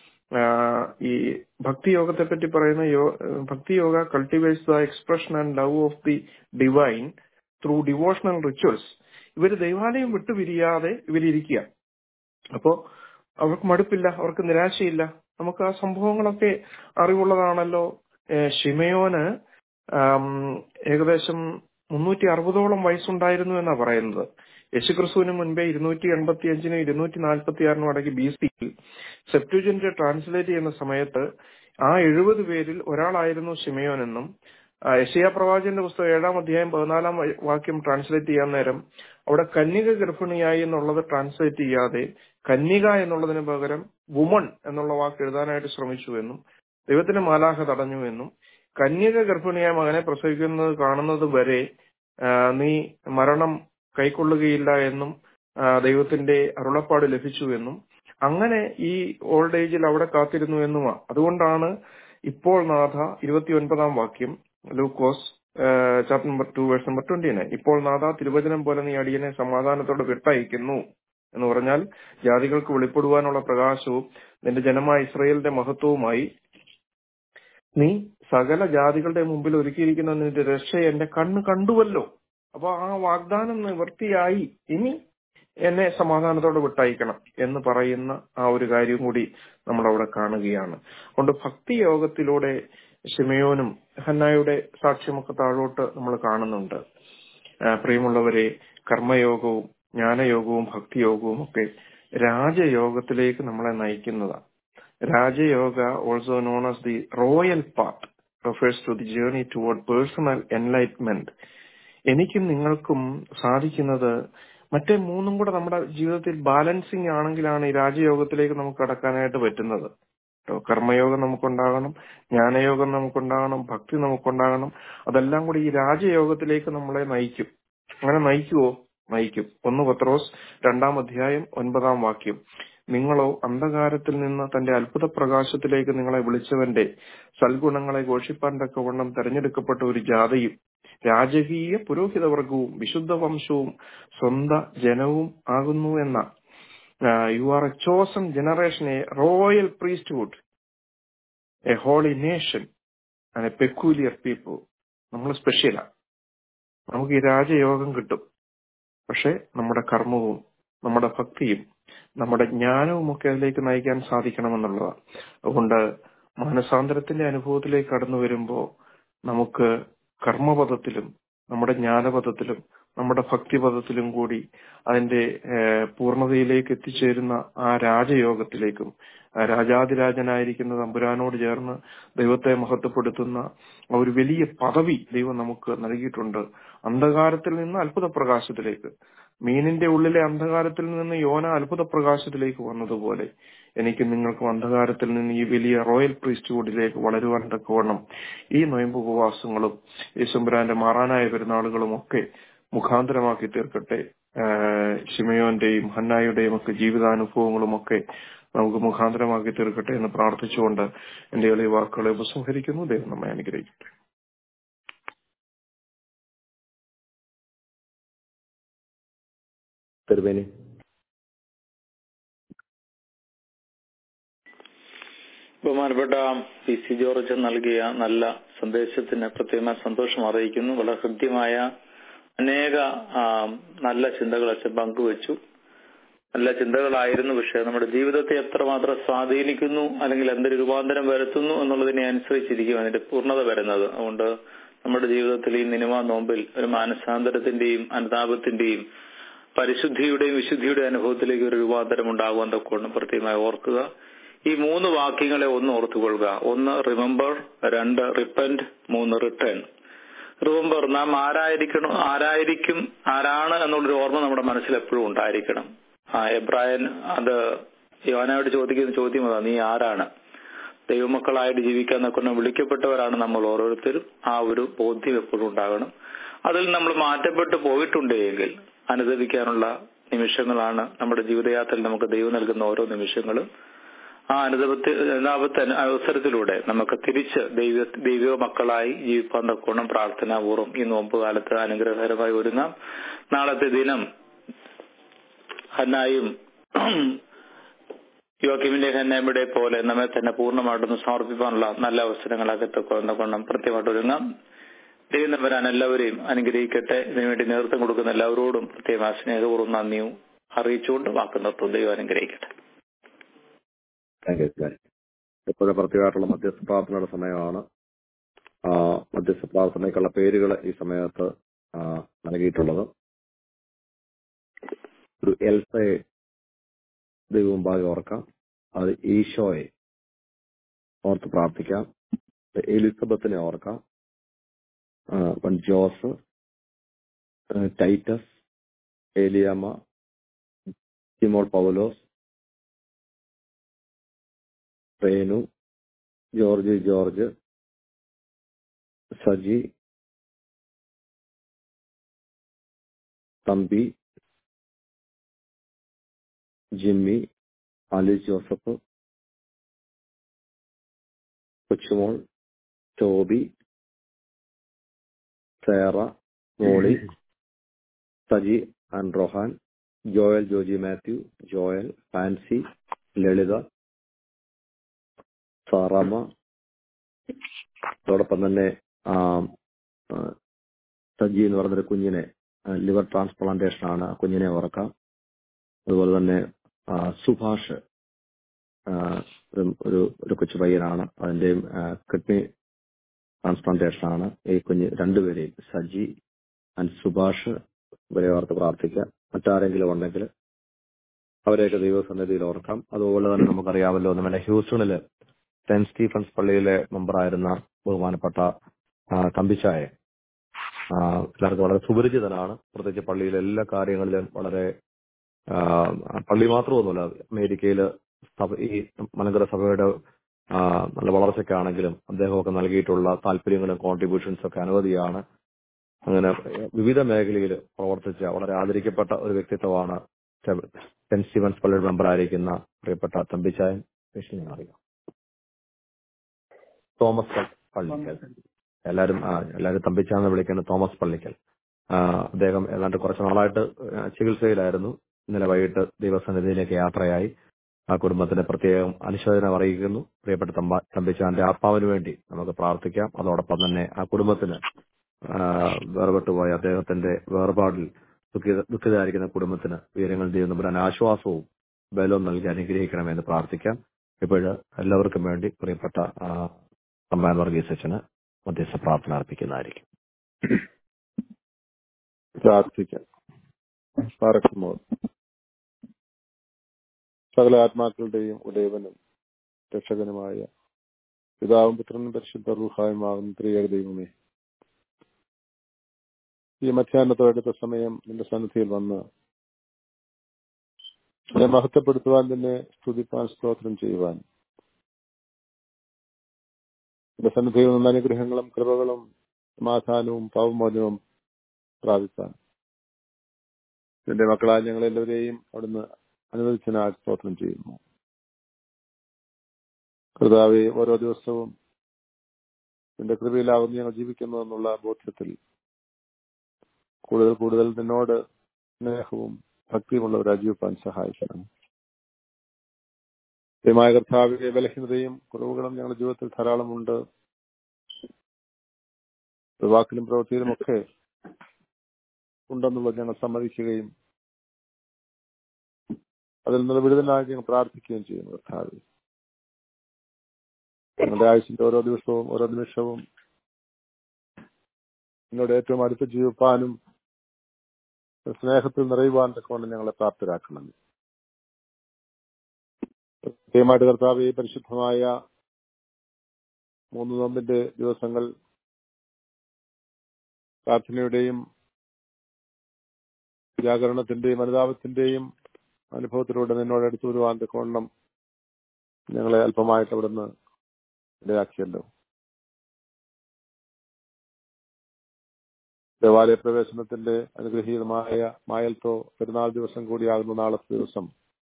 ഈ ഭക്തിയോഗത്തെ പറ്റി പറയുന്ന യോ bhakti yoga cultivates the expression and love of the divine through devotional rituals ഇവര് ദൈവാലയം വിട്ടുപിരിയാതെ ഇവരിയ്ക്കുക അപ്പോ അവർക്ക് മടുപ്പില്ല അവർക്ക് നിരാശയില്ല നമുക്ക് ആ സംഭവങ്ങളൊക്കെ അറിവുള്ളതാണല്ലോ ഏഹ് ഷിമയോന് ആം, ഏകദേശം മുന്നൂറ്റി അറുപതോളം വയസ്സുണ്ടായിരുന്നു എന്നാ പറയുന്നത് യേശുക്രിസ്തുവിന് മുൻപേ ഇരുന്നൂറ്റി എൺപത്തി അഞ്ചിനും ഇരുന്നൂറ്റി നാൽപ്പത്തി ആറിനും അടക്കി ബി സിയിൽ സെപ്റ്റുജന്റ് ട്രാൻസ്ലേറ്റ് ചെയ്യുന്ന സമയത്ത് ആ എഴുപത് പേരിൽ ഒരാളായിരുന്നു ഷിമയോൻ എന്നും ആ, യെശയ്യാ പ്രവാചകന്റെ പുസ്തകം ഏഴാം അധ്യായം പതിനാലാം വ- വാക്യം ട്രാൻസ്ലേറ്റ് ചെയ്യാൻ നേരം അവിടെ കന്യക ഗർഭിണിയായി എന്നുള്ളത് ട്രാൻസ്ലേറ്റ് ചെയ്യാതെ കന്യക എന്നുള്ളതിന് പകരം വുമൺ എന്നുള്ള വാക്ക് എഴുതാനായിട്ട് ശ്രമിച്ചു എന്നും ദൈവത്തിന്റെ മാലാഹ തടഞ്ഞു എന്നും കന്യക ഗർഭിണിയായ മകനെ പ്രസവിക്കുന്നത് കാണുന്നത് വരെ ആ, നീ മരണം കൈക്കൊള്ളുകയില്ല എന്നും ആ, ദൈവത്തിന്റെ അരുളപ്പാട് ലഭിച്ചു എന്നും അങ്ങനെ ഈ ഓൾഡ് ഏജിൽ അവിടെ കാത്തിരുന്നു എന്നുമാ അതുകൊണ്ടാണ് ഇപ്പോൾ നാഥ ഇരുപത്തി ഒൻപതാം വാക്യം ലൂക്കോസ് chapter number two verse number twenty nine ഇപ്പോൾ നാഥ തിരുവചനം പോലെ നീ അടിയനെ സമാധാനത്തോടെ വിട്ടയക്കുന്നു എന്ന് പറഞ്ഞാൽ ജാതികൾക്ക് വെളിപ്പെടുവാനുള്ള പ്രകാശവും നിന്റെ ജനമായ ഇസ്രയേലിന്റെ മഹത്വവുമായി നീ സകല ജാതികളുടെ മുമ്പിൽ ഒരുക്കിയിരിക്കുന്ന നിന്റെ രക്ഷ എന്റെ കണ്ണ് കണ്ടുവല്ലോ അപ്പൊ ആ വാഗ്ദാനം നിവൃത്തിയായി ഇനി എന്നെ സമാധാനത്തോടെ വിട്ടയക്കണം എന്ന് പറയുന്ന ആ ഒരു കാര്യം കൂടി നമ്മൾ അവിടെ കാണുകയാണ് അതുകൊണ്ട് ഭക്തി യോഗത്തിലൂടെ ഷിമയോനും ഹന്നായുടെ സാക്ഷ്യമൊക്കെ താഴോട്ട് നമ്മൾ കാണുന്നുണ്ട് ആ, പ്രിയമുള്ളവരെ കർമ്മയോഗവും ജ്ഞാനയോഗവും ഭക്തിയോഗവും ഒക്കെ രാജയോഗത്തിലേക്ക് നമ്മളെ നയിക്കുന്നതാണ് raja yoga also known as the royal path refers to the journey toward personal enlightenment എനിക്കും നിങ്ങൾക്കും സാധിക്കുന്നത് മറ്റേ മൂന്നും കൂടെ നമ്മുടെ ജീവിതത്തിൽ ബാലൻസിങ് ആണെങ്കിലാണ് ഈ രാജയോഗത്തിലേക്ക് നമുക്ക് കടക്കാനായിട്ട് പറ്റുന്നത് കേട്ടോ കർമ്മയോഗം നമുക്കുണ്ടാകണം ജ്ഞാനയോഗം നമുക്കുണ്ടാകണം ഭക്തി നമുക്കുണ്ടാകണം അതെല്ലാം കൂടി ഈ രാജയോഗത്തിലേക്ക് നമ്മളെ നയിക്കും അങ്ങനെ നയിക്കുവോ നയിക്കും ഒന്ന് പത്രോസ് രണ്ടാം അധ്യായം ഒൻപതാം വാക്യം നിങ്ങളോ അന്ധകാരത്തിൽ നിന്ന് തന്റെ അത്ഭുത പ്രകാശത്തിലേക്ക് നിങ്ങളെ വിളിച്ചവന്റെ സൽഗുണങ്ങളെ ഘോഷിപ്പാൻ തക്കവണ്ണം തെരഞ്ഞെടുക്കപ്പെട്ട ഒരു ജാതയും രാജകീയ പുരോഹിതവർഗവും വിശുദ്ധ വംശവും സ്വന്ത ജനവും ആകുന്നു എന്ന you are a chosen generation a royal priesthood a holy nation and a peculiar people നമ്മൾ സ്പെഷ്യലാണ് നമുക്ക് ഈ രാജയോഗം കിട്ടും പക്ഷെ നമ്മുടെ കർമ്മവും നമ്മുടെ ഭക്തിയും നമ്മുടെ ജ്ഞാനവും ഒക്കെ അതിലേക്ക് നയിക്കാൻ സാധിക്കണമെന്നുള്ളതാണ് അതുകൊണ്ട് മാനസാന്തരത്തിന്റെ അനുഭവത്തിലേക്ക് കടന്നു വരുമ്പോൾ നമുക്ക് കർമ്മപദത്തിലും നമ്മുടെ ജ്ഞാനപദത്തിലും നമ്മുടെ ഭക്തിപദത്തിലും കൂടി അതിന്റെ ഏഹ്, പൂർണ്ണതയിലേക്ക് എത്തിച്ചേരുന്ന ആ രാജയോഗത്തിലേക്കും ആ രാജാതിരാജനായിരിക്കുന്ന തമ്പുരാനോട് ചേർന്ന് ദൈവത്തെ മഹത്വപ്പെടുത്തുന്ന ആ ഒരു വലിയ പദവി ദൈവം നമുക്ക് നൽകിയിട്ടുണ്ട് അന്ധകാരത്തിൽ നിന്ന് അത്ഭുത പ്രകാശത്തിലേക്ക് മീനിന്റെ ഉള്ളിലെ അന്ധകാരത്തിൽ നിന്ന് യോന അത്ഭുത പ്രകാശത്തിലേക്ക് വന്നതുപോലെ എനിക്ക് നിങ്ങൾക്കും അന്ധകാരത്തിൽ നിന്ന് ഈ വലിയ റോയൽ പ്രീസ്റ്റ്ഹുഡിലേക്ക് വളരുവാൻ തക്കവണ്ണം ഈ നൊയമ്പ് ഉപവാസങ്ങളും യേശുമ്പുരാന്റെ മാറാനായ പെരുന്നാളുകളും ഒക്കെ മുഖാന്തരമാക്കി തീർക്കട്ടെ ആഹ് ശിമയോന്റെയും ഹന്നായുടെയും ഒക്കെ ജീവിതാനുഭവങ്ങളും ഒക്കെ നമുക്ക് മുഖാന്തരമാക്കി തീർക്കട്ടെ എന്ന് പ്രാർത്ഥിച്ചുകൊണ്ട് എന്റെ എളിയ വാക്കുകളെ ഉപസംഹരിക്കുന്നു ദൈവം നമ്മെ അനുഗ്രഹിക്കട്ടെ തിരുവേനി ബഹുമാനപ്പെട്ട പി സി ജോർജ് നൽകിയ നല്ല സന്ദേശത്തിന് പ്രത്യേകമായ സന്തോഷം അറിയിക്കുന്നു വളരെ ഹൃദ്യമായ അനേക ആ, നല്ല ചിന്തകൾ അച്ഛൻ പങ്കുവച്ചു നല്ല ചിന്തകളായിരുന്നു പക്ഷെ നമ്മുടെ ജീവിതത്തെ എത്രമാത്രം സ്വാധീനിക്കുന്നു അല്ലെങ്കിൽ എന്തൊരു രൂപാന്തരം വരുത്തുന്നു എന്നുള്ളതിനെ അനുസരിച്ചിരിക്കും അതിന്റെ പൂർണ്ണത വരുന്നത് അതുകൊണ്ട് നമ്മുടെ ജീവിതത്തിൽ ഈ നിനിമ നോമ്പിൽ ഒരു മാനസാന്തരത്തിന്റെയും അനുതാപത്തിന്റെയും പരിശുദ്ധിയുടെയും വിശുദ്ധിയുടെയും അനുഭവത്തിലേക്ക് ഒരു രൂപാന്തരം ഉണ്ടാകുവാൻ തൊക്കെ പ്രത്യേകമായി ഓർക്കുക ഈ മൂന്ന് വാക്യങ്ങളെ ഒന്ന് ഓർത്തുകൊള്ളുക ഒന്ന് റിമെമ്പർ രണ്ട് റിപ്പന്റ് മൂന്ന് റിട്ടേൺ റിമെമ്പർ നാം ആരായിരിക്കണം ആരായിരിക്കും ആരാണ് എന്നുള്ളൊരു ഓർമ്മ നമ്മുടെ മനസ്സിൽ എപ്പോഴും ഉണ്ടായിരിക്കണം ആ എബ്രായൻ അത് യോനായോട് ചോദിക്കുന്ന ചോദ്യം അതാ നീ ആരാണ് ദൈവമക്കളായിട്ട് ജീവിക്കാൻ നോക്കുന്ന വിളിക്കപ്പെട്ടവരാണ് നമ്മൾ ഓരോരുത്തരും ആ ഒരു ബോധ്യം എപ്പോഴും ഉണ്ടാകണം അതിൽ നമ്മൾ മാറ്റപ്പെട്ടു പോയിട്ടുണ്ടെങ്കിൽ അനുദവിക്കാനുള്ള നിമിഷങ്ങളാണ് നമ്മുടെ ജീവിതയാത്രയിൽ നമുക്ക് ദൈവം നൽകുന്ന ഓരോ നിമിഷങ്ങളും ആ അനുദപത്തി അനുതാപത്തെ അവസരത്തിലൂടെ നമുക്ക് തിരിച്ച് ദൈവ ദൈവിക മക്കളായി ജീവിക്കാൻ തക്കോണം പ്രാർത്ഥനാപൂർവ്വം ഈ നോമ്പ് കാലത്ത് അനുഗ്രഹകരമായി ഒരുങ്ങാം നാളത്തെ ദിനം ഹന്നായും യുവാക്കിമിന്റെ ഹന്നായുടെ പോലെ നമ്മെ തന്നെ പൂർണ്ണമായിട്ടൊന്ന് സമർപ്പിക്കാനുള്ള നല്ല അവസരങ്ങളൊക്കെ തക്കോണം പ്രത്യേകമായിട്ട് ഒരുങ്ങാം ദൈവം വരാൻ എല്ലാവരെയും അനുഗ്രഹിക്കട്ടെ ഇതിനുവേണ്ടി നേതൃത്വം കൊടുക്കുന്ന എല്ലാവരോടും പ്രത്യേക സ്നേഹപൂർവ്വം നന്ദിയും അറിയിച്ചുകൊണ്ട് വാക്ക് നിർത്തും ദൈവം അനുഗ്രഹിക്കട്ടെ താങ്ക് യു ഗാരി ഇപ്പോഴും പ്രത്യേകമായിട്ടുള്ള മധ്യസ്ഥ പ്രാർത്ഥനയുടെ സമയമാണ് ആ, മധ്യസ്ഥ പ്രാർത്ഥനയ്ക്കുള്ള പേരുകൾ ഈ സമയത്ത് ആ, നൽകിയിട്ടുള്ളത് ഒരു എൽസയെ ദൈവമുമ്പാകെ ഓർക്കാം അത് ഈശോയെ ഓർത്ത് പ്രാർത്ഥിക്കാം എലിസബത്തിനെ ഓർക്കാം ആ, വൺ ജോസ് ആ, ടൈറ്റസ് ഏലിയാമ്മ ടിമോൾ പൗലോസ് റേനു ജോർജ് ജോർജ് സജി തമ്പി ജിമ്മി ആലിസ് ജോസഫ് കൊച്ചുമോൾ ടോബി സേറ മോളി സജി ആൻഡ് റോഹാൻ ജോയൽ ജോജി മാത്യു ജോയൽ ഫാൻസി ലളിത സാറാമ്മ അതോടൊപ്പം തന്നെ ആ, ആ, സജി എന്ന് പറഞ്ഞൊരു കുഞ്ഞിനെ ലിവർ ട്രാൻസ്പ്ലാന്റേഷൻ ആണ് ആ കുഞ്ഞിനെ ഓർക്കാം അതുപോലെ തന്നെ ആ, സുഭാഷ് ആ, ഒരു- ഒരു ഒരു കൊച്ചു പയ്യനാണ് അതിന്റെയും കിഡ്നി ട്രാൻസ്പ്ലാന്റേഷൻ ആണ് ഈ കുഞ്ഞ് രണ്ടുപേരെയും സജി ആൻഡ് സുഭാഷ് ഇവരെ ഓർത്ത് പ്രാർത്ഥിക്കാം മറ്റാരെങ്കിലും ഉണ്ടെങ്കിൽ അവരെയൊക്കെ ദൈവസന്നിധിയിൽ ഓർക്കാം അതുപോലെ തന്നെ നമുക്കറിയാമല്ലോ നമ്മുടെ ഹ്യൂസ്റ്റണില് സെന്റ് സ്റ്റീഫൻസ് പള്ളിയിലെ മെമ്പറായിരുന്ന ബഹുമാനപ്പെട്ട ആ, തമ്പിച്ചായെ ആ, എല്ലാവർക്കും വളരെ സുപരിചിതനാണ് പ്രത്യേകിച്ച് പള്ളിയിലെ എല്ലാ കാര്യങ്ങളിലും വളരെ ആ, പള്ളി മാത്രമൊന്നുമല്ല അമേരിക്കയില് സഭ ഈ മലങ്കര സഭയുടെ ആ, നല്ല വളർച്ചയ്ക്കാണെങ്കിലും അദ്ദേഹമൊക്കെ നൽകിയിട്ടുള്ള താല്പര്യങ്ങളും കോൺട്രിബ്യൂഷൻസ് ഒക്കെ അനവധിയാണ് അങ്ങനെ വിവിധ മേഖലയിൽ പ്രവർത്തിച്ച വളരെ ആദരിക്കപ്പെട്ട ഒരു വ്യക്തിത്വമാണ് സെന്റ് സ്റ്റീവൻസ് പള്ളിയുടെ മെമ്പറായിരിക്കുന്ന പ്രിയപ്പെട്ട തമ്പിച്ചായൻ വിഷ്ണു അറിയാം തോമസ് പ- പള്ളിക്കൽ എല്ലാരും ആ, എല്ലാരും തമ്പിച്ചാന്ന് വിളിക്കുന്ന തോമസ് പള്ളിക്കൽ ആ, അദ്ദേഹം ഏതാണ്ട് കുറച്ച് നാളായിട്ട് ആ, ചികിത്സയിലായിരുന്നു ഇന്നലെ വൈകിട്ട് ദൈവസന്നിധിയിലേക്ക് യാത്രയായി ആ കുടുംബത്തിന് പ്രത്യേകം അനുശോചനം അറിയിക്കുന്നു പ്രിയപ്പെട്ട തമ്പ തമ്പിച്ചാന്റെ ആത്മാവിന് വേണ്ടി നമുക്ക് പ്രാർത്ഥിക്കാം അതോടൊപ്പം തന്നെ ആ കുടുംബത്തിന് ആ, വേർപെട്ടുപോയ അദ്ദേഹത്തിന്റെ വേർപാടിൽ ദുഃഖിത ദുഃഖിതരായിരിക്കുന്ന കുടുംബത്തിന് ഉയരങ്ങൾ ചെയ്യുന്നവരാൻ ആശ്വാസവും ബലവും നൽകി അനുഗ്രഹിക്കണമെന്ന് പ്രാർത്ഥിക്കാം ഇപ്പോഴ് എല്ലാവർക്കും വേണ്ടി പ്രിയപ്പെട്ട ആ, തമ്പാൻ വർഗീസ് അച്ഛന് മധ്യസ്ഥ പ്രാർത്ഥന അർപ്പിക്കുന്നതായിരിക്കും പ്രാർത്ഥിക്കാം പാറക്കുമോ സകല ആത്മാക്കളുടെയും ഉടയവനും രക്ഷകനുമായ പിതാവും പുത്രനും പരിശുദ്ധ റൂഹായുമാകുന്ന ത്രിയേക ദൈവമേ ഈ മധ്യാഹ്നത്തോടടുത്ത സമയം നിന്റെ സന്നിധിയിൽ വന്ന് എന്നെ മഹത്വപ്പെടുത്തുവാൻ നിന്നെ സ്തുതിപ്പാൻ സ്തോത്രം ചെയ്യുവാൻ നിന്റെ സന്നിധിയിൽ നിന്ന് അനുഗ്രഹങ്ങളും കൃപകളും സമാധാനവും പാവമോചനവും പ്രാപിപ്പാൻ നിന്റെ മക്കളായ ഞങ്ങളെല്ലാവരെയും അവിടുന്ന് അനുവദിച്ചതിനാൽ സ്തോത്രം ചെയ്യുന്നു കർത്താവെ ഓരോ ദിവസവും നിന്റെ കൃപയിലാവുന്ന ഞങ്ങൾ ജീവിക്കുന്നു എന്നുള്ള ബോധ്യത്തിൽ കൂടുതൽ കൂടുതൽ നിന്നോട് സ്നേഹവും ഭക്തിയുമുള്ളവരായി ജീവിപ്പാൻ സഹായിക്കണം ദൈവമായ കർത്താവിന്റെ ബലഹീനതയും കുറവുകളും ഞങ്ങളുടെ ജീവിതത്തിൽ ധാരാളമുണ്ട് വാക്കിലും പ്രവൃത്തിയിലും ഒക്കെ ഉണ്ടെന്നുള്ളത് ഞങ്ങൾ സമ്മതിക്കുകയും അതിൽ നിന്ന് വിടുതലാക്കി ഞങ്ങൾ പ്രാർത്ഥിക്കുകയും ചെയ്യുന്നു കർത്താവ് ഞങ്ങളുടെ ആയുസിന്റെ ഓരോ ദിവസവും ഓരോ നിമിഷവും നിങ്ങളുടെ ഏറ്റവും അടുത്ത് ജീവിപ്പാനും സ്നേഹത്തിൽ നിറയുവാൻ കൊണ്ട് ഞങ്ങളെ പ്രാപ്തരാക്കണം പ്രത്യേകമായിട്ട് കർത്താവ് ഈ പരിശുദ്ധമായ മൂന്ന് നോമ്പിന്റെ ദിവസങ്ങൾ പ്രാർത്ഥനയുടെയും ജാഗരണത്തിന്റെയും അനുതാപത്തിന്റെയും അനുഭവത്തിലൂടെ നിന്നോട് അടുത്തു വരുവാൻ തക്കവണ്ണം ഞങ്ങളെ അല്പമായിട്ട് അവിടുന്ന് ഇടയാക്കിയല്ലോ ദേവാലയ പ്രവേശനത്തിന്റെ അനുഗ്രഹീതമായ മായൽത്തോ പെരുന്നാൾ ദിവസം കൂടിയാകുന്ന നാളത്തെ ദിവസം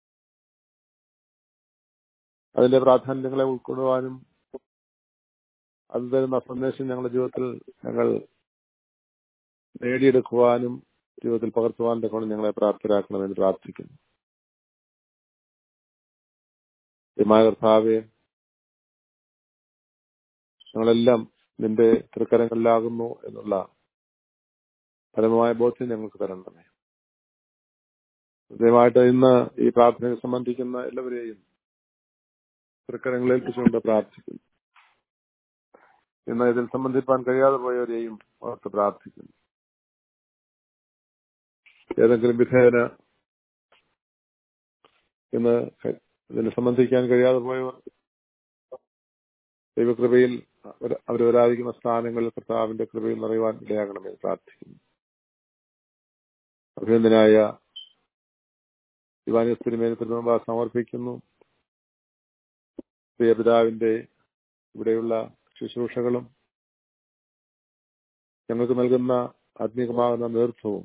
അതിന്റെ പ്രാധാന്യങ്ങളെ ഉൾക്കൊള്ളുവാനും അത് തരുന്ന സന്ദേശം ഞങ്ങളുടെ ജീവിതത്തിൽ ഞങ്ങൾ നേടിയെടുക്കുവാനും ജീവിതത്തിൽ പകർത്തുവാൻ കൊണ്ട് ഞങ്ങളെ പ്രാപ്തരാക്കണമെന്ന് പ്രാർത്ഥിക്കുന്നു മായ കർത്താവെ ഞങ്ങളെല്ലാം നിന്റെ തൃക്കരങ്ങളിലാകുന്നു എന്നുള്ള ഫലമായ ബോധ്യം ഞങ്ങൾക്ക് തരണമേ കൃത്യമായിട്ട് ഇന്ന് ഈ പ്രാർത്ഥനയെ സംബന്ധിക്കുന്ന എല്ലാവരെയും തൃക്കരങ്ങളിൽ ഏൽപ്പിച്ചുകൊണ്ട് പ്രാർത്ഥിക്കുന്നു ഇന്ന് ഇതിൽ സംബന്ധിപ്പാൻ കഴിയാതെ പോയവരെയും ഓർത്ത് പ്രാർത്ഥിക്കുന്നു ഏതെങ്കിലും വിധേയന ഇന്ന് ഇതിനെ സംബന്ധിക്കാൻ കഴിയാതെ പോയവർ ദൈവകൃപയിൽ അവരവരായിരിക്കുന്ന സ്ഥാനങ്ങളിൽ കർത്താവിന്റെ കൃപയിൽ നിറയുവാൻ ഇടയാകണമെന്ന് പ്രാർത്ഥിക്കുന്നു അഭിനന്ദനായ ദിവാനിസ്തിരിമേന് തിരുമുമ്പ സമർപ്പിക്കുന്നു പ്രിയപിതാവിന്റെ ഇവിടെയുള്ള ശുശ്രൂഷകളും ഞങ്ങൾക്ക് നൽകുന്ന ആത്മീകമാകുന്ന നേതൃത്വവും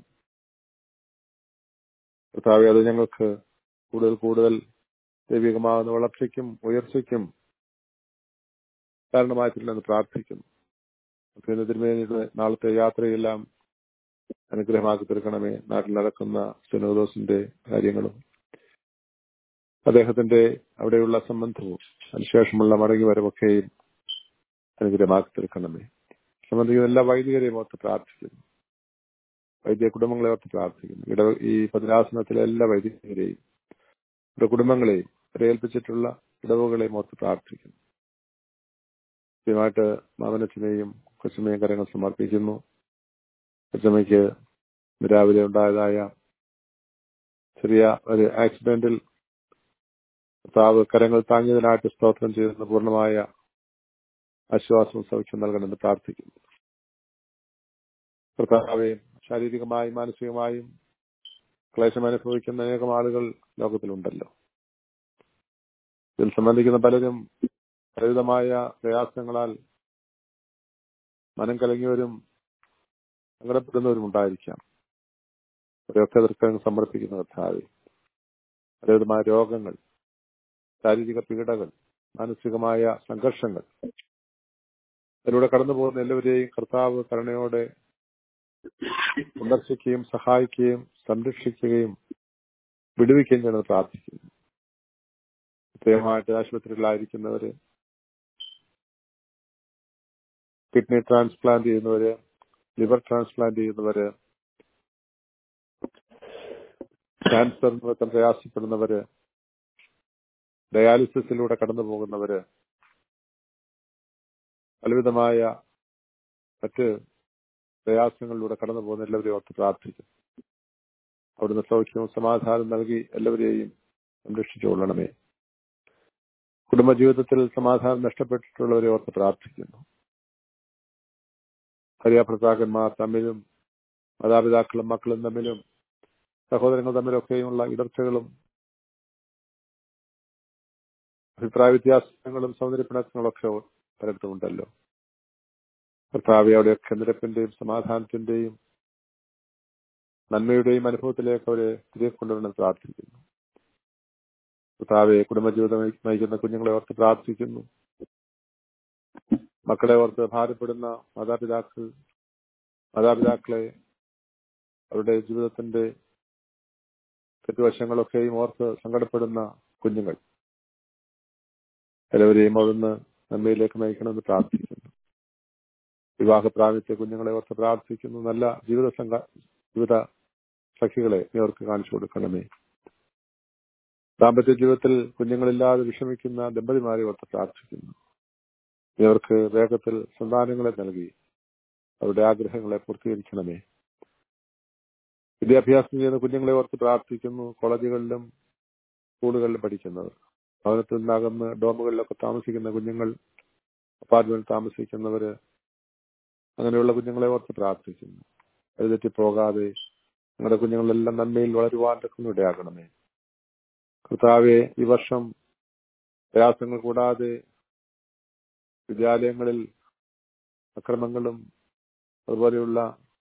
കർത്താവെ അത് ഞങ്ങൾക്ക് കൂടുതൽ കൂടുതൽ ദൈവികമാകുന്ന വളർച്ചയ്ക്കും ഉയർച്ചയ്ക്കും കാരണമായിട്ടില്ലെന്ന് പ്രാർത്ഥിക്കുന്നു പിന്നെ തിരുമേനിയുടെ നാളത്തെ യാത്രയെല്ലാം അനുഗ്രഹമാക്കി തീർക്കണമേ നാട്ടിൽ നടക്കുന്ന സുനോദോസിന്റെ കാര്യങ്ങളും അദ്ദേഹത്തിന്റെ അവിടെയുള്ള സംബന്ധവും അതിനുശേഷമുള്ള മടങ്ങി വരവൊക്കെയും അനുഗ്രഹമാക്കി തീർക്കണമേ സംബന്ധിക്കുന്ന എല്ലാ വൈദികരെയും ഓർത്ത് പ്രാർത്ഥിക്കുന്നു വൈദ്യ കുടുംബങ്ങളെ ഓർത്ത് പ്രാർത്ഥിക്കുന്നു ഇട ഈ പതിനാസനത്തിലെ എല്ലാ വൈദികരെയും അവരുടെ കുടുംബങ്ങളെയും അവരെ ഏൽപ്പിച്ചിട്ടുള്ള ഇടവുകളെയും ഓർത്ത് പ്രാർത്ഥിക്കുന്നു കൃത്യമായിട്ട് മാമനച്ചനെയും കൊച്ചമ്മയും കരങ്ങൾ സമർപ്പിക്കുന്നു കൊച്ചമ്മയ്ക്ക് രാവിലെ ഉണ്ടായതായ ചെറിയ ഒരു ആക്സിഡന്റിൽ കർത്താവ് കരങ്ങൾ താങ്ങിയതിനായിട്ട് സ്തോത്രം ചെയ്യുന്ന പൂർണ്ണമായ ആശ്വാസവും സൗഖ്യം നൽകണമെന്ന് പ്രാർത്ഥിക്കുന്നു കർത്താവെ ശാരീരികമായും മാനസികമായും ക്ലേശം അനുഭവിക്കുന്ന അനേകം ആളുകൾ ലോകത്തിലുണ്ടല്ലോ ഇതിൽ സംബന്ധിക്കുന്ന പലരും പലവിധമായ പ്രയാസങ്ങളാൽ മനം കലങ്ങിയവരും സങ്കടപ്പെടുന്നവരും ഉണ്ടായിരിക്കാം അവരെയൊക്കെ ദൃക്കം സമർപ്പിക്കുന്ന കർത്താവെ പലവിധമായ രോഗങ്ങൾ ശാരീരിക പീഡകൾ മാനസികമായ സംഘർഷങ്ങൾ അതിലൂടെ കടന്നു പോകുന്ന എല്ലാവരെയും കർത്താവ് കരുണയോടെ സന്ദർശിക്കുകയും സഹായിക്കുകയും സംരക്ഷിക്കുകയും വിടുവിക്കുകയും ചെയ്യുന്നത് പ്രാർത്ഥിക്കുന്നു പ്രത്യേകമായിട്ട് ആശുപത്രിയിലായിരിക്കുന്നവര് കിഡ്നി ട്രാൻസ്പ്ലാന്റ് ചെയ്യുന്നവര് ലിവർ ട്രാൻസ്പ്ലാന്റ് ചെയ്യുന്നവര് ക്യാൻസർ നിമിത്തം പ്രയാസപ്പെടുന്നവര് ഡയാലിസിസിലൂടെ കടന്നു പോകുന്നവര് പലവിധമായ മറ്റ് പ്രയാസങ്ങളിലൂടെ കടന്നു പോകുന്ന എല്ലാവരെയും ഓർത്ത് പ്രാർത്ഥിക്കും അവിടുന്ന് സൗഖ്യവും സമാധാനം നൽകി എല്ലാവരെയും സംരക്ഷിച്ചുകൊള്ളണമേ കുടുംബജീവിതത്തിൽ സമാധാനം നഷ്ടപ്പെട്ടിട്ടുള്ളവരെ ഓർത്ത് പ്രാർത്ഥിക്കുന്നു ഭാര്യാഭർത്താക്കന്മാർ തമ്മിലും മാതാപിതാക്കളും മക്കളും തമ്മിലും സഹോദരങ്ങൾ തമ്മിലൊക്കെയുമുള്ള ഇടർച്ചകളും അഭിപ്രായ വ്യത്യാസങ്ങളും സൗന്ദര്യപ്പിണക്കങ്ങളൊക്കെ പലയിടത്തുമുണ്ടല്ലോ കർത്താവെ അവിടെയൊക്കെ നിരപ്പിന്റെയും സമാധാനത്തിന്റെയും നന്മയുടെയും അനുഭവത്തിലേക്ക് അവരെ തിരികെ കൊണ്ടുവരണം പ്രാർത്ഥിക്കുന്നു കർത്താവെ കുടുംബജീവിതം നയിക്കുന്ന കുഞ്ഞുങ്ങളെ ഓർത്ത് പ്രാർത്ഥിക്കുന്നു മക്കളെ ഓർത്ത് ഭാരപ്പെടുന്ന മാതാപിതാക്കൾ മാതാപിതാക്കളെ അവരുടെ ജീവിതത്തിന്റെ തെറ്റുവശങ്ങളൊക്കെയും ഓർത്ത് സങ്കടപ്പെടുന്ന കുഞ്ഞുങ്ങൾ എല്ലാവരെയും അവിടുന്ന് നന്മയിലേക്ക് നയിക്കണമെന്ന് പ്രാർത്ഥിക്കുന്നു വിവാഹപ്രാപ്യത്തെ കുഞ്ഞുങ്ങളെ ഓർത്ത് പ്രാർത്ഥിക്കുന്നു നല്ല ജീവിത സംഘ ജീവിത സഖികളെ നീ അവർക്ക് കാണിച്ചു കൊടുക്കണമേ ദാമ്പത്യ ജീവിതത്തിൽ കുഞ്ഞുങ്ങളില്ലാതെ വിഷമിക്കുന്ന ദമ്പതിമാരെ ഓർത്ത് പ്രാർത്ഥിക്കുന്നു ഇവർക്ക് വേഗത്തിൽ സന്താനങ്ങളെ നൽകി അവരുടെ ആഗ്രഹങ്ങളെ പൂർത്തീകരിക്കണമേ വിദ്യാഭ്യാസം ചെയ്യുന്ന കുഞ്ഞുങ്ങളെ ഓർത്ത് പ്രാർത്ഥിക്കുന്നു കോളേജുകളിലും സ്കൂളുകളിലും പഠിക്കുന്നവർ ഭവനത്തിൽ നിന്നകന്ന് ഡോമുകളിലൊക്കെ താമസിക്കുന്ന കുഞ്ഞുങ്ങൾ അപ്പാർട്ട്മെന്റിൽ താമസിക്കുന്നവര് അങ്ങനെയുള്ള കുഞ്ഞുങ്ങളെ ഓർത്ത് പ്രാർത്ഥിക്കുന്നു എഴുതെറ്റി പോകാതെ നിങ്ങളുടെ കുഞ്ഞുങ്ങളെല്ലാം നന്മയിൽ വളരുവാൻ തക്കം ഇടയാകണമേ കർത്താവെ ഈ വർഷം പ്രയാസങ്ങൾ കൂടാതെ വിദ്യാലയങ്ങളിൽ അക്രമങ്ങളും അതുപോലെയുള്ള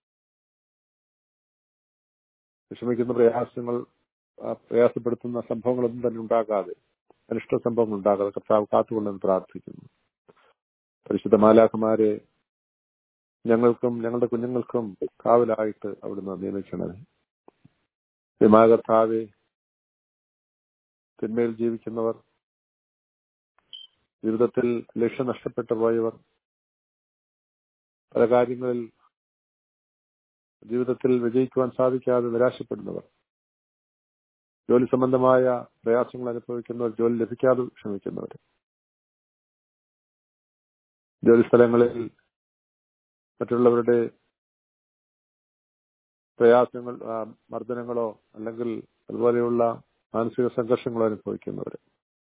വിഷമിക്കുന്ന പ്രയാസങ്ങൾ ആ, പ്രയാസപ്പെടുത്തുന്ന സംഭവങ്ങളൊന്നും തന്നെ ഉണ്ടാകാതെ അനിഷ്ട സംഭവങ്ങൾ ഉണ്ടാകാതെ കർത്താവ് കാത്തുകൊണ്ടെന്ന് പ്രാർത്ഥിക്കുന്നു പരിശുദ്ധ മാലാഖമാരെ ഞങ്ങൾക്കും ഞങ്ങളുടെ കുഞ്ഞുങ്ങൾക്കും കാവലായിട്ട് അവിടുന്ന് നിയമിക്കണമേ വിമാ കർത്താവെ തിന്മയിൽ ജീവിക്കുന്നവർ ജീവിതത്തിൽ ലക്ഷ്യം നഷ്ടപ്പെട്ടു പോയവർ പല കാര്യങ്ങളിൽ ജീവിതത്തിൽ വിജയിക്കുവാൻ സാധിക്കാതെ നിരാശപ്പെടുന്നവർ ജോലി സംബന്ധമായ പ്രയാസങ്ങൾ അനുഭവിക്കുന്നവർ ജോലി ലഭിക്കാതെ ശ്രമിക്കുന്നവർ ജോലി സ്ഥലങ്ങളിൽ മറ്റുള്ളവരുടെ പ്രയാസങ്ങൾ ആ, മർദ്ദനങ്ങളോ അല്ലെങ്കിൽ അതുപോലെയുള്ള മാനസിക സംഘർഷങ്ങളോ അനുഭവിക്കുന്നവർ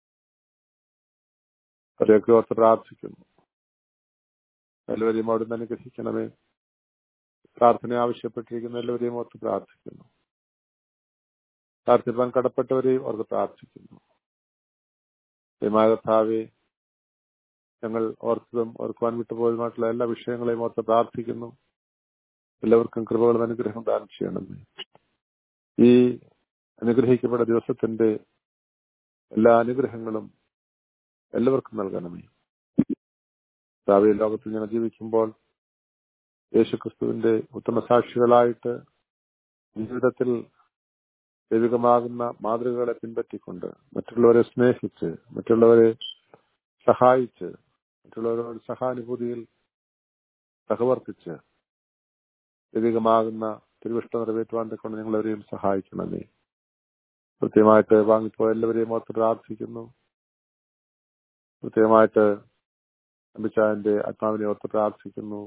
അവരെയൊക്കെ ഓർത്ത് പ്രാർത്ഥിക്കുന്നു എല്ലാവരെയും അവിടുന്ന് അനുഗ്രഹിക്കണമേ പ്രാർത്ഥന ആവശ്യപ്പെട്ടിരിക്കുന്ന എല്ലാവരെയും ഓർത്ത് പ്രാർത്ഥിക്കുന്നു പ്രാർത്ഥിപ്പാൻ കടപ്പെട്ടവരെയും ഓർത്ത് പ്രാർത്ഥിക്കുന്നു വിമാകത്താവെ ഞങ്ങൾ ഓർത്തതും ഓർക്കുവാൻ വിട്ടുപോയതുമായിട്ടുള്ള എല്ലാ വിഷയങ്ങളെയും ഓർത്ത് പ്രാർത്ഥിക്കുന്നു എല്ലാവർക്കും കൃപകളും അനുഗ്രഹം ദാനം ചെയ്യണമേ ഈ അനുഗ്രഹിക്കപ്പെട്ട ദിവസത്തിന്റെ എല്ലാ അനുഗ്രഹങ്ങളും എല്ലാവർക്കും നൽകണമേ ഭാവി ലോകത്തിൽ ഞങ്ങൾ ജീവിക്കുമ്പോൾ യേശുക്രിസ്തുവിന്റെ ഉത്തമ സാക്ഷികളായിട്ട് ജീവിതത്തിൽ ദൈവികമാകുന്ന മാതൃകകളെ പിൻപറ്റിക്കൊണ്ട് മറ്റുള്ളവരെ സ്നേഹിച്ച് മറ്റുള്ളവരെ സഹായിച്ച് മറ്റുള്ളവരോട് സഹാനുഭൂതിയിൽ സഹവർത്തിച്ച് ദൈവികമാകുന്ന തിരുവിഷ്ടം നിറവേറ്റുവാൻ കൊണ്ട് ഞങ്ങളവരെയും സഹായിക്കണമേ കൃത്യമായിട്ട് വാങ്ങിപ്പോയ എല്ലാവരെയും ഓർത്ത് പ്രാർത്ഥിക്കുന്നു കൃത്യമായിട്ട് അമ്പിച്ചായന്റെ ആത്മാവിനെ ഓർത്ത് പ്രാർത്ഥിക്കുന്നു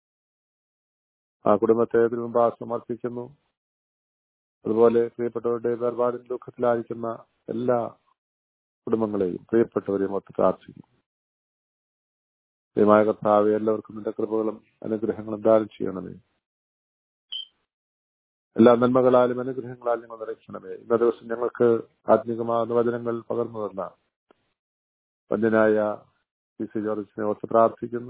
ആ കുടുംബത്തെ തിരുമുമ്പാ സമർപ്പിക്കുന്നു അതുപോലെ പ്രിയപ്പെട്ടവരുടെ വേർപാടിൽ ദുഃഖത്തിലായിരിക്കുന്ന എല്ലാ കുടുംബങ്ങളെയും പ്രിയപ്പെട്ടവരെയും ഓർത്ത് പ്രാർത്ഥിക്കുന്നു ദൈവമായ കർത്താവ് എല്ലാവർക്കും നിന്റെ കൃപകളും അനുഗ്രഹങ്ങളും ദാനം ചെയ്യണമേ എല്ലാ നന്മകളാലും അനുഗ്രഹങ്ങളാലും ഞങ്ങൾ നിറയ്ക്കണമേ ഇന്ന ദിവസം ഞങ്ങൾക്ക് ആത്മീകമാകുന്ന വചനങ്ങൾ പകർന്നു തന്ന വന്യനായ പി സി ജോർജിനെ ഓർത്ത് പ്രാർത്ഥിക്കുന്നു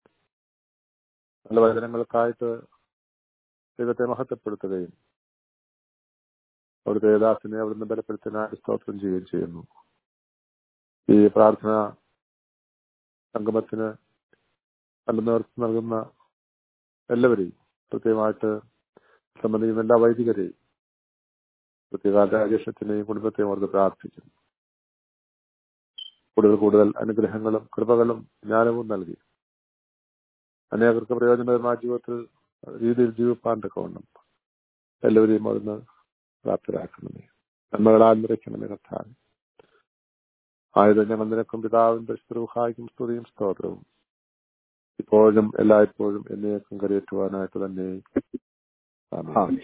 നല്ല വചനങ്ങൾക്കായിട്ട് ദൈവത്തെ മഹത്വപ്പെടുത്തുകയും അവിടുത്തെ ദാസിനെ അവിടുന്ന് ബലപ്പെടുത്താനായി സ്തോത്രം ചെയ്യുകയും ചെയ്യുന്നു ഈ പ്രാർത്ഥന സംഗമത്തിന് നല്ല നേതൃത്വം നൽകുന്ന എല്ലാവരെയും പ്രത്യേകമായിട്ട് സംബന്ധിക്കുന്ന എല്ലാ വൈദികരെയും പ്രത്യേക രാജേഷത്തിനെയും കുടുംബത്തെയും ഓർത്ത് പ്രാർത്ഥിക്കുന്നു കൂടുതൽ കൂടുതൽ അനുഗ്രഹങ്ങളും കൃപകളും ജ്ഞാനവും നൽകി അനേകർക്ക് പ്രയോജനകരമായ ജീവിതത്തിൽ രീതിയിൽ ജീവിപ്പാൻ തക്കവണ്ണം എല്ലാവരെയും അവിടുന്ന് പ്രാപ്തരാക്കണമേ നന്മകളാൽ നിറയ്ക്കണമേ കർത്താവ് ആയത് ഞങ്ങൾ നിനക്കും പിതാവും പരിശുദ്ധഹായിക്കും സ്തുതിയും സ്തോത്രവും ഇപ്പോഴും എല്ലായ്പ്പോഴും എന്നേക്കും കരയേറ്റുവാനായിട്ട് തന്നെ ആമേൻ.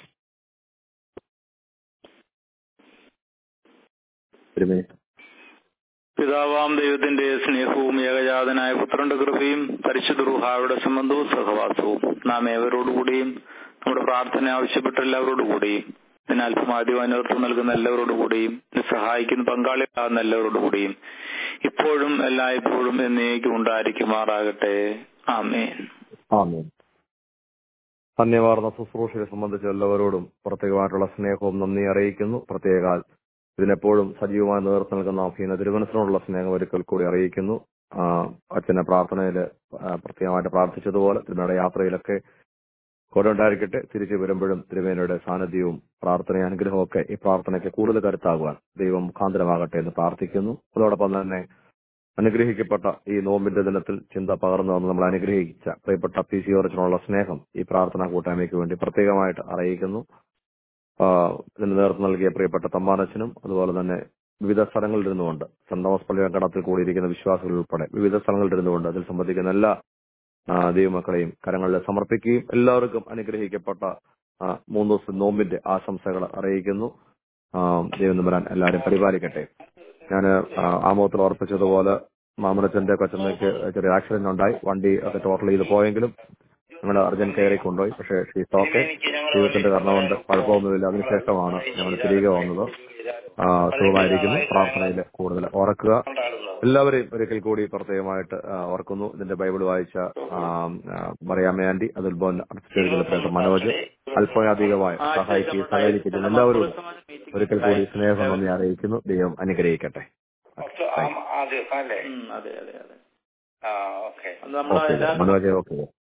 തിരുമേനി പിതാവാം ദൈവത്തിന്റെ സ്നേഹവും ഏകജാതനായ പുത്രന്റെ കൃപയും പരിശുദ്ധ റുഹായുടെ സംബന്ധവും സഹവാസവും നാം ഏവരോടുകൂടിയും നമ്മുടെ പ്രാർത്ഥന ആവശ്യപ്പെട്ട എല്ലാവരോടുകൂടിയും ഇതിന് അല്പമാദ്യമായി നേതൃത്വം നൽകുന്ന എല്ലാവരോടുകൂടിയും ഇത് സഹായിക്കുന്ന പങ്കാളികളാകുന്ന എല്ലാവരോടുകൂടിയും ഇപ്പോഴും എല്ലായ്പ്പോഴും എന്നേക്കും ഉണ്ടായിരിക്കുമാറാകട്ടെ ആമേൻ ആമേൻ ധന്യവാർന്ന ശുശ്രൂഷയെ സംബന്ധിച്ച് എല്ലാവരോടും പ്രത്യേകമായിട്ടുള്ള സ്നേഹവും നന്ദി അറിയിക്കുന്നു പ്രത്യേക ഇതിനെപ്പോഴും സജീവമായി നേതൃത്വം നൽകുന്ന അഫീന തിരുവനന്തപുരത്തിനോടുള്ള സ്നേഹം ഒരിക്കൽ കൂടി അറിയിക്കുന്നു ആ, അച്ഛനെ പ്രാർത്ഥനയിൽ പ്രത്യേകമായിട്ട് പ്രാർത്ഥിച്ചതുപോലെ തിരുമയുടെ യാത്രയിലൊക്കെ കൂടെ ഉണ്ടായിരിക്കട്ടെ തിരിച്ചു വരുമ്പോഴും തിരുമേനയുടെ സാന്നിധ്യവും പ്രാർത്ഥന അനുഗ്രഹവും ഒക്കെ ഈ പ്രാർത്ഥനയ്ക്ക് കൂടുതൽ കരുത്താകുവാൻ ദൈവം മുഖാന്തരമാകട്ടെ എന്ന് പ്രാർത്ഥിക്കുന്നു അതോടൊപ്പം തന്നെ അനുഗ്രഹിക്കപ്പെട്ട ഈ നോമ്പിന്റെ ദിനത്തിൽ ചിന്ത പകർന്നു വന്ന് നമ്മൾ അനുഗ്രഹിച്ച പ്രിയപ്പെട്ട പി സി ഓറച്ചിനുള്ള സ്നേഹം ഈ പ്രാർത്ഥനാ കൂട്ടായ്മയ്ക്ക് വേണ്ടി പ്രത്യേകമായിട്ട് അറിയിക്കുന്നു ആ, ഇതിന് നേതൃത്വം നൽകിയ പ്രിയപ്പെട്ട തമ്മാനച്ചനും അതുപോലെ തന്നെ വിവിധ സ്ഥലങ്ങളിൽ ഇരുന്നുകൊണ്ട് സെന്റ് തോമസ് പള്ളി കടത്തിൽ കൂടിയിരിക്കുന്ന വിശ്വാസികൾ ഉൾപ്പെടെ വിവിധ സ്ഥലങ്ങളിൽ ഇരുന്നുകൊണ്ട് അതിൽ സംബന്ധിക്കുന്ന എല്ലാ ആ, ദൈവമക്കളെയും കരങ്ങളിൽ സമർപ്പിക്കുകയും എല്ലാവർക്കും അനുഗ്രഹിക്കപ്പെട്ട ആ, മൂന്ന് ദിവസം നോമ്പിന്റെ ആശംസകൾ അറിയിക്കുന്നു ആ, ദൈവം നമ്പരാൻ എല്ലാവരും പരിപാലിക്കട്ടെ ഞാൻ ആമോത്തിൽ ഓർപ്പിച്ചതുപോലെ മാമനച്ചന്റെ കൊച്ചമ്മയ്ക്ക് ചെറിയ ആക്സിഡന്റ് ഉണ്ടായി വണ്ടി ഒക്കെ ടോട്ടൽ ചെയ്ത് പോയെങ്കിലും ഞങ്ങൾ അർജന്റ് കയറി കൊണ്ടുപോയി പക്ഷേ ഷീസ് ഓക്കെ ദൈവത്തിന്റെ കാരണം കൊണ്ട് കുഴപ്പമൊന്നുമില്ല അതിനുശേഷമാണ് ഞങ്ങൾ തിരികെ വന്നത് ആ, സുഖമായിരിക്കുന്നു പ്രാർത്ഥനയിൽ കൂടുതൽ ഓർക്കുക എല്ലാവരെയും ഒരിക്കൽ കൂടി പ്രത്യേകമായിട്ട് ആ, ഓർക്കുന്നു ഇതിന്റെ ബൈബിൾ വായിച്ച ആ, ആ, മറിയാമ്മ ആന്റി അതുപോലെ മനോജ് അല്പയാധികമായി സഹായിക്കുകയും സഹകരിക്കുകയും എല്ലാവരും ഒരിക്കൽ കൂടി സ്നേഹം നന്ദി അറിയിക്കുന്നു ദൈവം അനുഗ്രഹിക്കട്ടെ ആ ദിവസം അല്ലേ ഉം, അതെ അതെ അതെ ആ ഓക്കെ അത് നമ്മളെ ഓക്കെ എല്ലാ മനോജ് ഓക്കെ